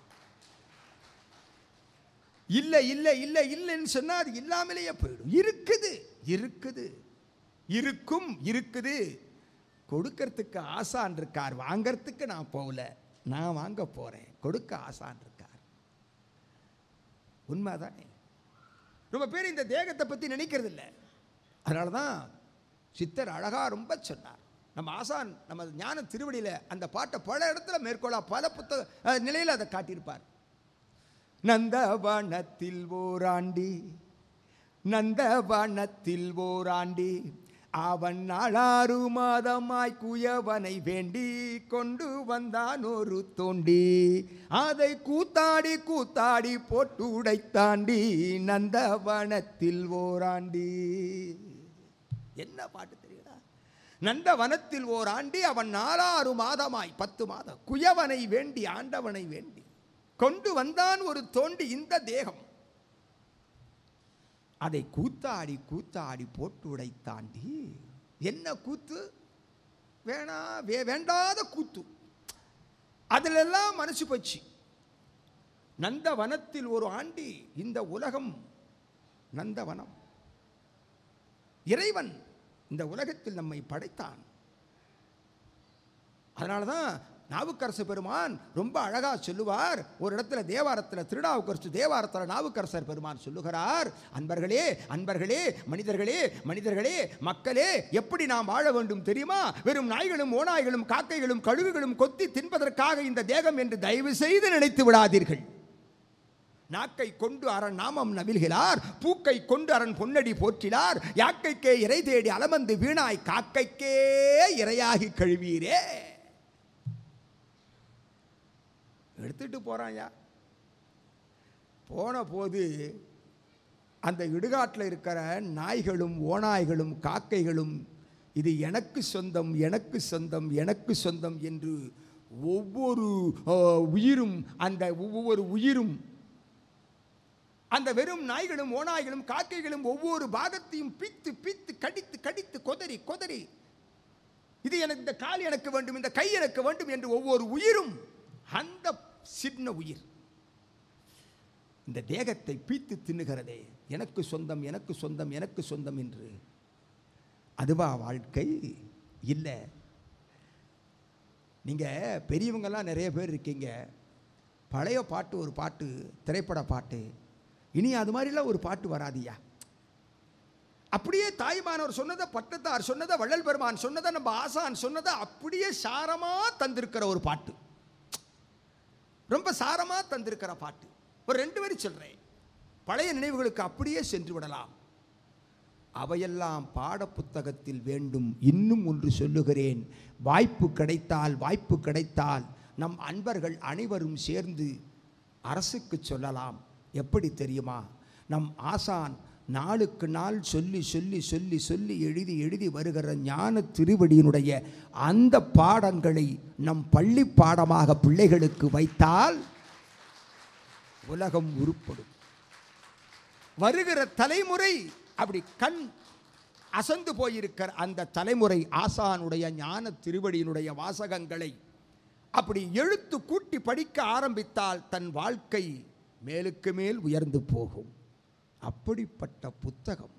Speaker 1: இல்லை இல்லை இல்லை இல்லைன்னு சொன்னா அது இல்லாமலேயே போயிடும் இருக்குது இருக்குது இருக்கும் இருக்குது கொடுக்கறதுக்கு ஆசான் இருக்கார் வாங்கறதுக்கு நான் போகல நான் வாங்க போறேன் கொடுக்க ஆசான் இருக்கார் உண்மைதானே ரொம்ப பேர் இந்த தேகத்தை பற்றி நினைக்கிறது இல்லை அதனால தான் சித்தர் அழகாக ரொம்ப சொன்னார் நம்ம ஆசான் நம்ம ஞான திருவடியில் அந்த பாட்டை பல இடத்துல மேற்கொள்ளா பல புத்தக நிலையில் அதை காட்டியிருப்பார் நந்தவனத்தில் ஓராண்டி நந்தவனத்தில் ஓராண்டி அவன் நாளாறு மாதமாய் குயவனை வேண்டி கொண்டு வந்தான் ஒரு தோண்டி அதை கூத்தாடி கூத்தாடி போட்டு உடைத்தாண்டி நந்தவனத்தில் ஓராண்டி என்ன பாட்டு தெரியுதா நந்தவனத்தில் ஓராண்டி அவன் நாலாறு மாதமாய் பத்து மாதம் குயவனை வேண்டி ஆண்டவனை வேண்டி கொண்டு வந்தான் ஒரு தோண்டி இந்த தேகம் அதை கூத்தாடி கூத்தாடி போட்டு உடைத்தாண்டி என்ன கூத்து வேணா வே வேண்டாத கூத்து அதிலெல்லாம் மனசு போச்சு நந்தவனத்தில் ஒரு ஆண்டி இந்த உலகம் நந்தவனம் இறைவன் இந்த உலகத்தில் நம்மை படைத்தான் அதனால தான் நாவுக்கரசு பெருமான் ரொம்ப அழகா சொல்லுவார் ஒரு இடத்துல தேவாரத்தில் திருநாவுக்கரசு தேவாரத்தில் நாவுக்கரசர் பெருமான் சொல்லுகிறார் அன்பர்களே அன்பர்களே மனிதர்களே மனிதர்களே மக்களே எப்படி நாம் வாழ வேண்டும் தெரியுமா வெறும் நாய்களும் ஓநாய்களும் காக்கைகளும் கழுகுகளும் கொத்தி தின்பதற்காக இந்த தேகம் என்று தயவு செய்து நினைத்து விடாதீர்கள் நாக்கை கொண்டு அரண் நாமம் நவில்கிறார் பூக்கை கொண்டு அரண் பொன்னடி போற்றினார் யாக்கைக்கே இறை தேடி அலமந்து வீணாய் காக்கைக்கே இரையாகி கழுவீரே எடுத்துட்டு போறான்யா போன போது அந்த இடுகாட்டில் இருக்கிற நாய்களும் ஓநாய்களும் காக்கைகளும் இது எனக்கு சொந்தம் எனக்கு சொந்தம் எனக்கு சொந்தம் என்று ஒவ்வொரு அஹ், உயிரும் அந்த ஒவ்வொரு உயிரும் அந்த வெறும் நாய்களும் ஓநாய்களும் காக்கைகளும் ஒவ்வொரு பாகத்தையும் பித்து பித்து கடித்து கடித்து கொதறி கொதறி இது எனக்கு இந்த கால் எனக்கு வேண்டும் இந்த கை எனக்கு வேண்டும் என்று ஒவ்வொரு உயிரும் அந்த சின்ன உயிர் இந்த தேகத்தை பீத்து தின்னுகிறதே எனக்கு சொந்தம் எனக்கு சொந்தம் எனக்கு சொந்தம் என்று அதுவா வாழ்க்கை இல்லை நீங்கள் பெரியவங்கெல்லாம் நிறைய பேர் இருக்கீங்க பழைய பாட்டு ஒரு பாட்டு திரைப்பட பாட்டு இனி அது மாதிரிலாம் ஒரு பாட்டு வராதியா அப்படியே தாய்மானவர் சொன்னதை பட்டத்தார் சொன்னதை வள்ளல் பெருமான் சொன்னதை நம்ம ஆசான் சொன்னதை அப்படியே சாரமாக தந்திருக்கிற ஒரு பாட்டு ரொம்ப சாரமாக தந்திருக்கிற பாட்டு ஒரு ரெண்டு வரி சொல்கிறேன் பழைய நினைவுகளுக்கு அப்படியே சென்று விடலாம் அவையெல்லாம் பாடப்புத்தகத்தில் வேண்டும் இன்னும் ஒன்று சொல்லுகிறேன் வாய்ப்பு கிடைத்தால் வாய்ப்பு கிடைத்தால் நம் அன்பர்கள் அனைவரும் சேர்ந்து அரசுக்கு சொல்லலாம் எப்படி தெரியுமா நம் ஆசான் நாளுக்கு நாள் சொல்லி சொல்லி சொல்லி சொல்லி எழுதி எழுதி வருகிற ஞான திருவடியினுடைய அந்த பாடங்களை நம் பள்ளி பாடமாக பிள்ளைகளுக்கு வைத்தால் உலகம் உருப்படும் வருகிற தலைமுறை அப்படி கண் அசந்து போயிருக்கிற அந்த தலைமுறை ஆசானுடைய ஞான திருவடியினுடைய வாசகங்களை அப்படி எழுத்து கூட்டி படிக்க ஆரம்பித்தால் தன் வாழ்க்கை மேலுக்கு மேல் உயர்ந்து போகும் அப்படிப்பட்ட புத்தகம்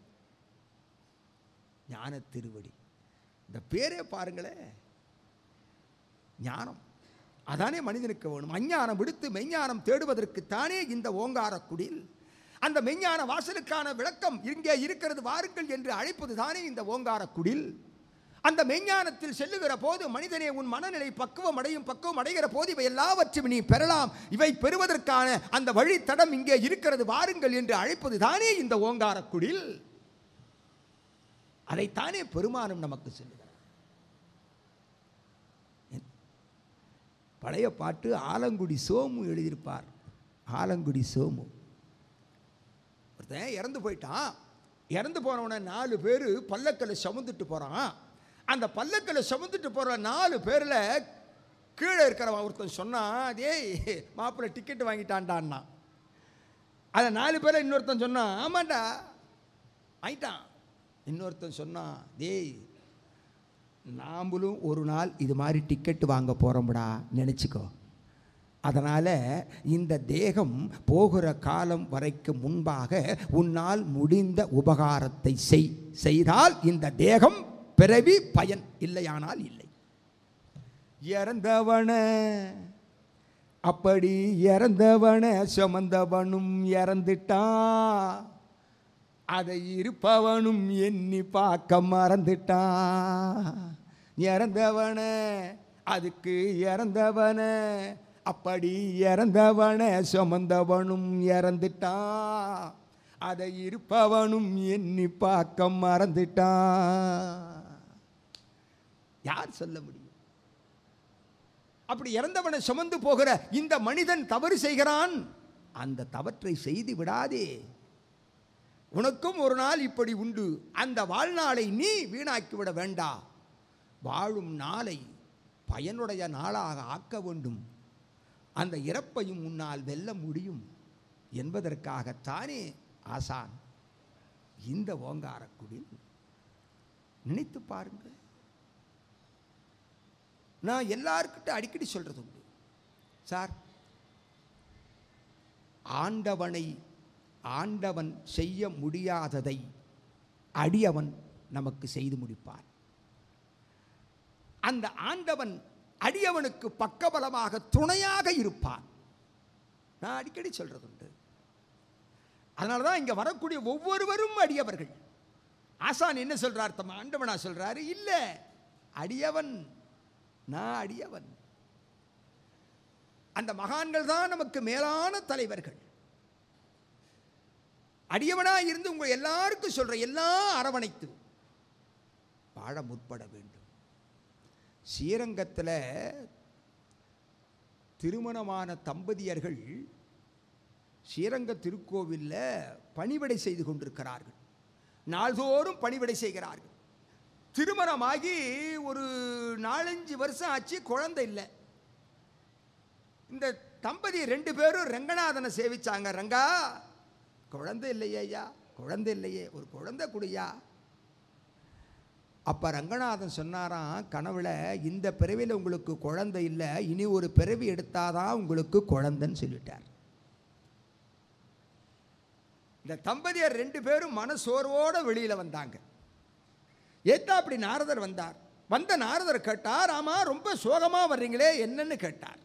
Speaker 1: ஞான திருவடி இந்த பேரே பாருங்களேன் ஞானம் அதானே மனிதனுக்கு வேணும் அஞ்ஞானம் விடுத்து மெஞ்ஞானம் தேடுவதற்கு தானே இந்த ஓங்கார குடில் அந்த மெஞ்ஞான வாசலுக்கான விளக்கம் இங்கே இருக்கிறது வாருங்கள் என்று அழைப்பது தானே இந்த ஓங்கார குடில் அந்த மெஞ்ஞானத்தில் செல்லுகிற போது மனிதனே உன் மனநிலை பக்குவம் அடையும் பக்குவம் அடைகிற போது இவை எல்லாவற்றையும் நீ பெறலாம் இவை பெறுவதற்கான அந்த வழித்தடம் இங்கே இருக்கிறது வாருங்கள் என்று அழைப்பது தானே இந்த ஓங்கார குடில் அதைத்தானே பெருமானும் நமக்கு சொல்லுகிறார் பழைய பாட்டு ஆலங்குடி சோமு எழுதியிருப்பார் ஆலங்குடி சோமு ஒருத்தன் இறந்து போயிட்டான் இறந்து போனவன நாலு பேர் பல்லக்கில் சுமந்துட்டு போகிறான் அந்த பல்லக்கில் சுமந்துட்டு போகிற நாலு பேரில் கீழே இருக்கிறவன் ஒருத்தன் சொன்னான் டேய் மாப்பிள்ளை டிக்கெட் வாங்கிட்டான்டான்னா அதை நாலு பேரை இன்னொருத்தன் சொன்னான் ஆமாண்டா வாங்கிட்டான் இன்னொருத்தன் சொன்னான் டேய் நாம்பளும் ஒரு நாள் இது மாதிரி டிக்கெட் வாங்க போகிறோம்டா நினச்சிக்கோ அதனால் இந்த தேகம் போகிற காலம் வரைக்கும் முன்பாக உன்னால் முடிந்த உபகாரத்தை செய் செய்தால் இந்த தேகம் பிறவி பயன் இல்லையானால் இல்லை இறந்தவன அப்படி இறந்தவன சுமந்தவனும் இறந்துட்டான் அதை இருப்பவனும் எண்ணி பார்க்க மறந்துட்டான் இறந்தவன அதுக்கு இறந்தவன அப்படி இறந்தவன சுமந்தவனும் இறந்துட்டான் அதை இருப்பவனும் எண்ணி பார்க்க மறந்துட்டான் யார் சொல்ல முடியும் அப்படி இறந்தவனை சுமந்து போகிற இந்த மனிதன் தவறு செய்கிறான் அந்த தவற்றை செய்து விடாதே உனக்கும் ஒரு நாள் இப்படி உண்டு அந்த வாழ்நாளை நீ வீணாக்கிவிட வேண்டா வாழும் நாளை பயனுடைய நாளாக ஆக்க வேண்டும் அந்த இறப்பையும் உன்னால் வெல்ல முடியும் என்பதற்காகத்தானே ஆசான் இந்த ஓங்காரக்குடில் நினைத்து பாருங்கள் நான் எல்லாருக்கிட்ட அடிக்கடி சொல்றது உண்டு சார் ஆண்டவனை ஆண்டவன் செய்ய முடியாததை அடியவன் நமக்கு செய்து முடிப்பான் அந்த ஆண்டவன் அடியவனுக்கு பக்கபலமாக துணையாக இருப்பான் நான் அடிக்கடி சொல்றது உண்டு அதனால தான் இங்கே வரக்கூடிய ஒவ்வொருவரும் அடியவர்கள் ஆசான் என்ன சொல்றார் தம் ஆண்டவனா சொல்றாரு இல்லை அடியவன் நான் அடியவன் அந்த மகான்கள் தான் நமக்கு மேலான தலைவர்கள் அடியவனா இருந்து உங்க எல்லாருக்கும் சொல்ற எல்லாம் அரவணைத்து வாழ முற்பட வேண்டும் ஸ்ரீரங்கத்தில் திருமணமான தம்பதியர்கள் ஸ்ரீரங்க திருக்கோவிலில் பணிவிடை செய்து கொண்டிருக்கிறார்கள் நாள்தோறும் பணிவிடை செய்கிறார்கள் திருமணமாகி ஒரு நாலஞ்சு வருஷம் ஆச்சு குழந்தை இல்லை இந்த தம்பதி ரெண்டு பேரும் ரங்கநாதனை சேவிச்சாங்க ரங்கா குழந்தை இல்லையே ஐயா குழந்தை இல்லையே ஒரு குழந்தை குடியா அப்போ ரங்கநாதன் சொன்னாராம் கனவுல இந்த பிறவியில் உங்களுக்கு குழந்தை இல்லை இனி ஒரு பிறவி எடுத்தாதான் உங்களுக்கு குழந்தைன்னு சொல்லிட்டார் இந்த தம்பதியர் ரெண்டு பேரும் மனசோர்வோட வெளியில் வந்தாங்க ஏத்தா அப்படி நாரதர் வந்தார் வந்த நாரதர் கேட்டார் ஆமா ரொம்ப சோகமாக வர்றீங்களே என்னன்னு கேட்டார்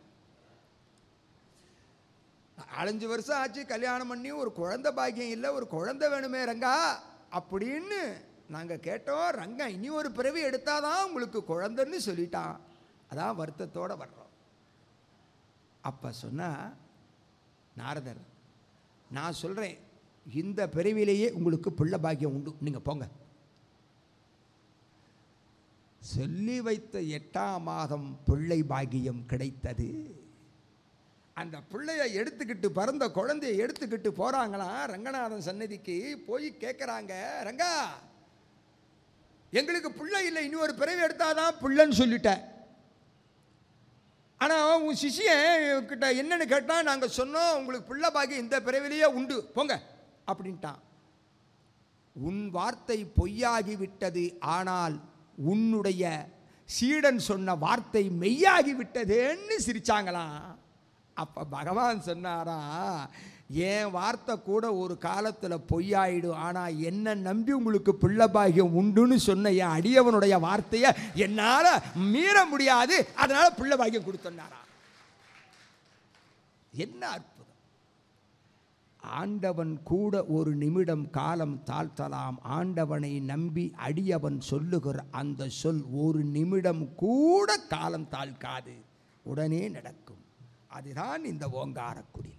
Speaker 1: நாலஞ்சு வருஷம் ஆச்சு கல்யாணம் பண்ணி ஒரு குழந்தை பாக்கியம் இல்லை ஒரு குழந்தை வேணுமே ரங்கா அப்படின்னு நாங்கள் கேட்டோம் ரங்கா இனி ஒரு பிறவி எடுத்தாதான் உங்களுக்கு குழந்தைன்னு சொல்லிட்டான் அதான் வருத்தத்தோட வர்றோம் அப்போ சொன்னா நாரதர் நான் சொல்கிறேன் இந்த பிறவிலேயே உங்களுக்கு பிள்ளை பாக்கியம் உண்டு நீங்கள் போங்க சொல்லி வைத்த எட்டாம் மாதம் பிள்ளை பாக்கியம் கிடைத்தது அந்த பிள்ளைய எடுத்துக்கிட்டு பிறந்த குழந்தைய எடுத்துக்கிட்டு போகிறாங்களாம் ரங்கநாதன் சன்னதிக்கு போய் கேட்குறாங்க ரங்கா எங்களுக்கு பிள்ளை இல்லை இனி ஒரு பிறவி எடுத்தாதான் பிள்ளைன்னு சொல்லிட்டேன் ஆனால் உன் சிஷியன் கிட்ட என்னன்னு கேட்டால் நாங்கள் சொன்னோம் உங்களுக்கு பிள்ளை பாக்கியம் இந்த பிறவிலேயே உண்டு போங்க அப்படின்ட்டான் உன் வார்த்தை பொய்யாகி விட்டது ஆனால் உன்னுடைய சீடன் சொன்ன வார்த்தை மெய்யாகி விட்டதேன்னு சிரிச்சாங்களாம் அப்போ பகவான் சொன்னாரா என் வார்த்தை கூட ஒரு காலத்தில் பொய்யாயிடும் ஆனால் என்ன நம்பி உங்களுக்கு பிள்ளை பாக்கியம் உண்டுன்னு சொன்ன என் அடியவனுடைய வார்த்தையை என்னால் மீற முடியாது அதனால் பிள்ளை பாக்கியம் கொடுத்தனாரா என்ன அற்புதம் ஆண்டவன் கூட ஒரு நிமிடம் காலம் தாழ்த்தலாம் ஆண்டவனை நம்பி அடியவன் சொல்லுகிற அந்த சொல் ஒரு நிமிடம் கூட காலம் தாழ்க்காது உடனே நடக்கும் அதுதான் இந்த ஓங்காரக்குடி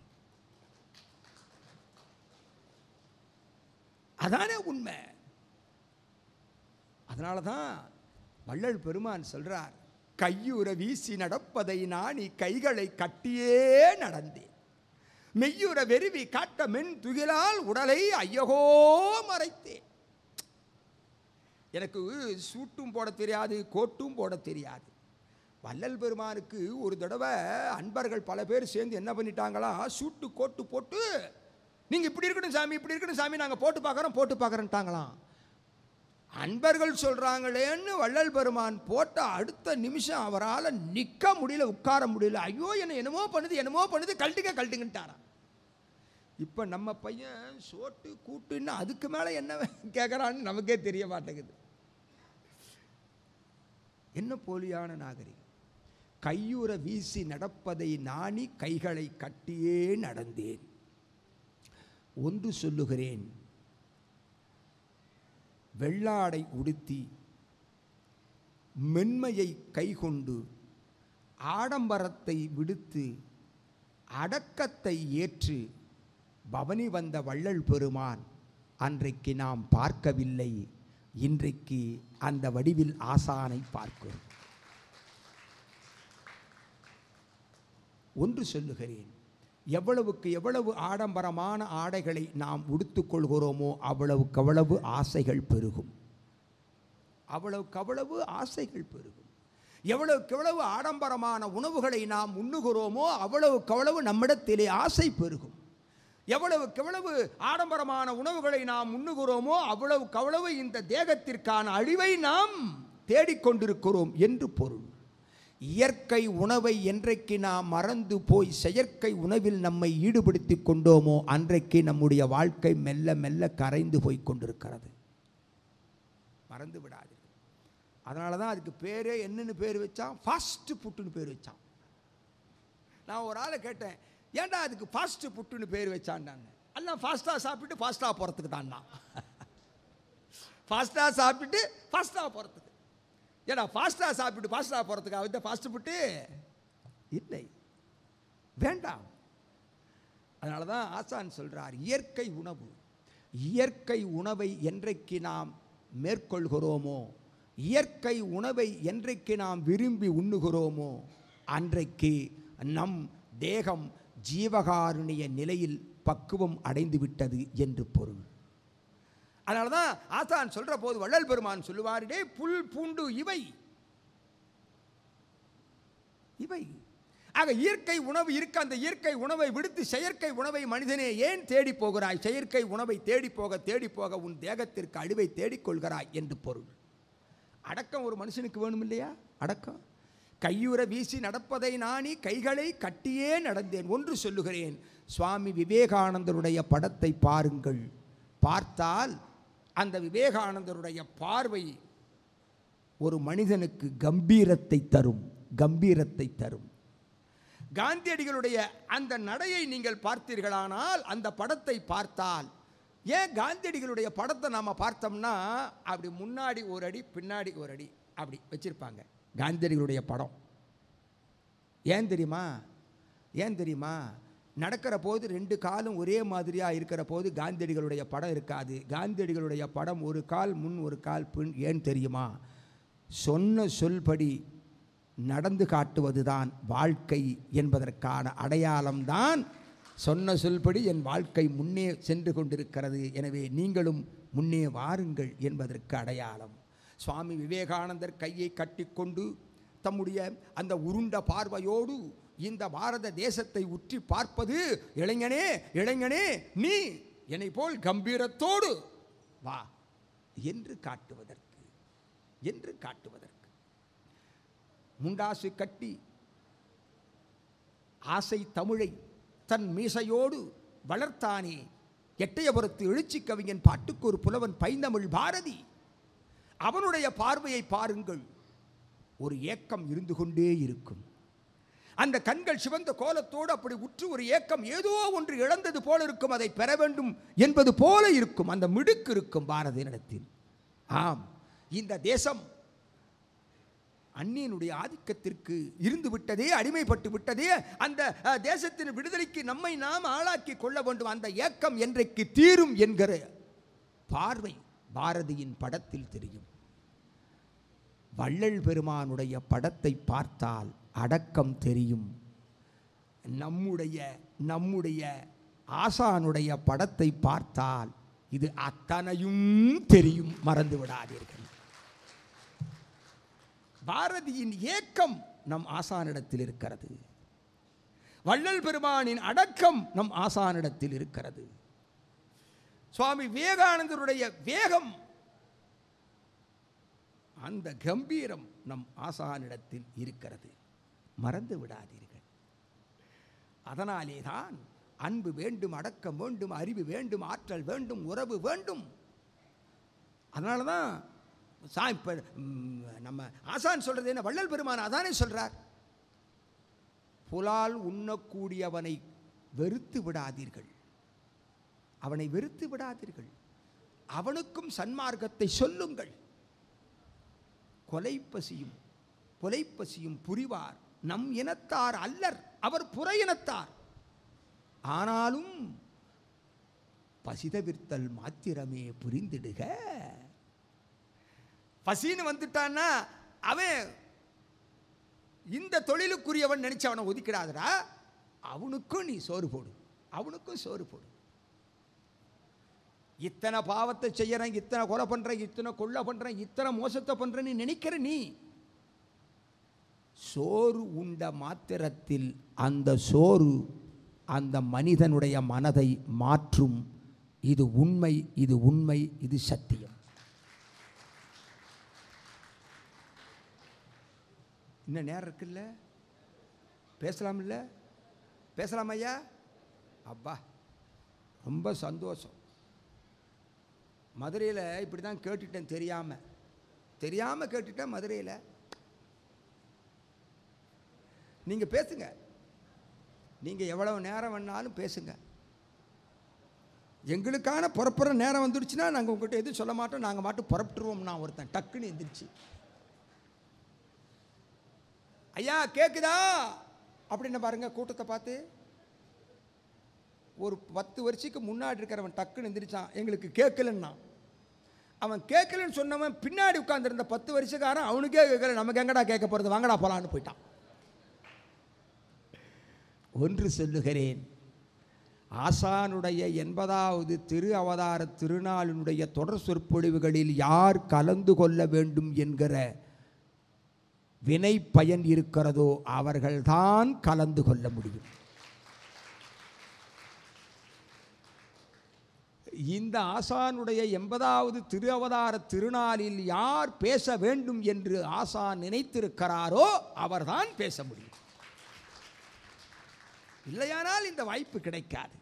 Speaker 1: அதானே உண்மை அதனால தான் வள்ளல் பெருமான் சொல்றார் கையுற வீசி நடப்பதை நாணி கைகளை கட்டியே நடந்தேன் மெய்யுற வெறுவி காட்ட மென் துகிலால் உடலை ஐயகோ மறைத்தேன் எனக்கு சூட்டும் போட தெரியாது கோட்டும் போட தெரியாது வள்ளல் பெருமானுக்கு ஒரு தடவை அன்பர்கள் பல பேர் சேர்ந்து என்ன பண்ணிட்டாங்களா சூட்டு கோட்டு போட்டு நீங்கள் இப்படி இருக்கணும் சாமி இப்படி இருக்கணும் சாமி நாங்கள் போட்டு பார்க்குறோம் போட்டு பார்க்குறேன்ட்டாங்களாம் அன்பர்கள் சொல்கிறாங்களேன்னு வள்ளல் பெருமான் போட்ட அடுத்த நிமிஷம் அவரால் நிற்க முடியல உட்கார முடியல ஐயோ என்ன என்னமோ பண்ணுது என்னமோ பண்ணுது கழட்டுங்க கழட்டுங்கன்ட்டாராம் இப்போ நம்ம பையன் சோட்டு கூட்டுன்னு அதுக்கு மேலே என்ன கேட்குறான்னு நமக்கே தெரிய மாட்டேங்குது என்ன போலியான நாகரிகம் கையுற வீசி நடப்பதை நாணி கைகளை கட்டியே நடந்தேன் ஒன்று சொல்லுகிறேன் வெள்ளாடை உடுத்தி மென்மையை கைகொண்டு ஆடம்பரத்தை விடுத்து அடக்கத்தை ஏற்று பவனி வந்த வள்ளல் பெருமான் அன்றைக்கு நாம் பார்க்கவில்லை இன்றைக்கு அந்த வடிவில் ஆசானை பார்க்கிறோம் ஒன்று சொல்லுகிறேன் எவ்வளவுக்கு எவ்வளவு ஆடம்பரமான ஆடைகளை நாம் உடுத்துக்கொள்கிறோமோ அவ்வளவுக்கு அவ்வளவு ஆசைகள் பெருகும் அவ்வளவுக்கு அவ்வளவு ஆசைகள் பெருகும் எவ்வளவுக்கு எவ்வளவு ஆடம்பரமான உணவுகளை நாம் உண்ணுகிறோமோ அவ்வளவுக்கு அவ்வளவு நம்மிடத்திலே ஆசை பெருகும் எவ்வளவுக்கு எவ்வளவு ஆடம்பரமான உணவுகளை நாம் உண்ணுகிறோமோ அவ்வளவுக்கு அவ்வளவு இந்த தேகத்திற்கான அழிவை நாம் தேடிக்கொண்டிருக்கிறோம் என்று பொருள் இயற்கை உணவை என்றைக்கு நாம் மறந்து போய் செயற்கை உணவில் நம்மை ஈடுபடுத்தி கொண்டோமோ அன்றைக்கு நம்முடைய வாழ்க்கை மெல்ல மெல்ல கரைந்து போய் கொண்டிருக்கிறது மறந்து விடாது அதனால தான் அதுக்கு பேரே என்னன்னு பேர் வச்சான் ஃபாஸ்ட் புட்டுன்னு பேர் வச்சான் நான் ஒரு ஆளை கேட்டேன் ஏன்டா அதுக்கு ஃபாஸ்ட் புட்டுன்னு பேர் வச்சான்டாங்க எல்லாம் ஃபாஸ்ட்டாக சாப்பிட்டு ஃபாஸ்ட்டாக போகிறதுக்கு தான்டா ஃபாஸ்ட்டாக சாப்பிட்டு ஃபாஸ்ட்டாக போகிறதுக்கு ஏடா ஃபாஸ்ட்டாக சாப்பிட்டு ஃபாஸ்ட்டாக போகிறதுக்கு வந்து ஃபாஸ்ட் புட்டு இல்லை வேண்டாம் அதனால தான் ஆசான் சொல்கிறார் இயற்கை உணவு இயற்கை உணவை என்றைக்கு நாம் மேற்கொள்கிறோமோ இயற்கை உணவை என்றைக்கு நாம் விரும்பி உண்ணுகிறோமோ அன்றைக்கு நம் தேகம் ஜீவகாருணிய நிலையில் பக்குவம் அடைந்து விட்டது என்று பொருள் அதனால தான் ஆசான் சொல்கிற போது வள்ளல் பெருமான் சொல்லுவாரிடே புல் பூண்டு இவை இவை ஆக இயற்கை உணவு இருக்க அந்த இயற்கை உணவை விடுத்து செயற்கை உணவை மனிதனே ஏன் தேடி போகிறாய் செயற்கை உணவை தேடி போக தேடி போக உன் தேகத்திற்கு அழிவை தேடிக்கொள்கிறாய் என்று பொருள் அடக்கம் ஒரு மனுஷனுக்கு வேணும் இல்லையா அடக்கம் கையுற வீசி நடப்பதை நாணி கைகளை கட்டியே நடந்தேன் ஒன்று சொல்லுகிறேன் சுவாமி விவேகானந்தருடைய படத்தை பாருங்கள் பார்த்தால் அந்த விவேகானந்தருடைய பார்வை ஒரு மனிதனுக்கு கம்பீரத்தை தரும் கம்பீரத்தை தரும் காந்தியடிகளுடைய அந்த நடையை நீங்கள் பார்த்தீர்களானால் அந்த படத்தை பார்த்தால் ஏன் காந்தியடிகளுடைய படத்தை நாம் பார்த்தோம்னா அப்படி முன்னாடி ஒரு அடி பின்னாடி ஒரு அடி அப்படி வச்சுருப்பாங்க காந்தியடிகளுடைய படம் ஏன் தெரியுமா ஏன் தெரியுமா நடக்கிற போது ரெண்டு காலும் ஒரே மாதிரியாக இருக்கிற போது காந்தியடிகளுடைய படம் இருக்காது காந்தியடிகளுடைய படம் ஒரு கால் முன் ஒரு கால் பின் ஏன் தெரியுமா சொன்ன சொல்படி நடந்து காட்டுவதுதான் வாழ்க்கை என்பதற்கான அடையாளம்தான் சொன்ன சொல்படி என் வாழ்க்கை முன்னே சென்று கொண்டிருக்கிறது எனவே நீங்களும் முன்னே வாருங்கள் என்பதற்கு அடையாளம் சுவாமி விவேகானந்தர் கையை கட்டிக்கொண்டு தம்முடைய அந்த உருண்ட பார்வையோடு இந்த பாரத தேசத்தை உற்றி பார்ப்பது இளைஞனே இளைஞனே நீ என்னை போல் கம்பீரத்தோடு வா என்று காட்டுவதற்கு என்று காட்டுவதற்கு முண்டாசு கட்டி ஆசை தமிழை தன் மீசையோடு வளர்த்தானே எட்டயபுரத்து எழுச்சி கவிஞன் பாட்டுக்கு ஒரு புலவன் பைந்தமிழ் பாரதி அவனுடைய பார்வையை பாருங்கள் ஒரு ஏக்கம் இருந்து கொண்டே இருக்கும் அந்த கண்கள் சிவந்த கோலத்தோடு அப்படி உற்று ஒரு ஏக்கம் ஏதோ ஒன்று இழந்தது போல இருக்கும் அதை பெற வேண்டும் என்பது போல இருக்கும் அந்த மிடுக்கு இருக்கும் பாரதியினிடத்தில் ஆம் இந்த தேசம் அந்நியனுடைய ஆதிக்கத்திற்கு இருந்து விட்டதே அடிமைப்பட்டு விட்டதே அந்த அஹ், தேசத்தின் விடுதலைக்கு நம்மை நாம் ஆளாக்கி கொள்ள வேண்டும் அந்த ஏக்கம் என்றைக்கு தீரும் என்கிற பார்வை பாரதியின் படத்தில் தெரியும் வள்ளல் பெருமானுடைய படத்தை பார்த்தால் அடக்கம் தெரியும் நம்முடைய நம்முடைய ஆசானுடைய படத்தை பார்த்தால் இது அத்தனையும் தெரியும் மறந்து விடாதீர்கள் பாரதியின் ஏக்கம் நம் ஆசானிடத்தில் இருக்கிறது வள்ளல் பெருமானின் அடக்கம் நம் ஆசானிடத்தில் இருக்கிறது சுவாமி விவேகானந்தருடைய வேகம் அந்த கம்பீரம் நம் ஆசானிடத்தில் இருக்கிறது மறந்து விடாதீர்கள் அதனாலே தான் அன்பு வேண்டும் அடக்கம் வேண்டும் அறிவு வேண்டும் ஆற்றல் வேண்டும் உறவு வேண்டும் அதனால தான் சா இப்போ நம்ம ஆசான் சொல்கிறது என்ன வள்ளல் பெருமான் அதானே சொல்கிறார் புலால் உண்ணக்கூடியவனை வெறுத்து விடாதீர்கள் அவனை வெறுத்து விடாதீர்கள் அவனுக்கும் சன்மார்க்கத்தை சொல்லுங்கள் கொலைப்பசியும் கொலைப்பசியும் புரிவார் நம் இனத்தார் அல்லர் அவர் புற இனத்தார் ஆனாலும் பசிதவிர்த்தல் மாத்திரமே புரிந்திடுக பசின்னு வந்துட்டான்னா அவன் இந்த தொழிலுக்குரியவன் நினைச்சு அவனை ஒதுக்கிடாதடா அவனுக்கும் நீ சோறு போடு அவனுக்கும் சோறு போடு இத்தனை பாவத்தை செய்யறேன் இத்தனை கொலை பண்றேன் இத்தனை கொள்ளை பண்றேன் இத்தனை மோசத்தை பண்றேன் நீ நினைக்கிற நீ சோறு உண்ட மாத்திரத்தில் அந்த சோறு அந்த மனிதனுடைய மனதை மாற்றும் இது உண்மை இது உண்மை இது சத்தியம் இன்னும் நேரம் இருக்குல்ல பேசலாம் இல்ல பேசலாம் ஐயா அப்பா ரொம்ப சந்தோஷம் மதுரையில் இப்படி தான் கேட்டுட்டேன் தெரியாமல் தெரியாமல் கேட்டுட்டேன் மதுரையில் நீங்கள் பேசுங்க நீங்கள் எவ்வளவு நேரம் வேணாலும் பேசுங்க எங்களுக்கான புறப்புற நேரம் வந்துடுச்சுன்னா நாங்கள் உங்கள்கிட்ட எதுவும் சொல்ல மாட்டோம் நாங்கள் மாட்டும் புறப்பட்டுருவோம் நான் ஒருத்தன் டக்குன்னு எந்திரிச்சு ஐயா கேக்குதா அப்படின்னு பாருங்க கூட்டத்தை பார்த்து ஒரு பத்து வருஷத்துக்கு முன்னாடி இருக்கிறவன் டக்குன்னு எந்திரிச்சான் எங்களுக்கு கேட்கலன்னா அவன் கேட்கலன்னு சொன்னவன் பின்னாடி உட்கார்ந்திருந்த பத்து வருஷக்காரன் அவனுக்கே கேட்கல நமக்கு எங்கடா கேட்க போகிறது வாங்கடா போலான்னு போயிட்டான் ஒன்று சொல்லுகிறேன் ஆசானுடைய எண்பதாவது திரு அவதார திருநாளினுடைய தொடர் சொற்பொழிவுகளில் யார் கலந்து கொள்ள வேண்டும் என்கிற வினை பயன் இருக்கிறதோ அவர்கள்தான் கலந்து கொள்ள முடியும் இந்த ஆசானுடைய எண்பதாவது திரு அவதார திருநாளில் யார் பேச வேண்டும் என்று ஆசான் நினைத்திருக்கிறாரோ அவர்தான் பேச முடியும் இல்லையானால் இந்த வாய்ப்பு கிடைக்காது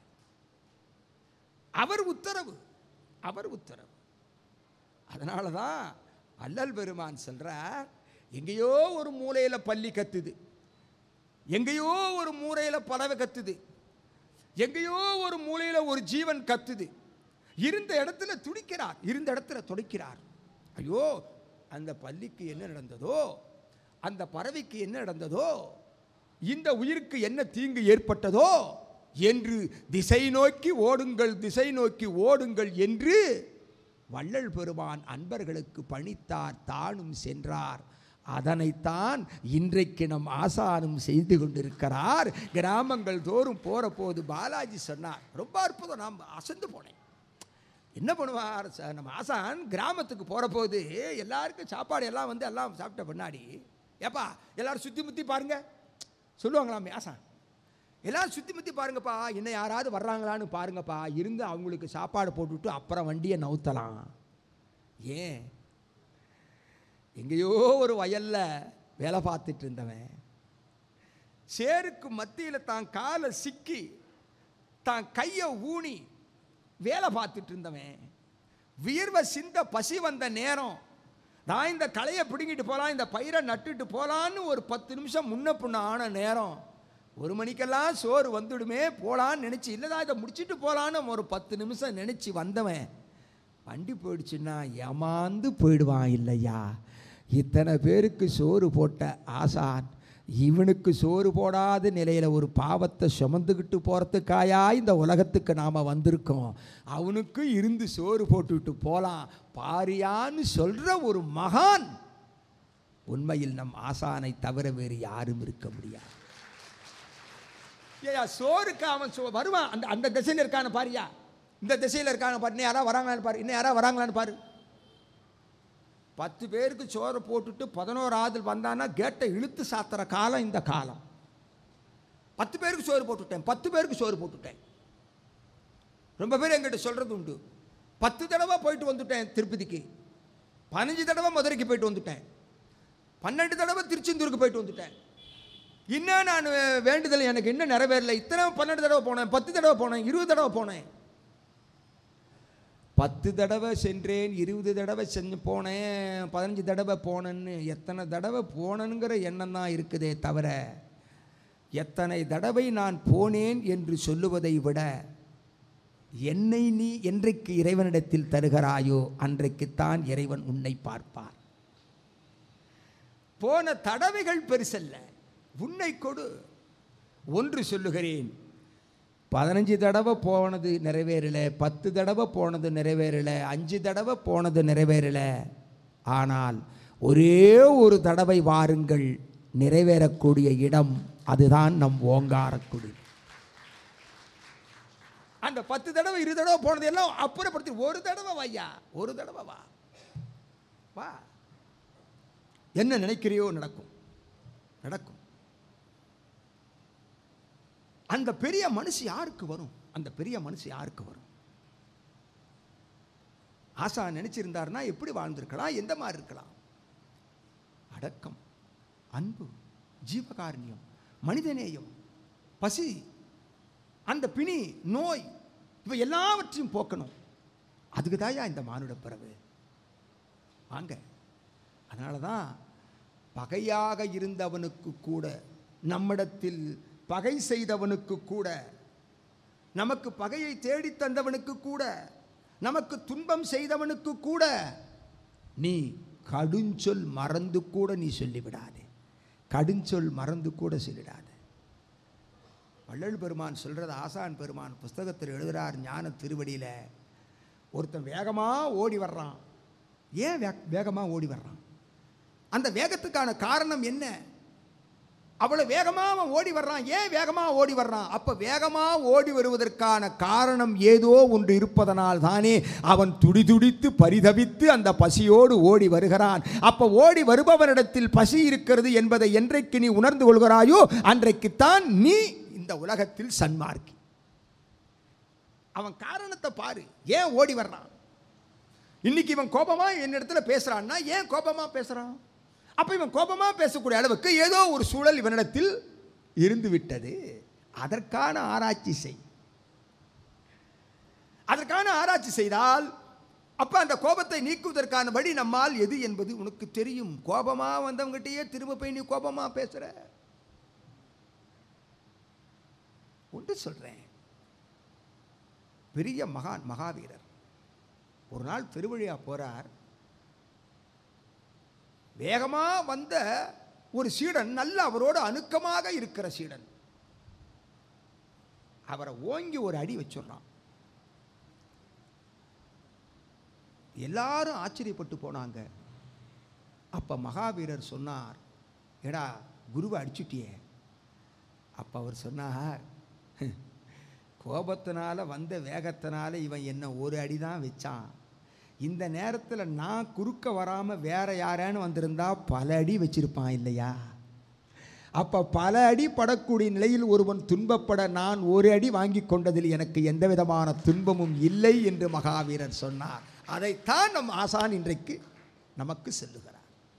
Speaker 1: அவர் உத்தரவு அவர் உத்தரவு அதனால தான் அல்லல் பெருமான் சொல்றார் எங்கேயோ ஒரு மூலையில் பள்ளி கத்துது எங்கேயோ ஒரு மூலையில் பறவை கத்துது எங்கேயோ ஒரு மூலையில் ஒரு ஜீவன் கத்துது இருந்த இடத்துல துடிக்கிறார் இருந்த இடத்துல துடிக்கிறார் ஐயோ அந்த பள்ளிக்கு என்ன நடந்ததோ அந்த பறவைக்கு என்ன நடந்ததோ இந்த உயிருக்கு என்ன தீங்கு ஏற்பட்டதோ என்று திசை நோக்கி ஓடுங்கள் திசை நோக்கி ஓடுங்கள் என்று வள்ளல் பெருமான் அன்பர்களுக்கு பணித்தார் தானும் சென்றார் அதனைத்தான் இன்றைக்கு நம் ஆசானும் செய்து கொண்டிருக்கிறார் கிராமங்கள் தோறும் போகிற போது பாலாஜி சொன்னார் ரொம்ப அற்புதம் நாம் அசந்து போனேன் என்ன பண்ணுவார் ச- நம்ம ஆசான் கிராமத்துக்கு போகிற போது எல்லாருக்கும் சாப்பாடு எல்லாம் வந்து எல்லாம் சாப்பிட்ட பின்னாடி ஏப்பா எல்லாரும் சுற்றி முற்றி பாருங்க சொல்லுவாங்களாமே ஆசான் எல்லாரும் சுற்றி முற்றி பாருங்கப்பா இன்னும் யாராவது வர்றாங்களான்னு பாருங்கப்பா இருந்து அவங்களுக்கு சாப்பாடு போட்டுவிட்டு அப்புறம் வண்டியை நவுத்தலாம் ஏன் எங்கேயோ ஒரு வயல்ல வேலை பார்த்துட்டு இருந்தவன் சேருக்கு மத்தியில் தான் காலை சிக்கி தான் கையை ஊனி வேலை பார்த்துட்டு இருந்தவன் வியர்வை சிந்த பசி வந்த நேரம் நான் இந்த களையை பிடுங்கிட்டு போகலாம் இந்த பயிரை நட்டுட்டு போகலான்னு ஒரு பத்து நிமிஷம் முன்ன பின்ன ஆன நேரம் ஒரு மணிக்கெல்லாம் சோறு வந்துடுமே போகலான்னு நினச்சி இல்லைதா இதை முடிச்சிட்டு போகலான்னு ஒரு பத்து நிமிஷம் நினச்சி வந்தவன் வண்டி போயிடுச்சுன்னா ஏமாந்து போயிடுவான் இல்லையா இத்தனை பேருக்கு சோறு போட்ட ஆசான் இவனுக்கு சோறு போடாத நிலையில் ஒரு பாவத்தை சுமந்துக்கிட்டு போகிறதுக்காயா இந்த உலகத்துக்கு நாம் வந்திருக்கோம் அவனுக்கு இருந்து சோறு போட்டுவிட்டு போகலாம் பாரியான்னு சொல்கிற ஒரு மகான் உண்மையில் நம் ஆசானை தவிர வேறு யாரும் இருக்க முடியாது ஏயா சோறுக்கு அவன் சோ வருவான் அந்த அந்த திசையில் இருக்கான்னு பாரியா இந்த திசையில் இருக்கான்னு பாரு இன்னும் யாராவது வராங்களான்னு பாரு இன்னும் யாராவது வராங்களான்னு பாரு பத்து பேருக்கு சோறு போட்டுட்டு பதினோராவது வந்தான்னா கேட்டை இழுத்து சாத்துற காலம் இந்த காலம் பத்து பேருக்கு சோறு போட்டுட்டேன் பத்து பேருக்கு சோறு போட்டுட்டேன் ரொம்ப பேர் எங்கிட்ட சொல்கிறது உண்டு பத்து தடவை போயிட்டு வந்துட்டேன் திருப்பதிக்கு பதினஞ்சு தடவை மதுரைக்கு போயிட்டு வந்துட்டேன் பன்னெண்டு தடவை திருச்செந்தூருக்கு போயிட்டு வந்துட்டேன் இன்னும் நான் வேண்டுதல் எனக்கு இன்னும் நிறைவேறல இத்தனை பன்னெண்டு தடவை போனேன் பத்து தடவை போனேன் இருபது தடவை போனேன் பத்து தடவை சென்றேன் இருபது தடவை செஞ்சு போனேன் பதினஞ்சு தடவை போனேன்னு எத்தனை தடவை போனேங்கிற எண்ணம் தான் இருக்குதே தவிர எத்தனை தடவை நான் போனேன் என்று சொல்லுவதை விட என்னை நீ என்றைக்கு இறைவனிடத்தில் தருகிறாயோ அன்றைக்குத்தான் இறைவன் உன்னை பார்ப்பார் போன தடவைகள் பெருசல்ல உன்னை கொடு ஒன்று சொல்லுகிறேன் பதினஞ்சு தடவை போனது நிறைவேறல பத்து தடவை போனது நிறைவேறல அஞ்சு தடவை போனது நிறைவேறல ஆனால் ஒரே ஒரு தடவை வாருங்கள் நிறைவேறக்கூடிய இடம் அதுதான் நம் ஓங்காரக்குடி அந்த பத்து தடவை இரு தடவை போனது எல்லாம் அப்புறப்படுத்தி ஒரு தடவை வையா ஒரு தடவை வா வா என்ன நினைக்கிறியோ நடக்கும் நடக்கும் அந்த பெரிய மனுஷி யாருக்கு வரும் அந்த பெரிய மனுஷி யாருக்கு வரும் ஆசா நினைச்சிருந்தாருன்னா எப்படி வாழ்ந்திருக்கலாம் எந்த மாதிரி இருக்கலாம் அடக்கம் அன்பு ஜீவகாருண்யம் மனிதநேயம் பசி அந்த பிணி நோய் இவை எல்லாவற்றையும் போக்கணும் அதுக்கு தாயா இந்த மானுட பிறவு வாங்க அதனால தான் பகையாக இருந்தவனுக்கு கூட நம்மிடத்தில் பகை செய்தவனுக்கு கூட நமக்கு பகையை தேடி தந்தவனுக்கு கூட நமக்கு துன்பம் செய்தவனுக்கு கூட நீ கடுஞ்சொல் மறந்து கூட நீ சொல்லிவிடாதே கடுஞ்சொல் மறந்து கூட சொல்லிடாதே வள்ளல் பெருமான் சொல்கிறது ஆசான் பெருமான் புஸ்தகத்தில் எழுதுகிறார் ஞான திருவடியில் ஒருத்தன் வேகமாக ஓடி வர்றான் ஏன் வே வேகமாக ஓடி வர்றான் அந்த வேகத்துக்கான காரணம் என்ன அவ்வளோ வேகமாக அவன் ஓடி வர்றான் ஏன் வேகமாக ஓடி வர்றான் அப்போ வேகமாக ஓடி வருவதற்கான காரணம் ஏதோ ஒன்று இருப்பதனால் தானே அவன் துடிதுடித்து பரிதவித்து அந்த பசியோடு ஓடி வருகிறான் அப்போ ஓடி வருபவனிடத்தில் பசி இருக்கிறது என்பதை என்றைக்கு நீ உணர்ந்து கொள்கிறாயோ அன்றைக்குத்தான் நீ இந்த உலகத்தில் சன்மார்க்கி அவன் காரணத்தை பாரு ஏன் ஓடி வர்றான் இன்னைக்கு இவன் கோபமா என்னிடத்துல பேசுறான்னா ஏன் கோபமா பேசுறான் அப்ப இவன் கோபமா பேசக்கூடிய அளவுக்கு ஏதோ ஒரு சூழல் இவனிடத்தில் இருந்து விட்டது அதற்கான ஆராய்ச்சி செய் அதற்கான ஆராய்ச்சி செய்தால் அப்ப அந்த கோபத்தை நீக்குவதற்கான வழி நம்மால் எது என்பது உனக்கு தெரியும் கோபமா வந்தவங்ககிட்டயே திரும்ப போய் நீ கோபமா பேசுற ஒன்று சொல்றேன் பெரிய மகான் மகாவீரர் ஒரு நாள் திருவழியா போறார் வேகமா வந்த ஒரு சீடன் நல்ல அவரோடு அணுக்கமாக இருக்கிற சீடன் அவரை ஓங்கி ஒரு அடி வச்சுடுறான் எல்லாரும் ஆச்சரியப்பட்டு போனாங்க அப்ப மகாவீரர் சொன்னார் ஏடா குருவை அடிச்சுட்டியே அப்ப அவர் சொன்னார் கோபத்தினால வந்த வேகத்தினால இவன் என்ன ஒரு அடி தான் வச்சான் இந்த நேரத்தில் நான் குறுக்க வராமல் வேற யாரேன்னு வந்திருந்தா பல அடி வச்சிருப்பான் இல்லையா அப்போ பல அடி படக்கூடிய நிலையில் ஒருவன் துன்பப்பட நான் ஒரு அடி வாங்கி கொண்டதில் எனக்கு எந்த விதமான துன்பமும் இல்லை என்று மகாவீரர் சொன்னார் அதைத்தான் நம் ஆசான் இன்றைக்கு நமக்கு சொல்லுகிறார்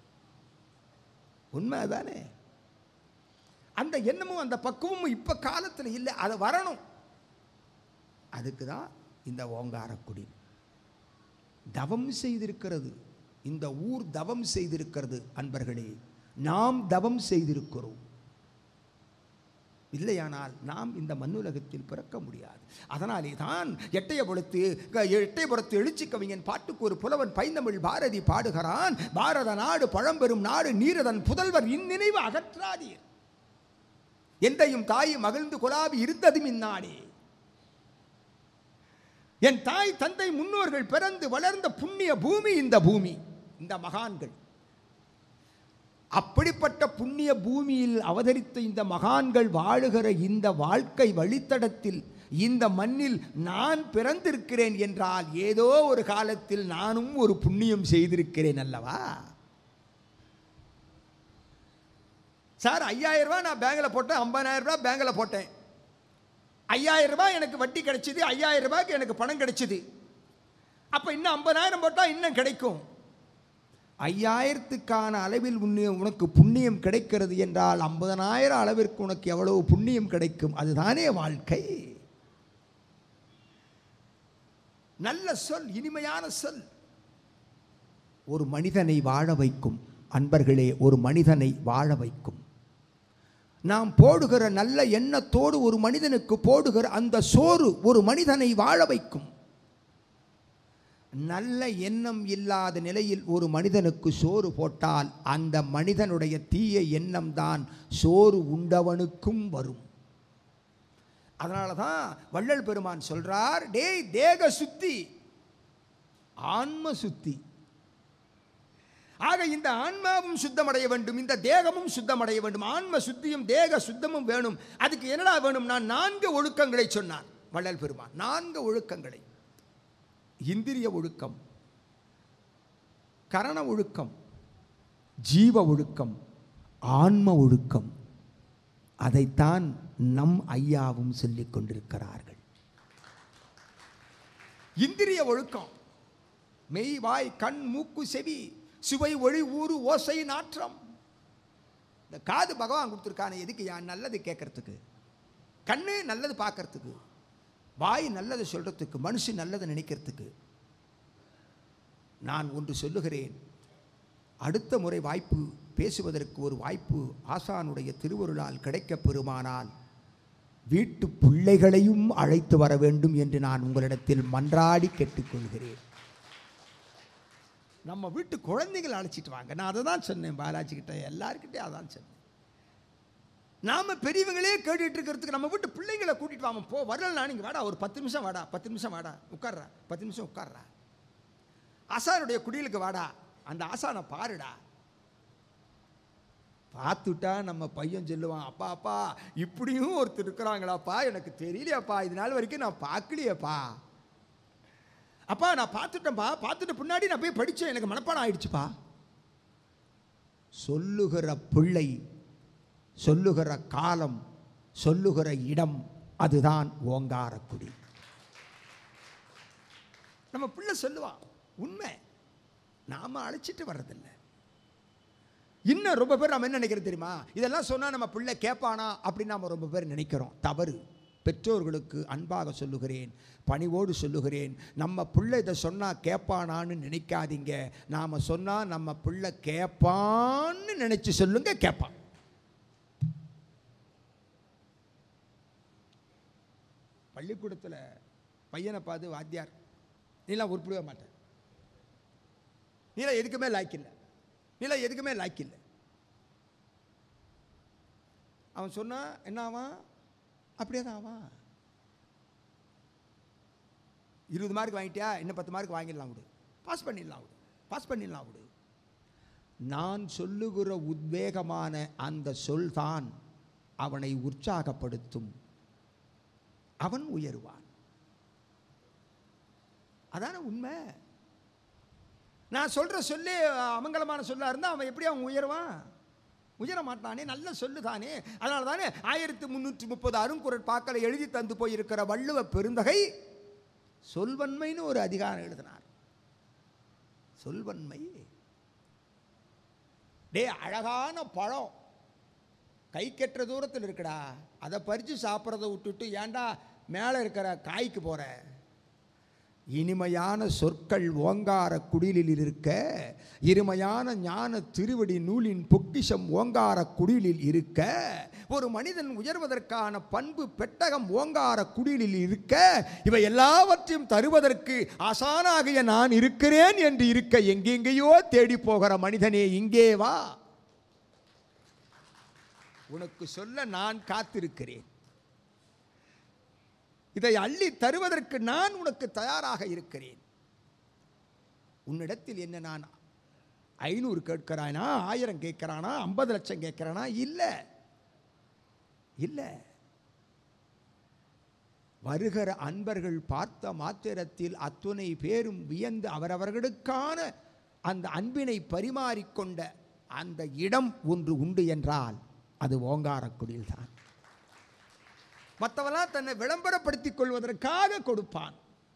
Speaker 1: உண்மை தானே அந்த எண்ணமும் அந்த பக்குவமும் இப்போ காலத்தில் இல்லை அது வரணும் அதுக்கு தான் இந்த ஓங்காரக்குடி தவம் செய்திருக்கிறது இந்த ஊர் தவம் செய்திருக்கிறது அன்பர்களே நாம் தவம் செய்திருக்கிறோம் இல்லையானால் நாம் இந்த மண்ணுலகத்தில் பிறக்க முடியாது அதனாலே தான் எட்டயபுரத்து எட்டயபுரத்து எழுச்சி கவிஞன் பாட்டுக்கு ஒரு புலவன் பைந்தமிழ் பாரதி பாடுகிறான் பாரத நாடு பழம்பெரும் நாடு நீரதன் புதல்வர் இந்நினைவு அகற்றாதீர் எந்தையும் தாயும் மகிழ்ந்து குலாவி இருந்ததும் இந்நாடே என் தாய் தந்தை முன்னோர்கள் பிறந்து வளர்ந்த புண்ணிய பூமி இந்த பூமி இந்த மகான்கள் அப்படிப்பட்ட புண்ணிய பூமியில் அவதரித்த இந்த மகான்கள் வாழுகிற இந்த வாழ்க்கை வழித்தடத்தில் இந்த மண்ணில் நான் பிறந்திருக்கிறேன் என்றால் ஏதோ ஒரு காலத்தில் நானும் ஒரு புண்ணியம் செய்திருக்கிறேன் அல்லவா சார் ஐயாயிரம் ரூபாய் நான் பேங்கில் போட்டேன் ஐம்பதாயிரம் ரூபாய் பேங்கில் போட்டேன் ஐயாயிரம் ரூபாய் எனக்கு வட்டி கிடைச்சிது ஐயாயிரம் ரூபாய்க்கு எனக்கு பணம் கிடைச்சிது அப்போ இன்னும் ஐம்பதாயிரம் போட்டால் இன்னும் கிடைக்கும் ஐயாயிரத்துக்கான அளவில் உன்னை உனக்கு புண்ணியம் கிடைக்கிறது என்றால் ஐம்பதனாயிரம் அளவிற்கு உனக்கு எவ்வளவு புண்ணியம் கிடைக்கும் அதுதானே வாழ்க்கை நல்ல சொல் இனிமையான சொல் ஒரு மனிதனை வாழ வைக்கும் அன்பர்களே ஒரு மனிதனை வாழ வைக்கும் நாம் போடுகிற நல்ல எண்ணத்தோடு ஒரு மனிதனுக்கு போடுகிற அந்த சோறு ஒரு மனிதனை வாழ வைக்கும் நல்ல எண்ணம் இல்லாத நிலையில் ஒரு மனிதனுக்கு சோறு போட்டால் அந்த மனிதனுடைய தீய எண்ணம் தான் சோறு உண்டவனுக்கும் வரும் அதனால தான் வள்ளல் பெருமான் சொல்றார் டேய் தேக சுத்தி ஆன்ம சுத்தி ஆக இந்த ஆன்மாவும் சுத்தமடைய வேண்டும் இந்த தேகமும் சுத்தமடைய வேண்டும் ஆன்ம சுத்தியும் தேக சுத்தமும் வேணும் அதுக்கு என்னடா வேணும் நான் நான்கு ஒழுக்கங்களை சொன்னான் வள்ளல் பெருமான் நான்கு ஒழுக்கங்களை இந்திரிய ஒழுக்கம் கரண ஒழுக்கம் ஜீவ ஒழுக்கம் ஆன்ம ஒழுக்கம் அதைத்தான் நம் ஐயாவும் சொல்லிக் கொண்டிருக்கிறார்கள் இந்திரிய ஒழுக்கம் மெய் வாய் கண் மூக்கு செவி சுவை ஒளி ஊறு ஓசை நாற்றம் இந்த காது பகவான் கொடுத்துருக்கானே எதுக்கு யான் நல்லது கேட்கறதுக்கு கண்ணு நல்லது பார்க்கறதுக்கு வாய் நல்லது சொல்கிறதுக்கு மனுஷன் நல்லதை நினைக்கிறதுக்கு நான் ஒன்று சொல்லுகிறேன் அடுத்த முறை வாய்ப்பு பேசுவதற்கு ஒரு வாய்ப்பு ஆசானுடைய திருவருளால் கிடைக்கப் பெறுமானால் வீட்டு பிள்ளைகளையும் அழைத்து வர வேண்டும் என்று நான் உங்களிடத்தில் மன்றாடி கேட்டுக்கொள்கிறேன் நம்ம வீட்டு குழந்தைகளை அழைச்சிட்டு வாங்க நான் அதை தான் சொன்னேன் பாலாஜி கிட்ட எல்லாருக்கிட்டே அதான் சொன்னேன் நாம பெரியவங்களே கேட்டுட்டு இருக்கிறதுக்கு நம்ம வீட்டு பிள்ளைங்களை கூட்டிட்டு வாம போ வரலனா நீங்க வாடா ஒரு பத்து நிமிஷம் வாடா பத்து நிமிஷம் வாடா உட்கார்றா பத்து நிமிஷம் உட்கார்றா ஆசானுடைய குடிலுக்கு வாடா அந்த ஆசானை பாருடா பார்த்துட்டா நம்ம பையன் சொல்லுவான் அப்பா அப்பா இப்படியும் ஒருத்தர் இருக்கிறாங்களாப்பா எனக்கு தெரியலையாப்பா இது நாள் வரைக்கும் நான் பார்க்கலையேப்பா அப்பா நான் பார்த்துட்டேன்ப்பா பார்த்துட்டு பின்னாடி நான் போய் படித்தேன் எனக்கு மனப்பாடம் ஆயிடுச்சுப்பா சொல்லுகிற பிள்ளை சொல்லுகிற காலம் சொல்லுகிற இடம் அதுதான் ஓங்காரக்குடி நம்ம பிள்ளை சொல்லுவான் உண்மை நாம அழைச்சிட்டு வர்றதில்லை இன்னும் ரொம்ப பேர் நம்ம என்ன நினைக்கிறது தெரியுமா இதெல்லாம் சொன்னால் நம்ம பிள்ளை கேட்பானா அப்படின்னு நம்ம ரொம்ப பேர் நினைக்கிறோம் தவறு பெற்றோர்களுக்கு அன்பாக சொல்லுகிறேன் பணிவோடு சொல்லுகிறேன் நம்ம பிள்ளை இதை சொன்னால் கேட்பானான்னு நினைக்காதீங்க நாம் சொன்னால் நம்ம பிள்ளை கேட்பான்னு நினச்சி சொல்லுங்க கேட்பான் பள்ளிக்கூடத்தில் பையனை பார்த்து வாத்தியார் நீலாம் உருப்பிடவே மாட்டேன் நீலாம் எதுக்குமே லாய்க்கு இல்லை நீலாம் எதுக்குமே லாய்க்கு இல்லை அவன் சொன்னா என்ன ஆவான் அப்படியே தான் ஆவான் இருபது மார்க் வாங்கிட்டியா இன்னும் பத்து மார்க் வாங்கிடலாம் விடு பாஸ் பண்ணிடலாம் விடு பாஸ் பண்ணிடலாம் விடு நான் சொல்லுகிற உத்வேகமான அந்த சொல்தான் அவனை உற்சாகப்படுத்தும் அவன் உயருவான் அதான உண்மை நான் சொல்ற சொல்லி அமங்கலமான சொல்லா இருந்தால் அவன் எப்படி அவன் உயருவான் உயர மாட்டானே நல்ல சொல்லு தானே அதனால தானே ஆயிரத்தி முந்நூற்றி முப்பது அருங்குறட் பாக்களை எழுதி தந்து போயிருக்கிற வள்ளுவ பெருந்தகை சொல்வன்மைன்னு ஒரு அதிகாரம் எழுதினார் சொல்வன்மை டே அழகான பழம் கை கெட்டுற தூரத்தில் இருக்குடா அதை பறித்து சாப்பிட்றத விட்டுட்டு ஏன்டா மேலே இருக்கிற காய்க்கு போகிற இனிமையான சொற்கள் ஓங்கார குடிலில் இருக்க இருமையான ஞான திருவடி நூலின் பொக்கிஷம் ஓங்கார குடிலில் இருக்க ஒரு மனிதன் உயர்வதற்கான பண்பு பெட்டகம் ஓங்கார குடிலில் இருக்க இவை எல்லாவற்றையும் தருவதற்கு ஆசானாகிய நான் இருக்கிறேன் என்று இருக்க எங்கெங்கேயோ தேடி போகிற மனிதனே இங்கே வா உனக்கு சொல்ல நான் காத்திருக்கிறேன் இதை அள்ளி தருவதற்கு நான் உனக்கு தயாராக இருக்கிறேன் உன்னிடத்தில் என்ன நான் ஐநூறு கேட்கிறானா ஆயிரம் கேட்கிறானா ஐம்பது லட்சம் கேட்கிறானா இல்லை இல்லை வருகிற அன்பர்கள் பார்த்த மாத்திரத்தில் அத்துணை பேரும் வியந்து அவரவர்களுக்கான அந்த அன்பினை பரிமாறிக்கொண்ட அந்த இடம் ஒன்று உண்டு என்றால் அது ஓங்காரக்குடியில் தான் மற்றவெல்லாம் தன்னை விளம்பரப்படுத்திக் கொள்வதற்காக கொடுப்பான்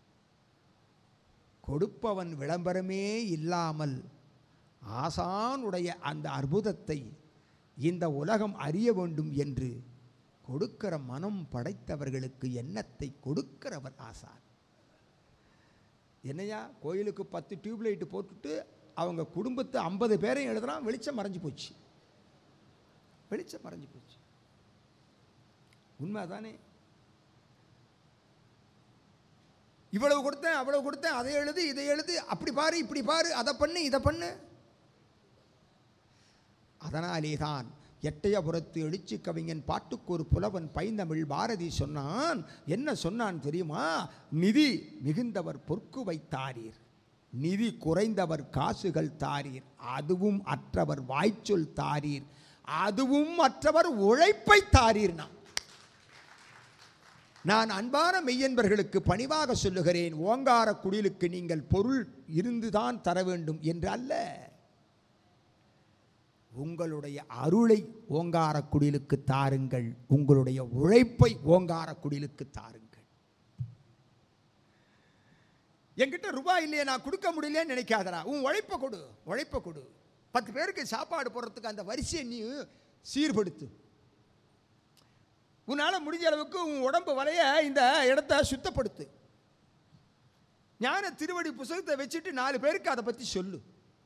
Speaker 1: கொடுப்பவன் விளம்பரமே இல்லாமல் ஆசானுடைய அந்த அற்புதத்தை இந்த உலகம் அறிய வேண்டும் என்று கொடுக்கிற மனம் படைத்தவர்களுக்கு எண்ணத்தை கொடுக்கிறவர் ஆசான் என்னையா கோயிலுக்கு பத்து டியூப்லைட்டு போட்டுட்டு அவங்க குடும்பத்தை ஐம்பது பேரையும் எழுதுறான் வெளிச்சம் மறைஞ்சு போச்சு வெளிச்சம் மறைஞ்சு போச்சு உண்மைதானே இவ்வளவு கொடுத்தேன் அவ்வளவு கொடுத்தேன் அதை எழுது இதை எழுது அப்படி பாரு இப்படி பாரு அதை பண்ணு இதை பண்ணு அதனாலே தான் எட்டயபுரத்து எழுச்சி கவிஞன் பாட்டுக்கு ஒரு புலவன் பைந்தமிழ் பாரதி சொன்னான் என்ன சொன்னான் தெரியுமா நிதி மிகுந்தவர் பொற்கு வைத்தாரீர் நிதி குறைந்தவர் காசுகள் தாரீர் அதுவும் அற்றவர் வாய்ச்சொல் தாரீர் அதுவும் மற்றவர் உழைப்பை தாரீர்னா நான் அன்பான மெய்யன்பர்களுக்கு பணிவாக சொல்லுகிறேன் ஓங்கார குடிலுக்கு நீங்கள் பொருள் இருந்துதான் தர வேண்டும் என்று அல்ல உங்களுடைய அருளை ஓங்கார குடிலுக்கு தாருங்கள் உங்களுடைய உழைப்பை ஓங்கார குடிலுக்கு தாருங்கள் என்கிட்ட ரூபாய் இல்லையே நான் கொடுக்க முடியலையே நினைக்காதடா உன் உழைப்பை கொடு உழைப்பை கொடு பத்து பேருக்கு சாப்பாடு போடுறதுக்கு அந்த வரிசையை நீ சீர்படுத்து உன்னால் முடிஞ்ச அளவுக்கு உன் உடம்பு வலைய இந்த இடத்த சுத்தப்படுத்து ஞான திருவடி புஸ்தகத்தை வச்சுட்டு நாலு பேருக்கு அதை பற்றி சொல்லு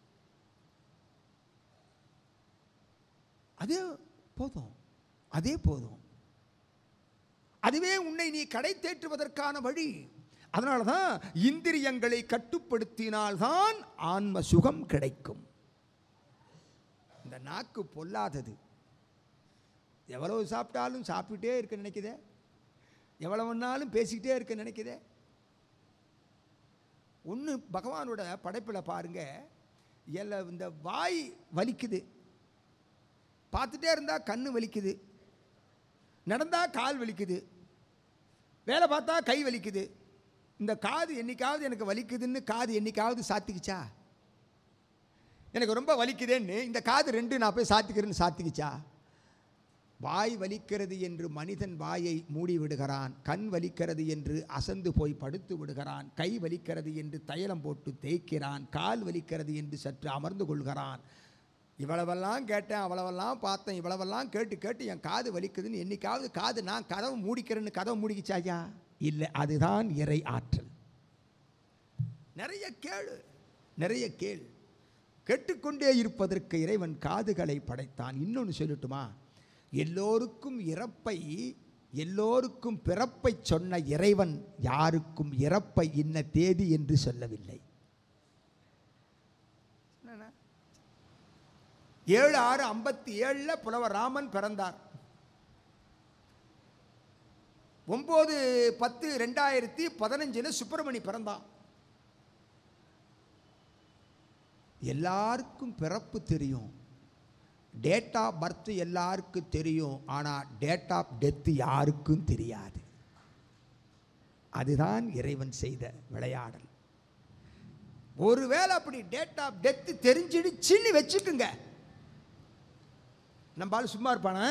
Speaker 1: அதே போதும் அதே போதும் அதுவே உன்னை நீ கடை தேற்றுவதற்கான வழி அதனால தான் இந்திரியங்களை கட்டுப்படுத்தினால்தான் ஆன்ம சுகம் கிடைக்கும் இந்த நாக்கு பொல்லாதது எவ்வளவு சாப்பிட்டாலும் சாப்பிட்டே இருக்க நினைக்குதே எவ்வளவு வேணாலும் பேசிக்கிட்டே இருக்க நினைக்குதே ஒன்று பகவானோட படைப்பில் பாருங்க எல்லா இந்த வாய் வலிக்குது பார்த்துட்டே இருந்தால் கண்ணு வலிக்குது நடந்தால் கால் வலிக்குது வேலை பார்த்தா கை வலிக்குது இந்த காது என்னைக்காவது எனக்கு வலிக்குதுன்னு காது என்னைக்காவது சாத்திக்கிச்சா எனக்கு ரொம்ப வலிக்குதேன்னு இந்த காது ரெண்டு நான் போய் சாத்திக்கிறேன்னு சாத்திக்கிச்சா வாய் வலிக்கிறது என்று மனிதன் வாயை மூடி விடுகிறான் கண் வலிக்கிறது என்று அசந்து போய் படுத்து விடுகிறான் கை வலிக்கிறது என்று தைலம் போட்டு தேய்க்கிறான் கால் வலிக்கிறது என்று சற்று அமர்ந்து கொள்கிறான் இவ்வளவெல்லாம் கேட்டேன் அவ்வளவெல்லாம் பார்த்தேன் இவ்வளவெல்லாம் கேட்டு கேட்டு என் காது வலிக்குதுன்னு என்னைக்காவது காது நான் கதவை மூடிக்கிறேன்னு கதவை மூடிக்கிச்சாயா இல்லை அதுதான் இறை ஆற்றல் நிறைய கேளு நிறைய கேள் கேட்டுக்கொண்டே இருப்பதற்கு இறைவன் காதுகளை படைத்தான் இன்னொன்று சொல்லட்டுமா எல்லோருக்கும் இறப்பை எல்லோருக்கும் பிறப்பை சொன்ன இறைவன் யாருக்கும் இறப்பை இன்ன தேதி என்று சொல்லவில்லை ஏழு ஆறு ஐம்பத்தி ஏழில் புலவர் ராமன் பிறந்தார் ஒம்பது பத்து ரெண்டாயிரத்தி பதினஞ்சில் சுப்பிரமணி பிறந்தான் எல்லாருக்கும் பிறப்பு தெரியும் டேட் ஆஃப் பர்த் எல்லாருக்கும் தெரியும் ஆனால் டேட் ஆஃப் டெத்து யாருக்கும் தெரியாது அதுதான் இறைவன் செய்த விளையாடல் ஒருவேளை அப்படி டேட் ஆஃப் டெத்து தெரிஞ்சிடுச்சுன்னு வச்சுக்குங்க நம்மளால சும்மா இருப்பானா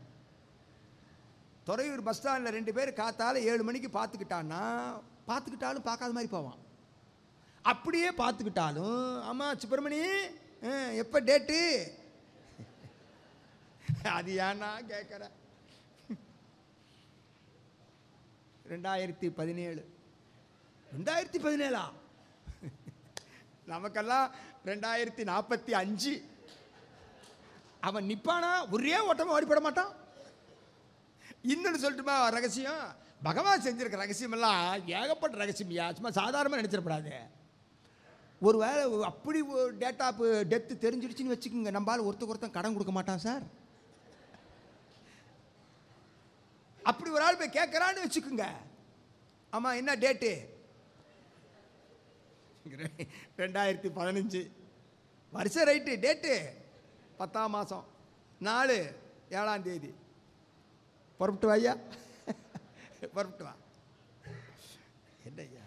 Speaker 1: துறையூர் பஸ் ஸ்டாண்டில் ரெண்டு பேர் காத்தால ஏழு மணிக்கு பார்த்துக்கிட்டான்னா பார்த்துக்கிட்டாலும் பார்க்காத மாதிரி போவான் அப்படியே பார்த்துக்கிட்டாலும் ஆமாம் சுப்பிரமணி எப்போ டேட்டு அது ஏன்னா கேட்குற ரெண்டாயிரத்தி பதினேழு ரெண்டாயிரத்தி பதினேழா நமக்கெல்லாம் ரெண்டாயிரத்தி நாற்பத்தி அஞ்சு அவன் நிப்பானா ஒரே ஓட்டமாக ஓடிப்பட மாட்டான் இன்னொன்று சொல்லட்டுமா ரகசியம் பகவான் செஞ்சிருக்க ரகசியமெல்லாம் ஏகப்பட்ட ரகசியம்யா சும்மா சாதாரணமாக நினச்சிடப்படாது ஒரு வேளை அப்படி டேட் ஆஃப் டெத்து தெரிஞ்சிடுச்சுன்னு வச்சுக்கோங்க நம்மளால் ஒருத்தருக்கு ஒருத்தன் கடன் கொடுக்க மாட்டான் சார் அப்படி ஒரு ஆள் போய் கேட்குறான்னு வச்சுக்கோங்க ஆமாம் என்ன டேட்டு ரெண்டாயிரத்தி பதினஞ்சு வருஷம் ரைட்டு டேட்டு பத்தாம் மாதம் நாலு ஏழாம் தேதி புறப்பட்டு வாய்யா புறப்பட்டு வா என்னய்யா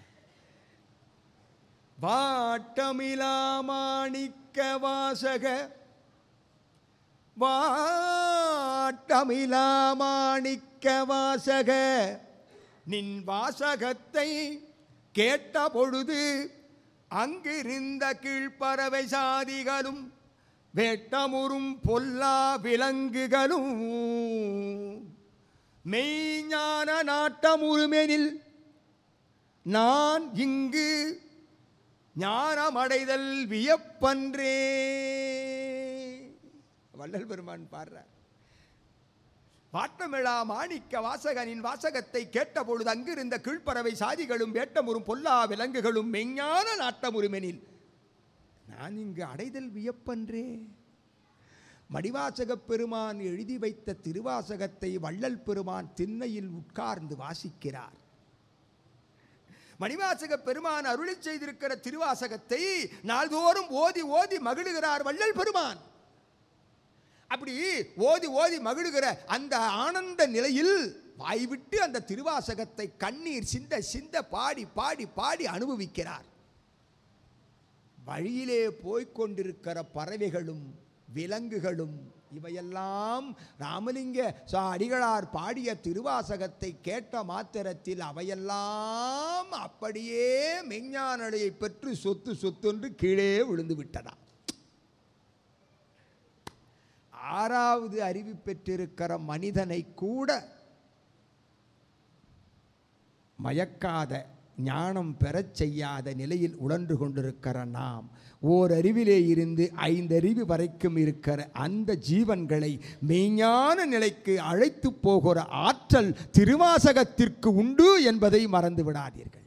Speaker 1: வாட்டமிலா மாணிக்க வாசக வாட்டமிலா மாணிக்க வாசக நின் வாசகத்தை கேட்ட பொழுது அங்கிருந்த கீழ்ப்பறவை சாதிகளும் வேட்டமுறும் பொல்லா விலங்குகளும் மெய்ஞான நாட்டமுறுமெனில் நான் இங்கு ஞானமடைதல் வியப்பன்றே வள்ளல் பெருமான் பாடுறார் வாட்டமிழா மாணிக்க வாசகனின் வாசகத்தை கேட்டபொழுது அங்கிருந்த கீழ்ப்பறவை சாதிகளும் வேட்டமுறும் பொல்லா விலங்குகளும் மெஞ்ஞான நாட்டமுறுமெனில் நான் இங்கு அடைதல் வியப்பன்றே மடிவாசகப் பெருமான் எழுதி வைத்த திருவாசகத்தை வள்ளல் பெருமான் திண்ணையில் உட்கார்ந்து வாசிக்கிறார் மணிவாசக பெருமான் அருளி செய்திருக்கிற திருவாசகத்தை நாள்தோறும் ஓதி ஓதி மகிழுகிறார் வள்ளல் பெருமான் அப்படி ஓதி ஓதி மகிழுகிற அந்த ஆனந்த நிலையில் வாய்விட்டு அந்த திருவாசகத்தை கண்ணீர் சிந்த சிந்த பாடி பாடி பாடி அனுபவிக்கிறார் வழியிலே போய்க் கொண்டிருக்கிற பறவைகளும் விலங்குகளும் இவையெல்லாம் ராமலிங்க சா அடிகளார் பாடிய திருவாசகத்தை கேட்ட மாத்திரத்தில் அவையெல்லாம் அப்படியே மெஞ்ஞானடையை பெற்று சொத்து சொத்தொன்று கீழே விழுந்து விட்டதா ஆறாவது அறிவு பெற்றிருக்கிற மனிதனை கூட மயக்காத ஞானம் பெறச் செய்யாத நிலையில் உழன்று கொண்டிருக்கிற நாம் ஓர் அறிவிலே இருந்து ஐந்தறிவு வரைக்கும் இருக்கிற அந்த ஜீவன்களை மெய்ஞான நிலைக்கு அழைத்து போகிற ஆற்றல் திருவாசகத்திற்கு உண்டு என்பதை மறந்து விடாதீர்கள்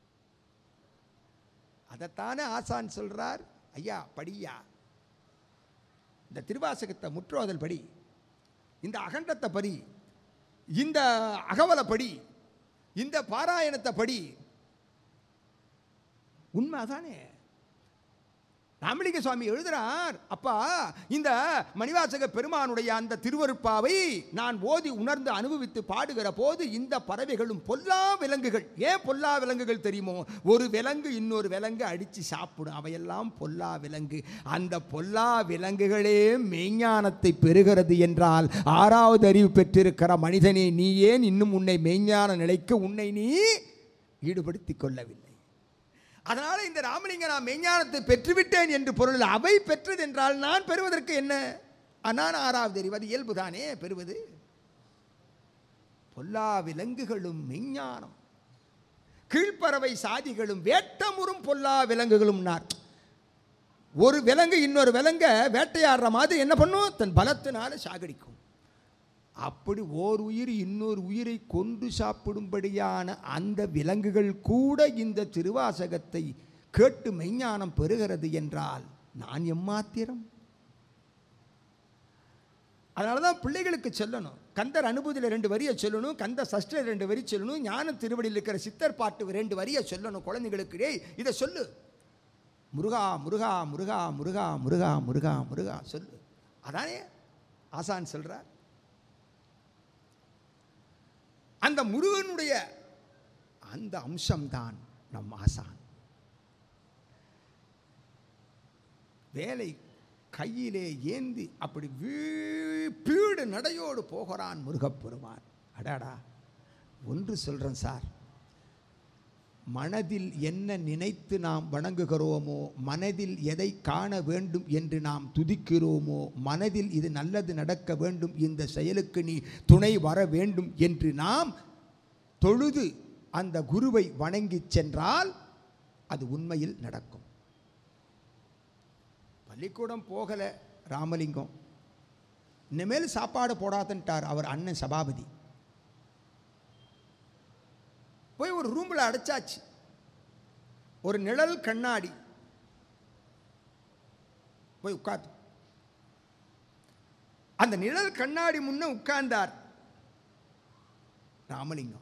Speaker 1: அதைத்தானே ஆசான் சொல்றார் ஐயா படியா இந்த திருவாசகத்தை முற்றோதல் படி இந்த அகண்டத்தை படி இந்த அகவலை படி இந்த பாராயணத்தை படி உண்மை அதானே ராமலிங்க சுவாமி எழுதுறார் அப்பா இந்த மணிவாசக பெருமானுடைய அந்த திருவருப்பாவை நான் ஓதி உணர்ந்து அனுபவித்து பாடுகிற போது இந்த பறவைகளும் பொல்லா விலங்குகள் ஏன் பொல்லா விலங்குகள் தெரியுமோ ஒரு விலங்கு இன்னொரு விலங்கு அடித்து சாப்பிடும் அவையெல்லாம் பொல்லா விலங்கு அந்த பொல்லா விலங்குகளே மெய்ஞானத்தை பெறுகிறது என்றால் ஆறாவது அறிவு பெற்றிருக்கிற மனிதனே நீ ஏன் இன்னும் உன்னை மெய்ஞான நிலைக்கு உன்னை நீ ஈடுபடுத்திக் கொள்ளவில்லை அதனால இந்த ராமலிங்க நான் மெய்ஞானத்தை பெற்றுவிட்டேன் என்று பொருள் அவை பெற்றது என்றால் நான் பெறுவதற்கு என்ன நான் ஆறாவது அறிவு அது இயல்புதானே பெறுவது பொல்லா விலங்குகளும் மெய்ஞானம் கீழ்ப்பறவை சாதிகளும் வேட்டமுறும் பொல்லா விலங்குகளும் நார் ஒரு விலங்கு இன்னொரு விலங்க வேட்டையாடுற மாதிரி என்ன பண்ணும் தன் பலத்தினால சாகடிக்கும் அப்படி ஓர் உயிர் இன்னொரு உயிரை கொண்டு சாப்பிடும்படியான அந்த விலங்குகள் கூட இந்த திருவாசகத்தை கேட்டு மெய்ஞானம் பெறுகிறது என்றால் நான் எம்மாத்திரம் அதனால தான் பிள்ளைகளுக்கு சொல்லணும் கந்தர் அனுபூதியில் ரெண்டு வரியை சொல்லணும் கந்த சஷ்டில் ரெண்டு வரி சொல்லணும் ஞான திருவடியில் இருக்கிற சித்தர் பாட்டு ரெண்டு வரியை சொல்லணும் குழந்தைகளுக்கு டேய் இதை சொல்லு முருகா முருகா முருகா முருகா முருகா முருகா முருகா சொல்லு அதானே ஆசான் சொல்கிறார் அந்த முருகனுடைய அந்த அம்சம்தான் நம் ஆசான் வேலை கையிலே ஏந்தி அப்படி வீ- பீடு நடையோடு போகிறான் முருகப்பெருமான் அடாடா ஒன்று சொல்கிறேன் சார் மனதில் என்ன நினைத்து நாம் வணங்குகிறோமோ மனதில் எதை காண வேண்டும் என்று நாம் துதிக்கிறோமோ மனதில் இது நல்லது நடக்க வேண்டும் இந்த செயலுக்கு நீ துணை வர வேண்டும் என்று நாம் தொழுது அந்த குருவை வணங்கிச் சென்றால் அது உண்மையில் நடக்கும் பள்ளிக்கூடம் போகலை ராமலிங்கம் இனிமேல் சாப்பாடு போடாதன்ட்டார் அவர் அண்ணன் சபாபதி போய் ஒரு ரூமில் அடைச்சாச்சு ஒரு நிழல் கண்ணாடி போய் உட்கார்ந்து அந்த நிழல் கண்ணாடி முன்ன உட்கார்ந்தார் ராமலிங்கம்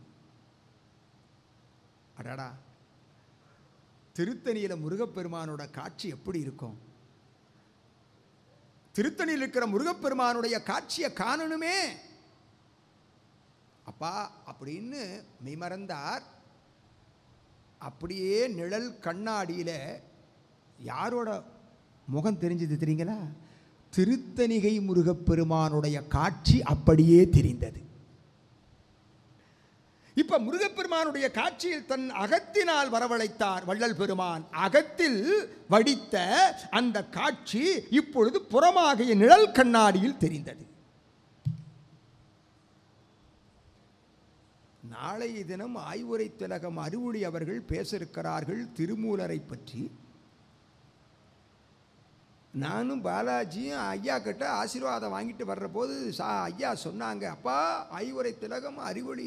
Speaker 1: அடடா திருத்தணியில் முருகப்பெருமானோட காட்சி எப்படி இருக்கும் திருத்தணியில் இருக்கிற முருகப்பெருமானுடைய காட்சியை காணணுமே அப்பா அப்படின்னு மெய்மறந்தார் அப்படியே நிழல் கண்ணாடியில் யாரோட முகம் தெரிஞ்சது தெரியுங்களா திருத்தணிகை முருகப்பெருமானுடைய காட்சி அப்படியே தெரிந்தது இப்ப முருகப்பெருமானுடைய காட்சியில் தன் அகத்தினால் வரவழைத்தார் வள்ளல் பெருமான் அகத்தில் வடித்த அந்த காட்சி இப்பொழுது புறமாகிய நிழல் கண்ணாடியில் தெரிந்தது நாளைய தினம் ஆய்வுரை திலகம் அறிவுடி அவர்கள் பேச இருக்கிறார்கள் திருமூலரை பற்றி நானும் பாலாஜியும் ஐயா கிட்ட ஆசீர்வாதம் வாங்கிட்டு வர்ற போது சா ஐயா சொன்னாங்க அப்பா ஐவுரை திலகம் அறிவொளி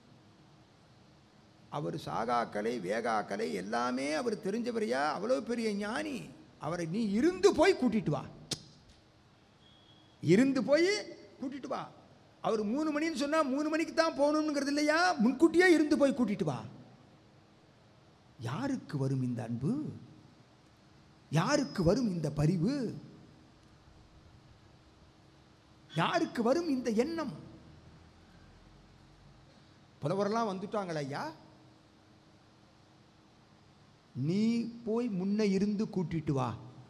Speaker 1: அவர் சாகாக்கலை வேகாக்கலை எல்லாமே அவர் தெரிஞ்சவரையா அவ்வளோ பெரிய ஞானி அவரை நீ இருந்து போய் கூட்டிட்டு வா இருந்து போய் கூட்டிட்டு வா அவர் மூணு மணின்னு சொன்னால் மூணு மணிக்கு தான் போகணுங்கிறது இல்லையா முன்கூட்டியே இருந்து போய் கூட்டிட்டு வா யாருக்கு வரும் இந்த அன்பு யாருக்கு வரும் இந்த பரிவு யாருக்கு வரும் இந்த எண்ணம் புலவரெல்லாம் வந்துட்டாங்களா ஐயா நீ போய் முன்ன இருந்து கூட்டிட்டு வா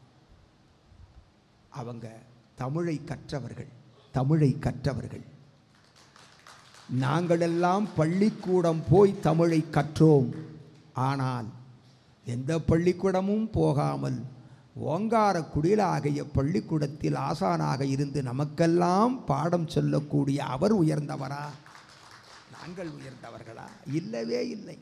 Speaker 1: அவங்க தமிழை கற்றவர்கள் தமிழை கற்றவர்கள் நாங்களெல்லாம் பள்ளிக்கூடம் போய் தமிழை கற்றோம் ஆனால் எந்த பள்ளிக்கூடமும் போகாமல் ஓங்கார குடிலாகிய பள்ளிக்கூடத்தில் ஆசானாக இருந்து நமக்கெல்லாம் பாடம் சொல்லக்கூடிய அவர் உயர்ந்தவரா நாங்கள் உயர்ந்தவர்களா இல்லவே இல்லை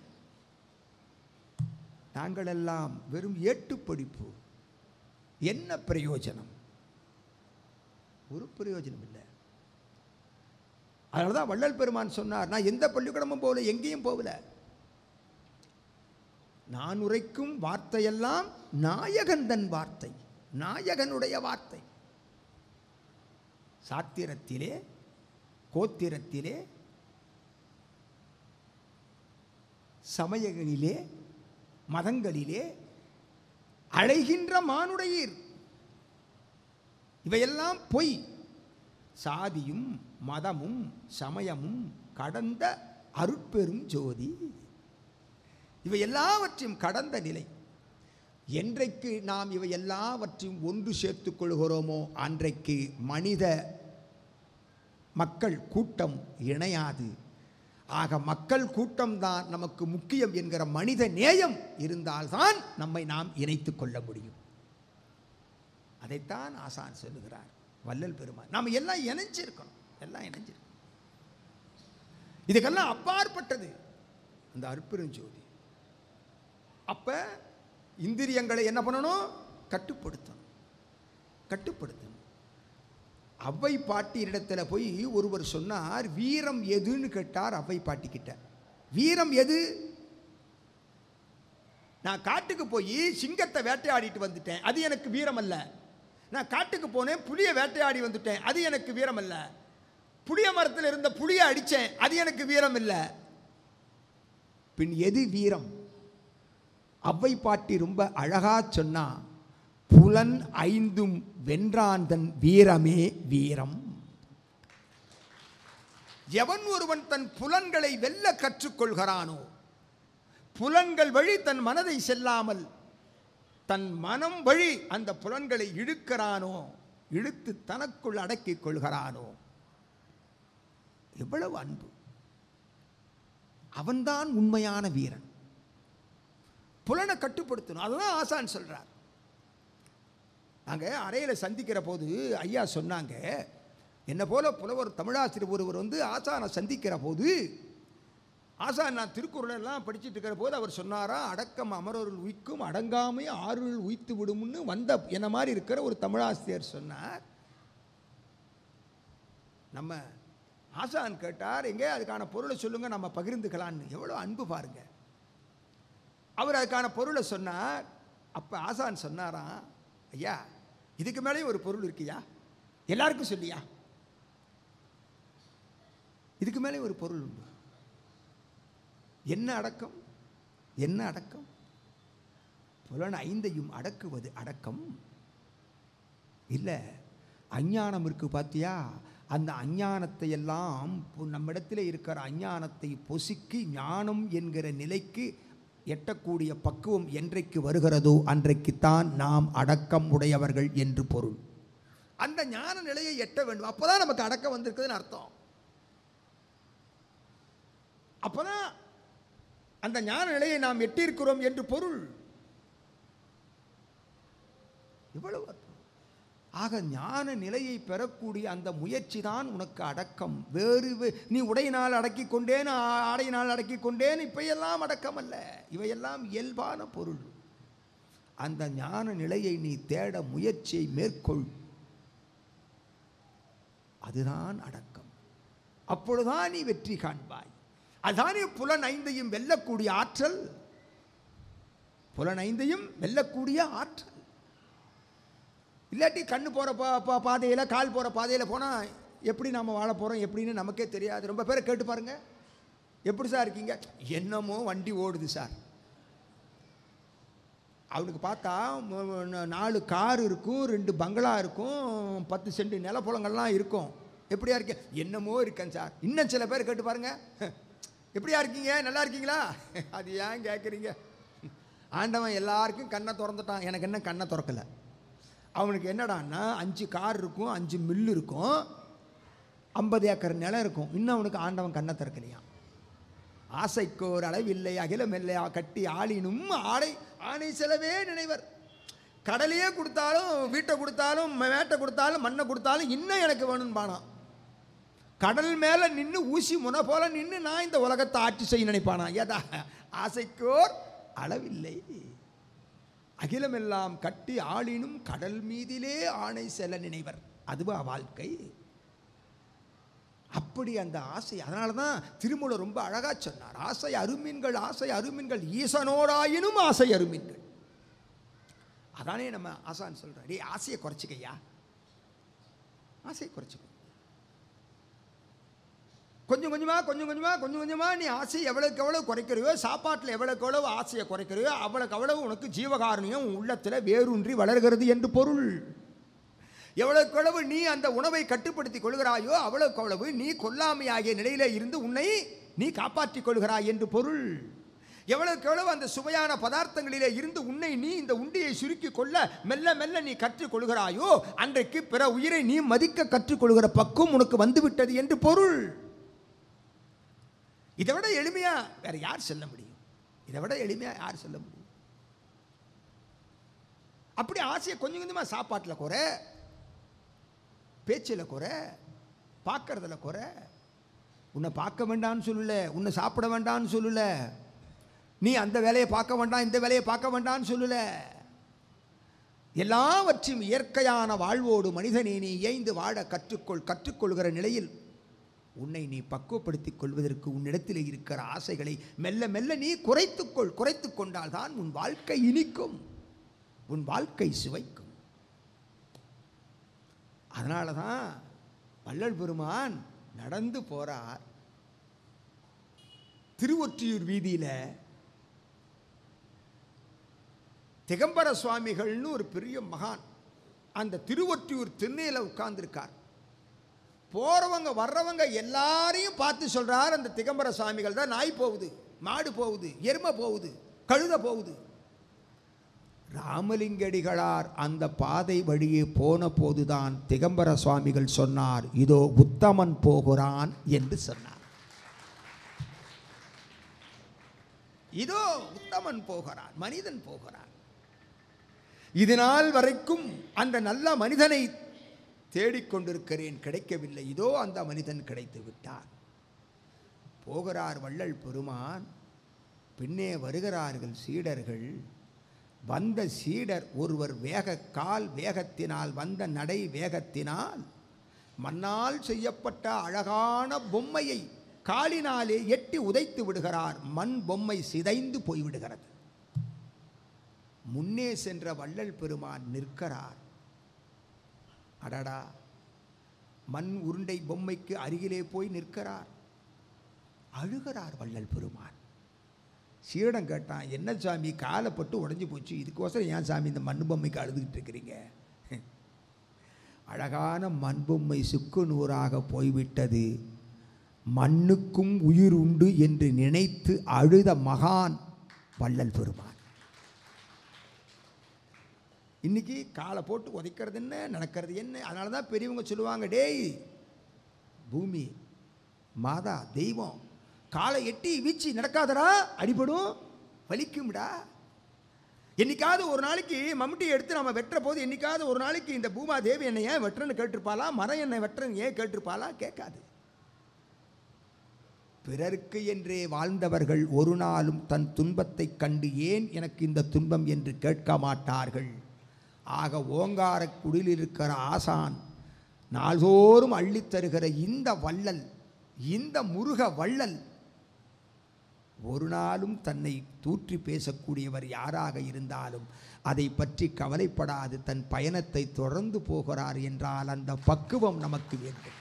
Speaker 1: நாங்களெல்லாம் வெறும் ஏட்டு படிப்பு என்ன பிரயோஜனம் ஒரு பிரயோஜனம் இல்லை அதனால தான் வள்ளல் பெருமான் சொன்னார் நான் எந்த பள்ளிக்கூடமும் போகல எங்கேயும் போகல நான் உரைக்கும் வார்த்தையெல்லாம் நாயகந்தன் வார்த்தை நாயகனுடைய வார்த்தை சாத்திரத்திலே கோத்திரத்திலே சமயங்களிலே மதங்களிலே அழைகின்ற மானுடையீர் இவையெல்லாம் பொய் சாதியும் மதமும் சமயமும் கடந்த அருட்பெரும் ஜோதி இவை எல்லாவற்றையும் கடந்த நிலை என்றைக்கு நாம் இவை எல்லாவற்றையும் ஒன்று சேர்த்துக் கொள்கிறோமோ அன்றைக்கு மனித மக்கள் கூட்டம் இணையாது ஆக மக்கள் கூட்டம்தான் நமக்கு முக்கியம் என்கிற மனித நேயம் இருந்தால்தான் நம்மை நாம் இணைத்துக் கொள்ள முடியும் அதைத்தான் ஆசான் சொல்லுகிறார் வள்ளல் பெருமான் நாம் எல்லாம் இணைஞ்சிருக்கணும் எல்லாம் இணைஞ்சிருக்கணும் இதுக்கெல்லாம் அப்பாற்பட்டது அந்த அற்பெருஞ்சோதி அப்ப இந்திரியங்களை என்ன பண்ணணும் கட்டுப்படுத்தணும் கட்டுப்படுத்தணும் அவ்வை பாட்டியிடத்தில் போய் ஒருவர் சொன்னார் வீரம் எதுன்னு கேட்டார் அவ்வை பாட்டிக்கிட்ட வீரம் எது நான் காட்டுக்கு போய் சிங்கத்தை வேட்டையாடிட்டு வந்துட்டேன் அது எனக்கு வீரம் அல்ல நான் காட்டுக்கு போனேன் புளியை வேட்டையாடி வந்துட்டேன் அது எனக்கு வீரம் அல்ல புளிய மரத்தில் இருந்த புளியை அடித்தேன் அது எனக்கு வீரம் இல்லை பின் எது வீரம் அவ்வை பாட்டி ரொம்ப அழகா சொன்னா புலன் ஐந்தும் வென்றாந்தன் வீரமே வீரம் எவன் ஒருவன் தன் புலன்களை வெல்ல கற்றுக்கொள்கிறானோ புலன்கள் வழி தன் மனதை செல்லாமல் தன் மனம் வழி அந்த புலன்களை இழுக்கிறானோ இழுத்து தனக்குள் அடக்கிக் கொள்கிறானோ எவ்வளவு அன்பு அவன்தான் உண்மையான வீரன் புலனை கட்டுப்படுத்தணும் அதுதான் ஆசான் சொல்றார் நாங்கள் அறையில் சந்திக்கிற போது ஐயா சொன்னாங்க என்னை போல புலவர் தமிழாசிரியர் ஒருவர் வந்து ஆசானை சந்திக்கிற போது ஆசான் நான் திருக்குறள் எல்லாம் படிச்சுட்டு இருக்கிற போது அவர் சொன்னாரா அடக்கம் அமரருள் உய்க்கும் அடங்காமை ஆறுள் உய்த்து விடும்னு வந்த என்ன மாதிரி இருக்கிற ஒரு தமிழாசிரியர் சொன்னார் நம்ம ஆசான் கேட்டார் எங்கே அதுக்கான பொருளை சொல்லுங்க நம்ம பகிர்ந்துக்கலான்னு எவ்வளோ அன்பு பாருங்க அவர் அதுக்கான பொருளை சொன்னார் அப்போ ஆசான் சொன்னாராம் ஐயா இதுக்கு மேலேயும் ஒரு பொருள் இருக்குயா எல்லாருக்கும் சொல்லியா இதுக்கு மேலே ஒரு பொருள் உண்டு என்ன அடக்கம் என்ன அடக்கம் புலன் ஐந்தையும் அடக்குவது அடக்கம் இல்லை அஞ்ஞானம் இருக்கு பார்த்தியா அந்த அஞ்ஞானத்தை எல்லாம் பொ- நம்மிடத்தில் இருக்கிற அஞ்ஞானத்தை பொசுக்கி ஞானம் என்கிற நிலைக்கு எட்டக்கூடிய பக்குவம் என்றைக்கு வருகிறதோ அன்றைக்குத்தான் நாம் அடக்கம் உடையவர்கள் என்று பொருள் அந்த ஞான நிலையை எட்ட வேண்டும் அப்பதான் நமக்கு அடக்கம் வந்திருக்குதுன்னு அர்த்தம் அப்பதான் அந்த ஞான நிலையை நாம் எட்டியிருக்கிறோம் என்று பொருள் இவ்வளவு அர்த்தம். ஆக ஞான நிலையை பெறக்கூடிய அந்த முயற்சி தான் உனக்கு அடக்கம் வேறு வே- நீ உடையினால் அடக்கி கொண்டேன் ஆ- ஆடையினால் அடக்கி கொண்டேன் இப்பையெல்லாம் அடக்கம் அல்ல இவையெல்லாம் இயல்பான பொருள் அந்த ஞான நிலையை நீ தேட முயற்சியை மேற்கொள் அதுதான் அடக்கம் அப்பொழுதுதான் நீ வெற்றி காண்பாய் அதானே புலன் ஐந்தையும் வெல்லக்கூடிய ஆற்றல் புலன் ஐந்தையும் வெல்லக்கூடிய ஆற்றல் இல்லாட்டி கண்ணு போகிற பா பா பாதையில் கால் போகிற பாதையில் போனால் எப்படி நாம் வாழ போகிறோம் எப்படின்னு நமக்கே தெரியாது ரொம்ப பேரை கேட்டு பாருங்க எப்படி சார் இருக்கீங்க என்னமோ வண்டி ஓடுது சார் அவனுக்கு பார்த்தா ம- ம- நாலு கார் இருக்கும் ரெண்டு பங்களா இருக்கும் பத்து சென்ட் நிலப்புலங்கள்லாம் இருக்கும் எப்படியா இருக்கேன் என்னமோ இருக்கேன் சார் இன்னும் சில பேர் கேட்டு பாருங்க எப்படியா இருக்கீங்க நல்லா இருக்கீங்களா அது ஏன் கேட்குறீங்க ஆண்டவன் எல்லாருக்கும் கண்ணை திறந்துட்டான் எனக்கு என்ன கண்ணை திறக்கலை அவனுக்கு என்னடான்னா அஞ்சு கார் இருக்கும் அஞ்சு மில்லு இருக்கும் ஐம்பது ஏக்கர் நிலம் இருக்கும் இன்னும் அவனுக்கு ஆண்டவன் கண்ணை திறக்கலையாம் ஆசைக்கு ஒரு அளவில்லை அகிலமில்லை கட்டி ஆளினும் ஆடை ஆணை செலவே நினைவர் கடலையே கொடுத்தாலும் வீட்டை கொடுத்தாலும் மேட்டை கொடுத்தாலும் மண்ணை கொடுத்தாலும் இன்னும் எனக்கு வேணும்னு பானான் கடல் மேலே நின்று ஊசி முனை போல நின்று நான் இந்த உலகத்தை ஆட்சி செய்ய நினைப்பானா ஏதா ஆசைக்கோர் அளவில்லை அகிலமெல்லாம் கட்டி ஆளினும் கடல் மீதிலே ஆணை செல்ல நினைவர் அதுவா வாழ்க்கை அப்படி அந்த ஆசை அதனால தான் திருமூலர் ரொம்ப அழகா சொன்னார் ஆசை அருமீன்கள் ஆசை அருமீன்கள் ஈசனோடாயினும் ஆசை அருமீன்கள் அதானே நம்ம ஆசான் சொல்றார் டேய் ஆசையை குறைச்சிக்கையா ஆசையை குறைச்சிக்க கொஞ்சம் கொஞ்சமா கொஞ்சம் கொஞ்சமா கொஞ்சம் கொஞ்சமா நீ ஆசையை எவ்வளவுக்கு எவ்வளவு குறைக்கிறியோ சாப்பாட்டில் எவ்வளவுக்கு எவ்வளவு ஆசையை குறைக்கிறியோ அவ்வளவுக்கு அவ்வளவு உனக்கு ஜீவகாரணியம் உன் உள்ளத்துல வேரூன்றி வளர்கிறது என்று பொருள் எவ்வளவுக்கு எவ்வளவு நீ அந்த உணவை கட்டுப்படுத்தி கொள்கிறாயோ அவ்வளவுக்கு அவ்வளவு நீ கொல்லாமையாகிய நிலையிலே இருந்து உன்னை நீ காப்பாற்றிக் கொள்கிறாய் என்று பொருள் எவ்வளவுக்கு எவ்வளவு அந்த சுவையான பதார்த்தங்களிலே இருந்து உன்னை நீ இந்த உண்டியை சுருக்கி கொள்ள மெல்ல மெல்ல நீ கற்றுக்கொள்கிறாயோ அன்றைக்கு பிற உயிரை நீ மதிக்க கற்றுக்கொள்கிற பக்குவம் உனக்கு வந்துவிட்டது என்று பொருள் இதை விட எளிமையா வேற யார் சொல்ல முடியும் இதை விட எளிமையா யார் சொல்ல முடியும் அப்படி ஆசையை கொஞ்சம் கொஞ்சமா சாப்பாட்டில் குறை பேச்சில் குறை பார்க்கறதுல குறை உன்னை பார்க்க வேண்டாம்னு சொல்லல உன்னை சாப்பிட வேண்டாம்னு சொல்லல நீ அந்த வேலையை பார்க்க வேண்டாம் இந்த வேலையை பார்க்க வேண்டாம்னு சொல்லல எல்லாவற்றையும் இயற்கையான வாழ்வோடு மனிதனை நீ இயைந்து வாழ கற்றுக்கொள் கற்றுக்கொள்கிற நிலையில் உன்னை நீ பக்குவப்படுத்திக் கொள்வதற்கு உன்னிடத்தில் இருக்கிற ஆசைகளை மெல்ல மெல்ல நீ குறைத்துக்கொள் குறைத்துக் கொண்டால் தான் உன் வாழ்க்கை இனிக்கும் உன் வாழ்க்கை சுவைக்கும் அதனால தான் வள்ளல் பெருமான் நடந்து போறார் திருவொற்றியூர் வீதியில திகம்பர சுவாமிகள்னு ஒரு பெரிய மகான் அந்த திருவொற்றியூர் திண்ணையில் உட்கார்ந்திருக்கார் போறவங்க வர்றவங்க எல்லாரையும் பார்த்து சொல்றார் அந்த திகம்பர சுவாமிகள் தான் நாய் போகுது மாடு போகுது எருமை போகுது கழுத போகுது ராமலிங்கடிகளார் அந்த பாதை வழியே போன போதுதான் திகம்பர சுவாமிகள் சொன்னார் இதோ உத்தமன் போகிறான் என்று சொன்னார் இதோ உத்தமன் போகிறான் மனிதன் போகிறான் இது நாள் வரைக்கும் அந்த நல்ல மனிதனை தேடிக்கொண்டிருக்கிறேன் கிடைக்கவில்லை இதோ அந்த மனிதன் கிடைத்து விட்டான் போகிறார் வள்ளல் பெருமான் பின்னே வருகிறார்கள் சீடர்கள் வந்த சீடர் ஒருவர் வேக கால் வேகத்தினால் வந்த நடை வேகத்தினால் மண்ணால் செய்யப்பட்ட அழகான பொம்மையை காலினாலே எட்டி உதைத்து விடுகிறார் மண் பொம்மை சிதைந்து போய்விடுகிறது முன்னே சென்ற வள்ளல் பெருமான் நிற்கிறார் அடடா மண் உருண்டை பொம்மைக்கு அருகிலே போய் நிற்கிறார் அழுகிறார் வள்ளல் பெருமான் சீடன் கேட்டான் என்ன சாமி காலைப்பட்டு உடைஞ்சு போச்சு இதுக்கோசரம் ஏன் சாமி இந்த மண் பொம்மைக்கு அழுதுகிட்டு இருக்கிறீங்க அழகான மண்பொம்மை சுக்கு நூறாக போய்விட்டது மண்ணுக்கும் உயிர் உண்டு என்று நினைத்து அழுத மகான் வள்ளல் பெருமான் இன்னைக்கு காலை போட்டு உதைக்கிறது என்ன நடக்கிறது என்ன அதனால தான் பெரியவங்க சொல்லுவாங்க டேய் பூமி மாதா தெய்வம் காலை எட்டி வீச்சு நடக்காதடா அடிபடும் வலிக்கும்டா என்னைக்காவது ஒரு நாளைக்கு மம்முட்டி எடுத்து நம்ம வெட்டுற போது என்னைக்காவது ஒரு நாளைக்கு இந்த பூமா தேவி என்னை ஏன் வெட்டுறன்னு கேட்டிருப்பாளா மரம் என்னை வெட்டுறன்னு ஏன் கேட்டிருப்பாளா கேட்காது பிறருக்கு என்றே வாழ்ந்தவர்கள் ஒரு நாளும் தன் துன்பத்தைக் கண்டு ஏன் எனக்கு இந்த துன்பம் என்று கேட்க மாட்டார்கள் ஆக ஓங்கார குடில் இருக்கிற ஆசான் நாள்தோறும் அள்ளித் தருகிற இந்த வள்ளல் இந்த முருக வள்ளல் ஒரு நாளும் தன்னை தூற்றி பேசக்கூடியவர் யாராக இருந்தாலும் அதை பற்றி கவலைப்படாது தன் பயணத்தை தொடர்ந்து போகிறார் என்றால் அந்த பக்குவம் நமக்கு வேண்டும்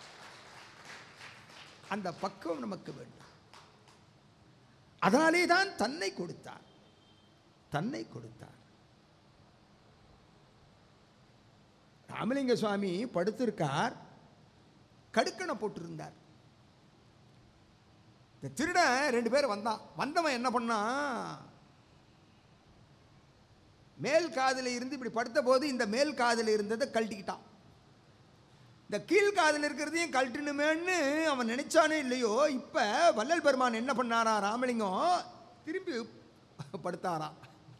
Speaker 1: அந்த பக்குவம் நமக்கு வேண்டும் அதனாலே தான் தன்னை கொடுத்தார் தன்னை கொடுத்தார் ராமலிங்க சுவாமி படுத்திருக்கார் கடுக்கணை போட்டிருந்தார் இந்த திருடன் ரெண்டு பேர் வந்தான் வந்தவன் என்ன பண்ணான் மேல் காதில் இருந்து இப்படி படுத்த போது இந்த மேல் காதில் இருந்ததை கழட்டிக்கிட்டான் இந்த கீழ் காதில் இருக்கிறதையும் கழட்டணுமேன்னு அவன் நினைச்சானே இல்லையோ இப்போ வள்ளல் பெருமான் என்ன பண்ணாரா ராமலிங்கம் திரும்பி படுத்தாராம்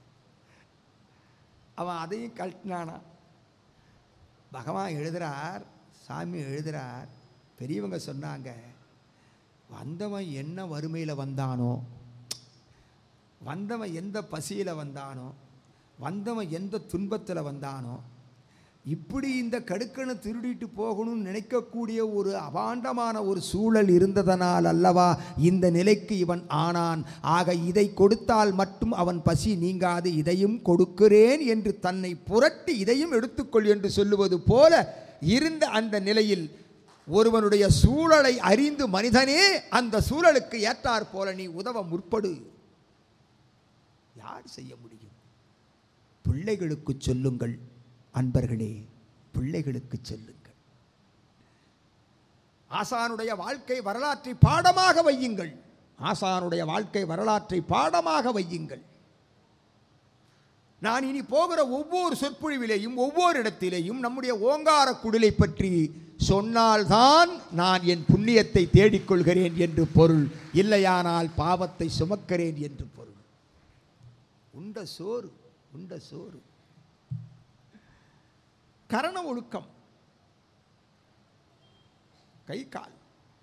Speaker 1: அவன் அதையும் கழட்டினானா பகவான் எழுதுறார் சாமி எழுதுறார் பெரியவங்க சொன்னாங்க வந்தவன் என்ன வறுமையில் வந்தானோ வந்தவன் எந்த பசியில் வந்தானோ வந்தவன் எந்த துன்பத்தில் வந்தானோ இப்படி இந்த கடுக்கனை திருடிட்டு போகணும்னு நினைக்கக்கூடிய ஒரு அபாண்டமான ஒரு சூழல் இருந்ததனால் அல்லவா இந்த நிலைக்கு இவன் ஆனான் ஆக இதை கொடுத்தால் மட்டும் அவன் பசி நீங்காது இதையும் கொடுக்கிறேன் என்று தன்னை புரட்டி இதையும் எடுத்துக்கொள் என்று சொல்லுவது போல இருந்த அந்த நிலையில் ஒருவனுடைய சூழலை அறிந்து மனிதனே அந்த சூழலுக்கு ஏற்றாற் போல நீ உதவ முற்படு யார் செய்ய முடியும் பிள்ளைகளுக்கு சொல்லுங்கள் அன்பர்களே பிள்ளைகளுக்கு சொல்லுங்கள் ஆசானுடைய வாழ்க்கை வரலாற்றை பாடமாக வையுங்கள் ஆசானுடைய வாழ்க்கை வரலாற்றை பாடமாக வையுங்கள் நான் இனி போகிற ஒவ்வொரு சொற்பொழிவிலேயும் ஒவ்வொரு இடத்திலேயும் நம்முடைய ஓங்கார குடிலை பற்றி சொன்னால்தான் நான் என் புண்ணியத்தை தேடிக்கொள்கிறேன் என்று பொருள் இல்லையானால் பாவத்தை சுமக்கிறேன் என்று பொருள் உண்ட சோறு உண்ட சோறு கரண ஒழுக்கம் கை கால்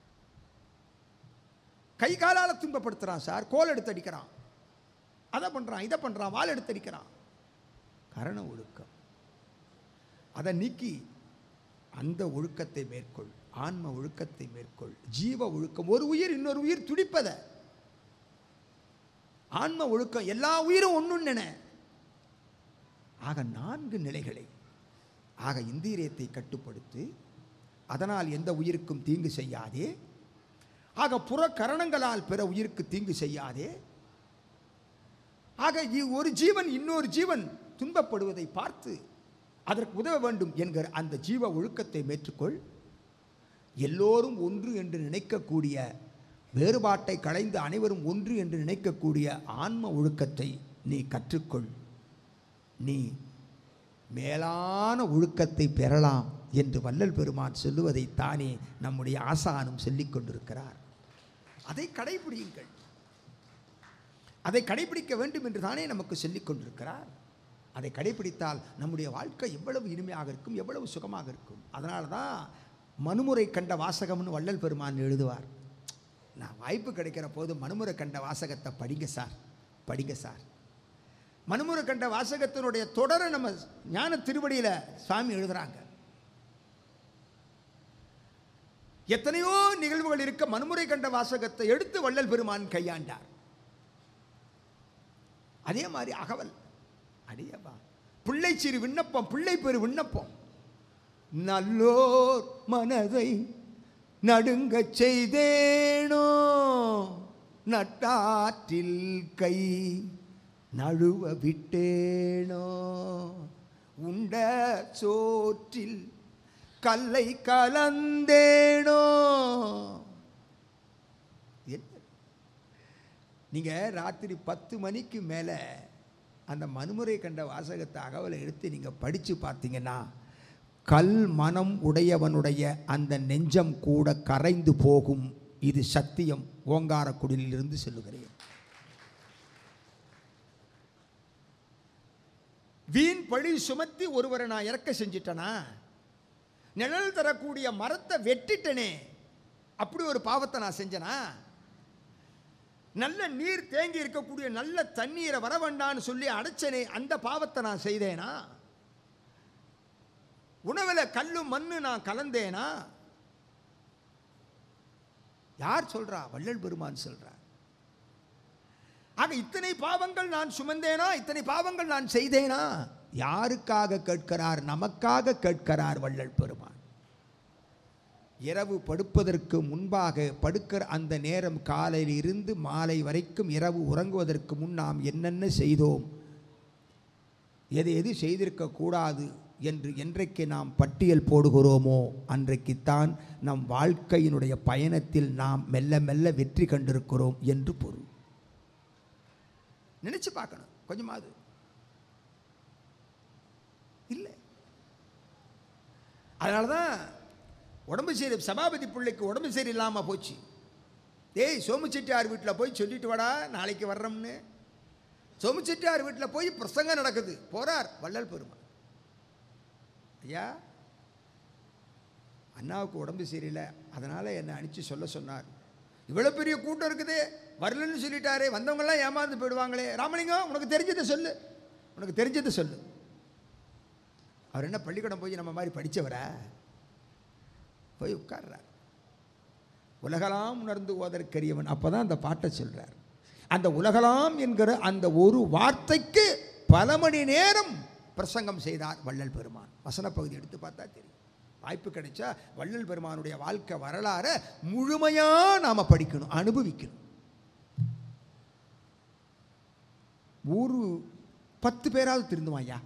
Speaker 1: கை காலால் துன்பப்படுத்துகிறான் சார் கோல் எடுத்து அடிக்கிறான் அதை பண்ணுறான் இதை பண்ணுறான் வால் எடுத்து அடிக்கிறான் கரண ஒழுக்கம் அதை நீக்கி அந்த ஒழுக்கத்தை மேற்கொள் ஆன்ம ஒழுக்கத்தை மேற்கொள் ஜீவ ஒழுக்கம் ஒரு உயிர் இன்னொரு உயிர் துடிப்பத ஆன்ம ஒழுக்கம் எல்லா உயிரும் ஒன்றுன்னு நினை ஆக நான்கு நிலைகளை ஆக இந்திரியத்தை கட்டுப்படுத்து அதனால் எந்த உயிருக்கும் தீங்கு செய்யாதே ஆக புற கரணங்களால் பிற உயிருக்கு தீங்கு செய்யாதே ஆக இ- ஒரு ஜீவன் இன்னொரு ஜீவன் துன்பப்படுவதை பார்த்து அதற்கு உதவ வேண்டும் என்கிற அந்த ஜீவ ஒழுக்கத்தை மேற்றுக்கொள் எல்லோரும் ஒன்று என்று நினைக்கக்கூடிய வேறுபாட்டை களைந்து அனைவரும் ஒன்று என்று நினைக்கக்கூடிய ஆன்ம ஒழுக்கத்தை நீ கற்றுக்கொள் நீ மேலான ஒழுக்கத்தை பெறலாம் என்று வள்ளல் பெருமான் சொல்லுவதை தானே நம்முடைய ஆசானும் சொல்லிக் கொண்டிருக்கிறார் அதை கடைபிடியுங்கள் அதை கடைபிடிக்க வேண்டும் என்று தானே நமக்கு சொல்லிக் கொண்டிருக்கிறார் அதை கடைபிடித்தால் நம்முடைய வாழ்க்கை எவ்வளவு இனிமையாக இருக்கும் எவ்வளவு சுகமாக இருக்கும் அதனால தான் மனுமுறை கண்ட வாசகம்னு வள்ளல் பெருமான் எழுதுவார் நான் வாய்ப்பு கிடைக்கிற போது மனுமுறை கண்ட வாசகத்தை படிங்க சார் படிங்க சார் மனுமுறை கண்ட வாசகத்தினுடைய தொடரை நம்ம ஞான திருவடியில் சுவாமி எழுதுறாங்க எத்தனையோ நிகழ்வுகள் இருக்க மனுமுறை கண்ட வாசகத்தை எடுத்து வள்ளல் பெருமான் கையாண்டார் அதே மாதிரி அகவல் அடியப்பா பிள்ளை சிறு விண்ணப்பம் பிள்ளை பெரு விண்ணப்பம் நல்லோர் மனதை நடுங்கச் செய்தேனோ நட்டாற்றில் கை நழுவ விட்டேனோ உண்ட சோற்றில் கல்லை கலந்தேனோ என்ன நீங்கள் ராத்திரி பத்து மணிக்கு மேலே அந்த மனுமுறை கண்ட வாசகத்தை அகவலை எடுத்து நீங்கள் படித்து பார்த்தீங்கன்னா கல் மனம் உடையவனுடைய அந்த நெஞ்சம் கூட கரைந்து போகும் இது சத்தியம் ஓங்காரக்குடிலிருந்து சொல்லுகிறேன் வீண் பழி சுமத்தி ஒருவரை நான் இறக்க செஞ்சிட்டனா நிழல் தரக்கூடிய மரத்தை வெட்டிட்டனே அப்படி ஒரு பாவத்தை நான் செஞ்சனா நல்ல நீர் தேங்கி இருக்கக்கூடிய நல்ல தண்ணீரை வர வேண்டான்னு சொல்லி அடைச்சனே அந்த பாவத்தை நான் செய்தேனா உணவில் கல்லு மண்ணு நான் கலந்தேனா யார் சொல்றா வள்ளல் பெருமான் சொல்றா ஆக இத்தனை பாவங்கள் நான் சுமந்தேனா இத்தனை பாவங்கள் நான் செய்தேனா யாருக்காக கேட்கிறார் நமக்காக கேட்கிறார் வள்ளல் பெருமான் இரவு படுப்பதற்கு முன்பாக படுக்கிற அந்த நேரம் காலையில் இருந்து மாலை வரைக்கும் இரவு உறங்குவதற்கு முன் நாம் என்னென்ன செய்தோம் எது எது செய்திருக்க கூடாது என்று என்றைக்கு நாம் பட்டியல் போடுகிறோமோ அன்றைக்குத்தான் நம் வாழ்க்கையினுடைய பயணத்தில் நாம் மெல்ல மெல்ல வெற்றி கண்டிருக்கிறோம் என்று பொருள் நினைச்சு பார்க்கணும் கொஞ்சமாவது இல்லை அதனால தான் உடம்பு சரி சபாபதி பிள்ளைக்கு உடம்பு சரியில்லாமல் போச்சு ஏய் சோமுச்செட்டியார் வீட்டில் போய் சொல்லிட்டு வாடா நாளைக்கு வர்றோம்னு சோமுச்செட்டியார் வீட்டில் போய் பிரசங்கம் நடக்குது போறார் வள்ளல் பெருமான் ஐயா அண்ணாவுக்கு உடம்பு சரியில்லை அதனால் என்னை அனுப்பிச்சு சொல்ல சொன்னார் இவ்வளோ பெரிய கூட்டம் இருக்குது வரலன்னு சொல்லிட்டாரே வந்தவங்கெல்லாம் ஏமாந்து போயிடுவாங்களே ராமலிங்கம் உனக்கு தெரிஞ்சதை சொல்லு உனக்கு தெரிஞ்சதை சொல்லு அவர் என்ன பள்ளிக்கூடம் போய் நம்ம மாதிரி படித்தவரா போய் உட்கார்றார் உலகலாம் உணர்ந்து ஓதற்கரியவன் அப்போ தான் அந்த பாட்டை சொல்கிறார் அந்த உலகலாம் என்கிற அந்த ஒரு வார்த்தைக்கு பல மணி நேரம் பிரசங்கம் செய்தார் வள்ளல் பெருமான் வசனப்பகுதி எடுத்து பார்த்தா தெரியும் வாய்ப்பு கிடைச்சா வள்ளல் பெருமானுடைய வாழ்க்கை வரலாறை முழுமையாக நாம் படிக்கணும் அனுபவிக்கணும் ஒரு பத்து பேராவது திருந்துவான் ஐயா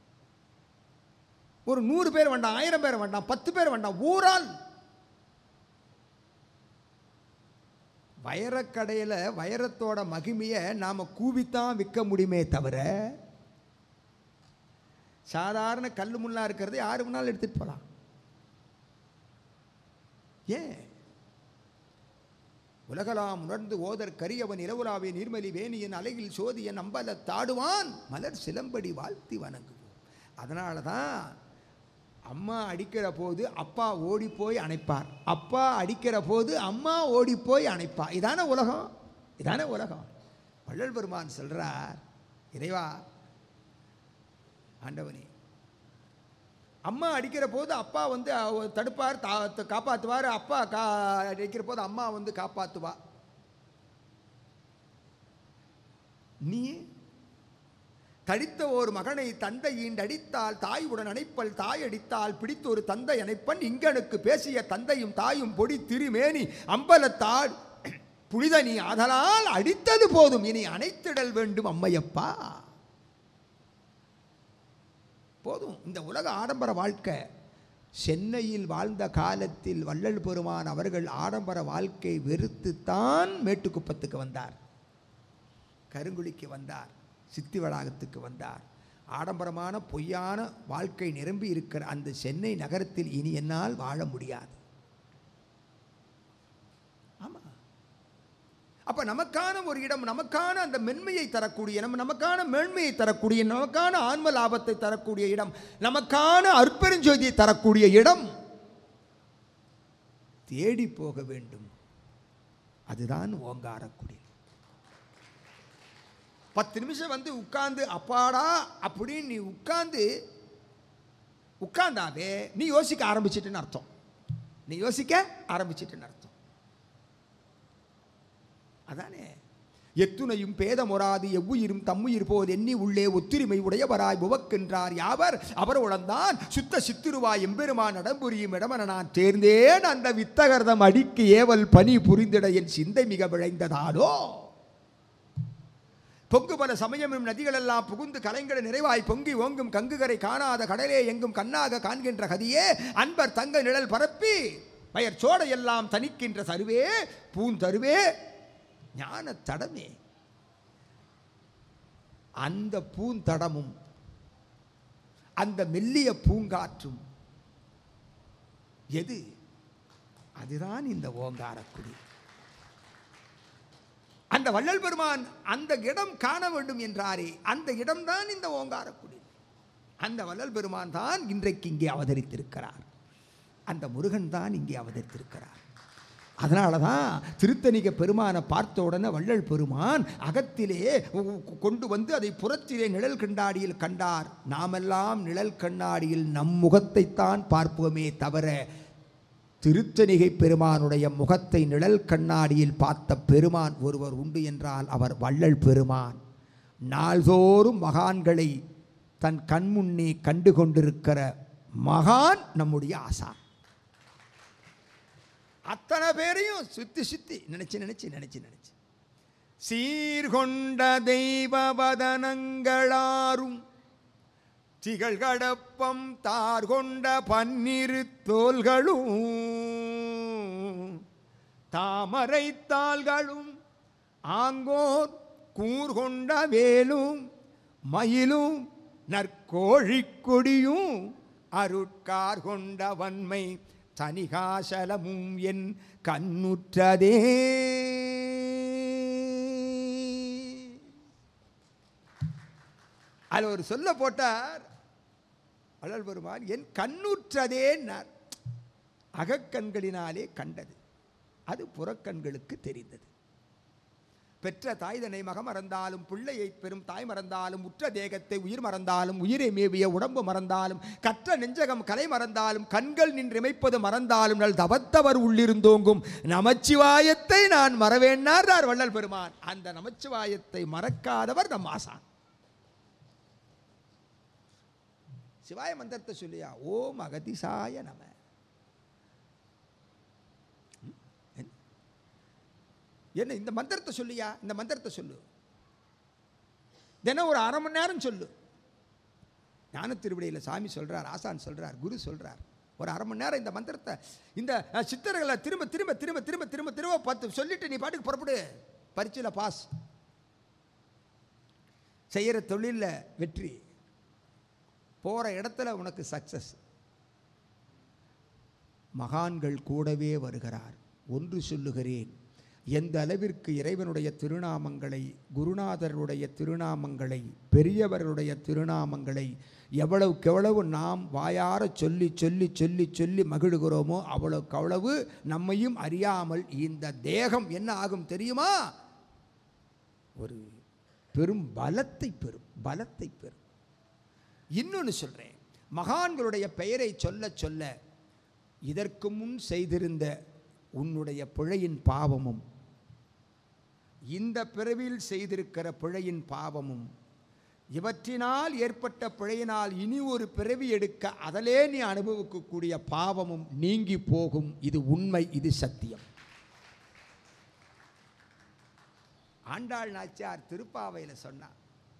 Speaker 1: ஒரு நூறு பேர் வேண்டாம் ஆயிரம் பேர் வேண்டாம் பத்து பேர் வேண்டாம் ஊரால் வைரக்கடையில் வைரத்தோட மகிமையை நாம் கூவித்தான் விற்க முடியுமே தவிர சாதாரண கல் முள்ளா இருக்கிறது யாரு வேணாலும் எடுத்துட்டு போகலாம் ஏன் உலகலாம் உணர்ந்து ஓதர் கரியவன் இரவுலாவே நீர்மலி வேணியன் அலையில் சோதியன் அம்பல தாடுவான் மலர் சிலம்படி வாழ்த்தி வணங்குவோம் அதனால தான் அம்மா அடிக்கிற போது அப்பா ஓடி போய் அணைப்பார் அப்பா அடிக்கிற போது அம்மா ஓடி போய் அணைப்பா இதான உலகம் இதான உலகம் வள்ளல் பெருமான் சொல்றார் இறைவா ஆண்டவனே அம்மா அடிக்கிற போது அப்பா வந்து அவ- தடுப்பார் தா- காப்பாத்துவார் அப்பா கா அடிக்கிற போது அம்மா வந்து காப்பாத்துவா நீ தடித்த ஒரு மகனை தந்தை ஈண்டடித்தால் தாய் உடன் அணைப்பல் தாய் அடித்தால் பிடித்த ஒரு தந்தை அணைப்பன் இங்கனுக்கு பேசிய தந்தையும் தாயும் பொடி திருமேனி அம்பலத்தால் புனித நீ ஆதலால் அடித்தது போதும் இனி அணைத்திடல் வேண்டும் அம்மையப்பா போதும் இந்த உலக ஆடம்பர வாழ்க்கை சென்னையில் வாழ்ந்த காலத்தில் வள்ளல் பெருமான் அவர்கள் ஆடம்பர வாழ்க்கை வெறுத்துத்தான் மேட்டுக்குப்பத்துக்கு வந்தார் கருங்குழிக்கு வந்தார் சித்தி வளாகத்துக்கு வந்தார் ஆடம்பரமான பொய்யான வாழ்க்கை நிரம்பி இருக்கிற அந்த சென்னை நகரத்தில் இனி என்னால் வாழ முடியாது ஆமா அப்ப நமக்கான ஒரு இடம் நமக்கான அந்த மென்மையை தரக்கூடிய நம்ம நமக்கான மேன்மையை தரக்கூடிய நமக்கான ஆன்ம லாபத்தை தரக்கூடிய இடம் நமக்கான அற்பெருஞ்சோதியை தரக்கூடிய இடம் தேடி போக வேண்டும் அதுதான் ஓங்காரக்குடி பத்து நிமிஷம் வந்து உட்கார்ந்து அப்பாடா அப்படின்னு நீ உட்கார்ந்து உட்கார்ந்தாவே நீ யோசிக்க ஆரம்பிச்சிட்டுன்னு அர்த்தம் நீ யோசிக்க ஆரம்பிச்சிட்டுன்னு அர்த்தம் அதானே எத்துணையும் பேதமொராது எவ்வுயிரும் தம்முயிர் போது எண்ணி உள்ளே ஒத்துரிமை உடையவராய் உவக்கின்றார் யாவர் அவர் உழந்தான் சுத்த சித்துருவாய் எம்பெருமான் நடம்புரியும் இடமென நான் தேர்ந்தேன் அந்த வித்தகர்தம் அடிக்கு ஏவல் பணி புரிந்திட என் சிந்தை மிக விளைந்ததாலோ பொங்கு பல சமயமும் நதிகளெல்லாம் புகுந்து கலைங்கட நிறைவாய் பொங்கி ஓங்கும் கங்குகரை காணாத கடலே எங்கும் கண்ணாக காண்கின்ற கதியே அன்பர் தங்க நிழல் பரப்பி பெயர் சோடையெல்லாம் தணிக்கின்ற சருவே பூந்தருவே ஞான தடமே அந்த பூந்தடமும் அந்த மெல்லிய பூங்காற்றும் எது அதுதான் இந்த ஓங்காரக்குடி அந்த வள்ளல் பெருமான் அந்த இடம் காண வேண்டும் என்றாரே அந்த இடம்தான் இந்த ஓங்காரக்குடி அந்த வள்ளல் பெருமான் தான் இன்றைக்கு இங்கே அவதரித்திருக்கிறார் அந்த முருகன் தான் இங்கே அவதரித்திருக்கிறார் அதனால தான் திருத்தணிக பெருமானை பார்த்த உடனே வள்ளல் பெருமான் அகத்திலே உ- உ- கொண்டு வந்து அதை புறத்திலே நிழல் கண்ணாடியில் கண்டார் நாமெல்லாம் நிழல் கண்ணாடியில் நம் முகத்தைத்தான் பார்ப்போமே தவிர திருத்தணிகை பெருமானுடைய முகத்தை நிழல் கண்ணாடியில் பார்த்த பெருமான் ஒருவர் உண்டு என்றால் அவர் வள்ளல் பெருமான் நாள்தோறும் மகான்களை தன் கண்முன்னே கண்டு கொண்டிருக்கிற மகான் நம்முடைய ஆசான் அத்தனை பேரையும் சுத்தி சுத்தி நினைச்சு நினைச்சு நினைச்சு நினைச்சு சீர்கொண்ட தெய்வவதனங்களாரும் திகழ்கடப்பம் தார் கொண்ட பன்னிரு தோள்களும் தாமரை தாள்களும் ஆங்கோர் கூர்கொண்ட வேலும் மயிலும் நற்கோழிக் கொடியும் அருட்கார் கொண்ட வன்மை தனிகாசலமும் என் கண்ணுற்றதே அதில் ஒரு சொல்ல போட்டார் அழல் பெருமான் என் கண்ணுற்றதேன்னார் அகக்கண்களினாலே கண்டது அது புறக்கண்களுக்கு தெரிந்தது பெற்ற தாய்தனை மகம் மறந்தாலும் பிள்ளையை பெறும் தாய் மறந்தாலும் உற்ற தேகத்தை உயிர் மறந்தாலும் உயிரை மேவிய உடம்பு மறந்தாலும் கற்ற நெஞ்சகம் கலை மறந்தாலும் கண்கள் நின்றிமைப்பது மறந்தாலும் நல் தவத்தவர் உள்ளிருந்தோங்கும் நமச்சிவாயத்தை நான் மறவேன்னார் வள்ளல் பெருமான் அந்த நமச்சிவாயத்தை மறக்காதவர் நம் ஆசான் சிவாய மந்திரத்தை சொல்லியா ஓம் அகதிசாய நம ம்? என்ன? என்ன இந்த மந்திரத்தை சொல்லியா இந்த மந்திரத்தை சொல்லு தினம் ஒரு அரை மணி நேரம் சொல்லு ஞான திருவிடையில் சாமி சொல்றார் ஆசான் சொல்றார் குரு சொல்றார் ஒரு அரை மணி நேரம் இந்த மந்திரத்தை இந்த அஹ், சித்தர்களை திரும்ப திரும்ப திரும்ப திரும்ப திரும்ப திரும்ப பத்து சொல்லிட்டு நீ பாட்டுக்கு புறப்படு பரீட்சையில் பாஸ் செய்கிற தொழிலில் வெற்றி போகிற இடத்துல உனக்கு சக்சஸ் மகான்கள் கூடவே வருகிறார் ஒன்று சொல்லுகிறேன் எந்த அளவிற்கு இறைவனுடைய திருநாமங்களை குருநாதருடைய திருநாமங்களை பெரியவர்களுடைய திருநாமங்களை எவ்வளவுக்கு எவ்வளவு நாம் வாயார சொல்லி சொல்லி சொல்லி சொல்லி மகிழ்கிறோமோ அவ்வளவுக்கு அவ்வளவு நம்மையும் அறியாமல் இந்த தேகம் என்ன ஆகும் தெரியுமா ஒரு பெரும் பலத்தை பெறும் பலத்தை பெறும் இன்னொன்று சொல்கிறேன் மகான்களுடைய பெயரை சொல்ல சொல்ல இதற்கு முன் செய்திருந்த உன்னுடைய பிழையின் பாவமும் இந்த பிறவியில் செய்திருக்கிற பிழையின் பாவமும் இவற்றினால் ஏற்பட்ட பிழையினால் இனி ஒரு பிறவி எடுக்க அதிலே நீ அனுபவிக்கக்கூடிய பாவமும் நீங்கி போகும் இது உண்மை இது சத்தியம் ஆண்டாள் நாச்சியார் திருப்பாவையில் சொன்னார்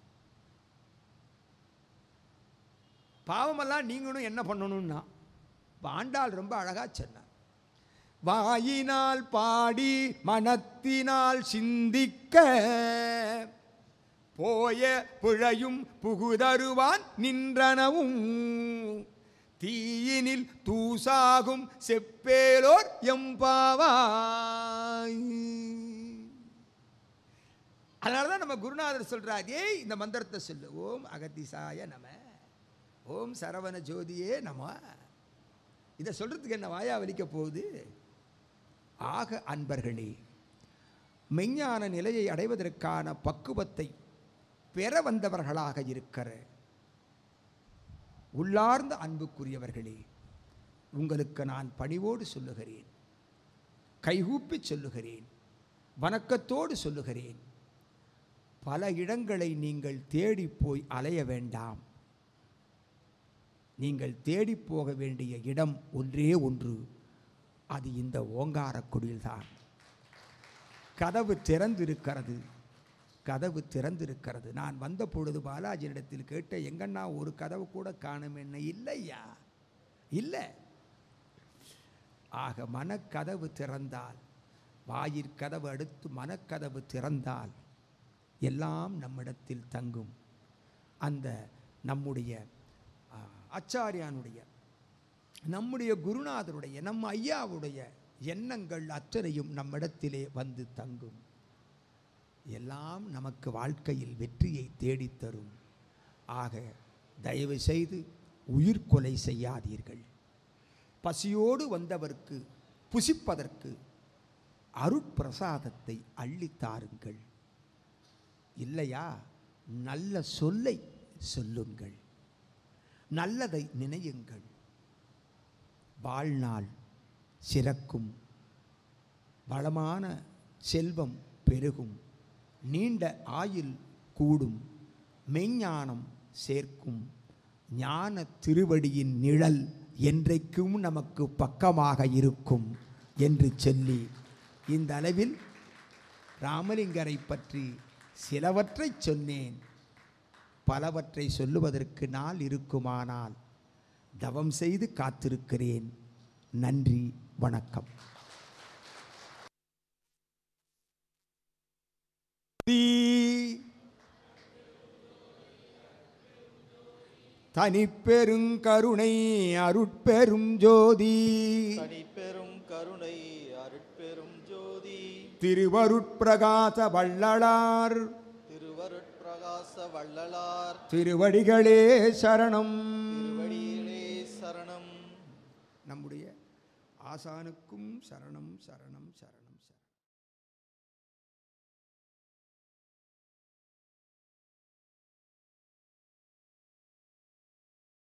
Speaker 1: பாவமெல்லாம் நீங்களும் என்ன பண்ணணும்னா இப்ப ஆண்டாள் ரொம்ப அழகா சொன்னார் வாயினால் பாடி மனத்தினால் சிந்திக்க போய பிழையும் புகுதருவான் நின்றனவும் தீயினில் தூசாகும் செப்பேலோர் எம்பாவாய் அதனால தான் நம்ம குருநாதர் சொல்றார் ஏய் இந்த மந்திரத்தை சொல்லு ஓம் அகத்திசாய நம ஓம் சரவண ஜோதியே நம இதை சொல்றதுக்கு என்ன வாயா வலிக்க போகுது ஆக அன்பர்களே மெஞ்ஞான நிலையை அடைவதற்கான பக்குவத்தை பெற வந்தவர்களாக இருக்கிற உள்ளார்ந்த அன்புக்குரியவர்களே உங்களுக்கு நான் பணிவோடு சொல்லுகிறேன் கைகூப்பி சொல்லுகிறேன் வணக்கத்தோடு சொல்லுகிறேன் பல இடங்களை நீங்கள் தேடி போய் அலைய வேண்டாம் நீங்கள் தேடி போக வேண்டிய இடம் ஒன்றே ஒன்று அது இந்த ஓங்காரக்குடியில்தான் கதவு திறந்திருக்கிறது கதவு திறந்திருக்கிறது நான் வந்த பொழுது பாலாஜியிடத்தில் கேட்ட எங்கண்ணா ஒரு கதவு கூட காணும் என்ன இல்லையா இல்லை ஆக மனக்கதவு திறந்தால் வாயிற்கதவு அடுத்து மனக்கதவு திறந்தால் எல்லாம் நம்மிடத்தில் தங்கும் அந்த நம்முடைய ஆ, ஆச்சாரியானுடைய நம்முடைய குருநாதருடைய நம்ம ஐயாவுடைய எண்ணங்கள் அத்தனையும் நம்மிடத்திலே வந்து தங்கும் எல்லாம் நமக்கு வாழ்க்கையில் வெற்றியை தேடித் தரும் ஆக தயவு செய்து உயிர் கொலை செய்யாதீர்கள் பசியோடு வந்தவர்க்கு புசிப்பதற்கு அருட்பிரசாதத்தை அள்ளித் தாருங்கள் இல்லையா நல்ல சொல்லை சொல்லுங்கள் நல்லதை நினையுங்கள் வாழ்நாள் சிறக்கும் வளமான செல்வம் பெருகும் நீண்ட ஆயுள் கூடும் மெய்ஞானம் சேர்க்கும் ஞான திருவடியின் நிழல் என்றைக்கும் நமக்கு பக்கமாக இருக்கும் என்று சொல்லி இந்த அளவில் ராமலிங்கரை பற்றி சிலவற்றை சொன்னேன் பலவற்றை சொல்லுவதற்கு நாள் இருக்குமானால் தவம் செய்து காத்திருக்கிறேன் நன்றி வணக்கம் தனிப்பெருங்கருணை அருட்பெரும் ஜோதி
Speaker 2: தனிப்பெரும் கருணை அருட்பெரும் ஜோதி
Speaker 1: திருவருட்பிரகாச வள்ளலார்
Speaker 2: திருவருட்பிரகாச வள்ளலார்
Speaker 1: திருவடிகளே சரணம்
Speaker 2: திருவடியிலே சரணம்
Speaker 1: நம்முடைய ஆசானுக்கும் சரணம் சரணம் சரணம் சரணம்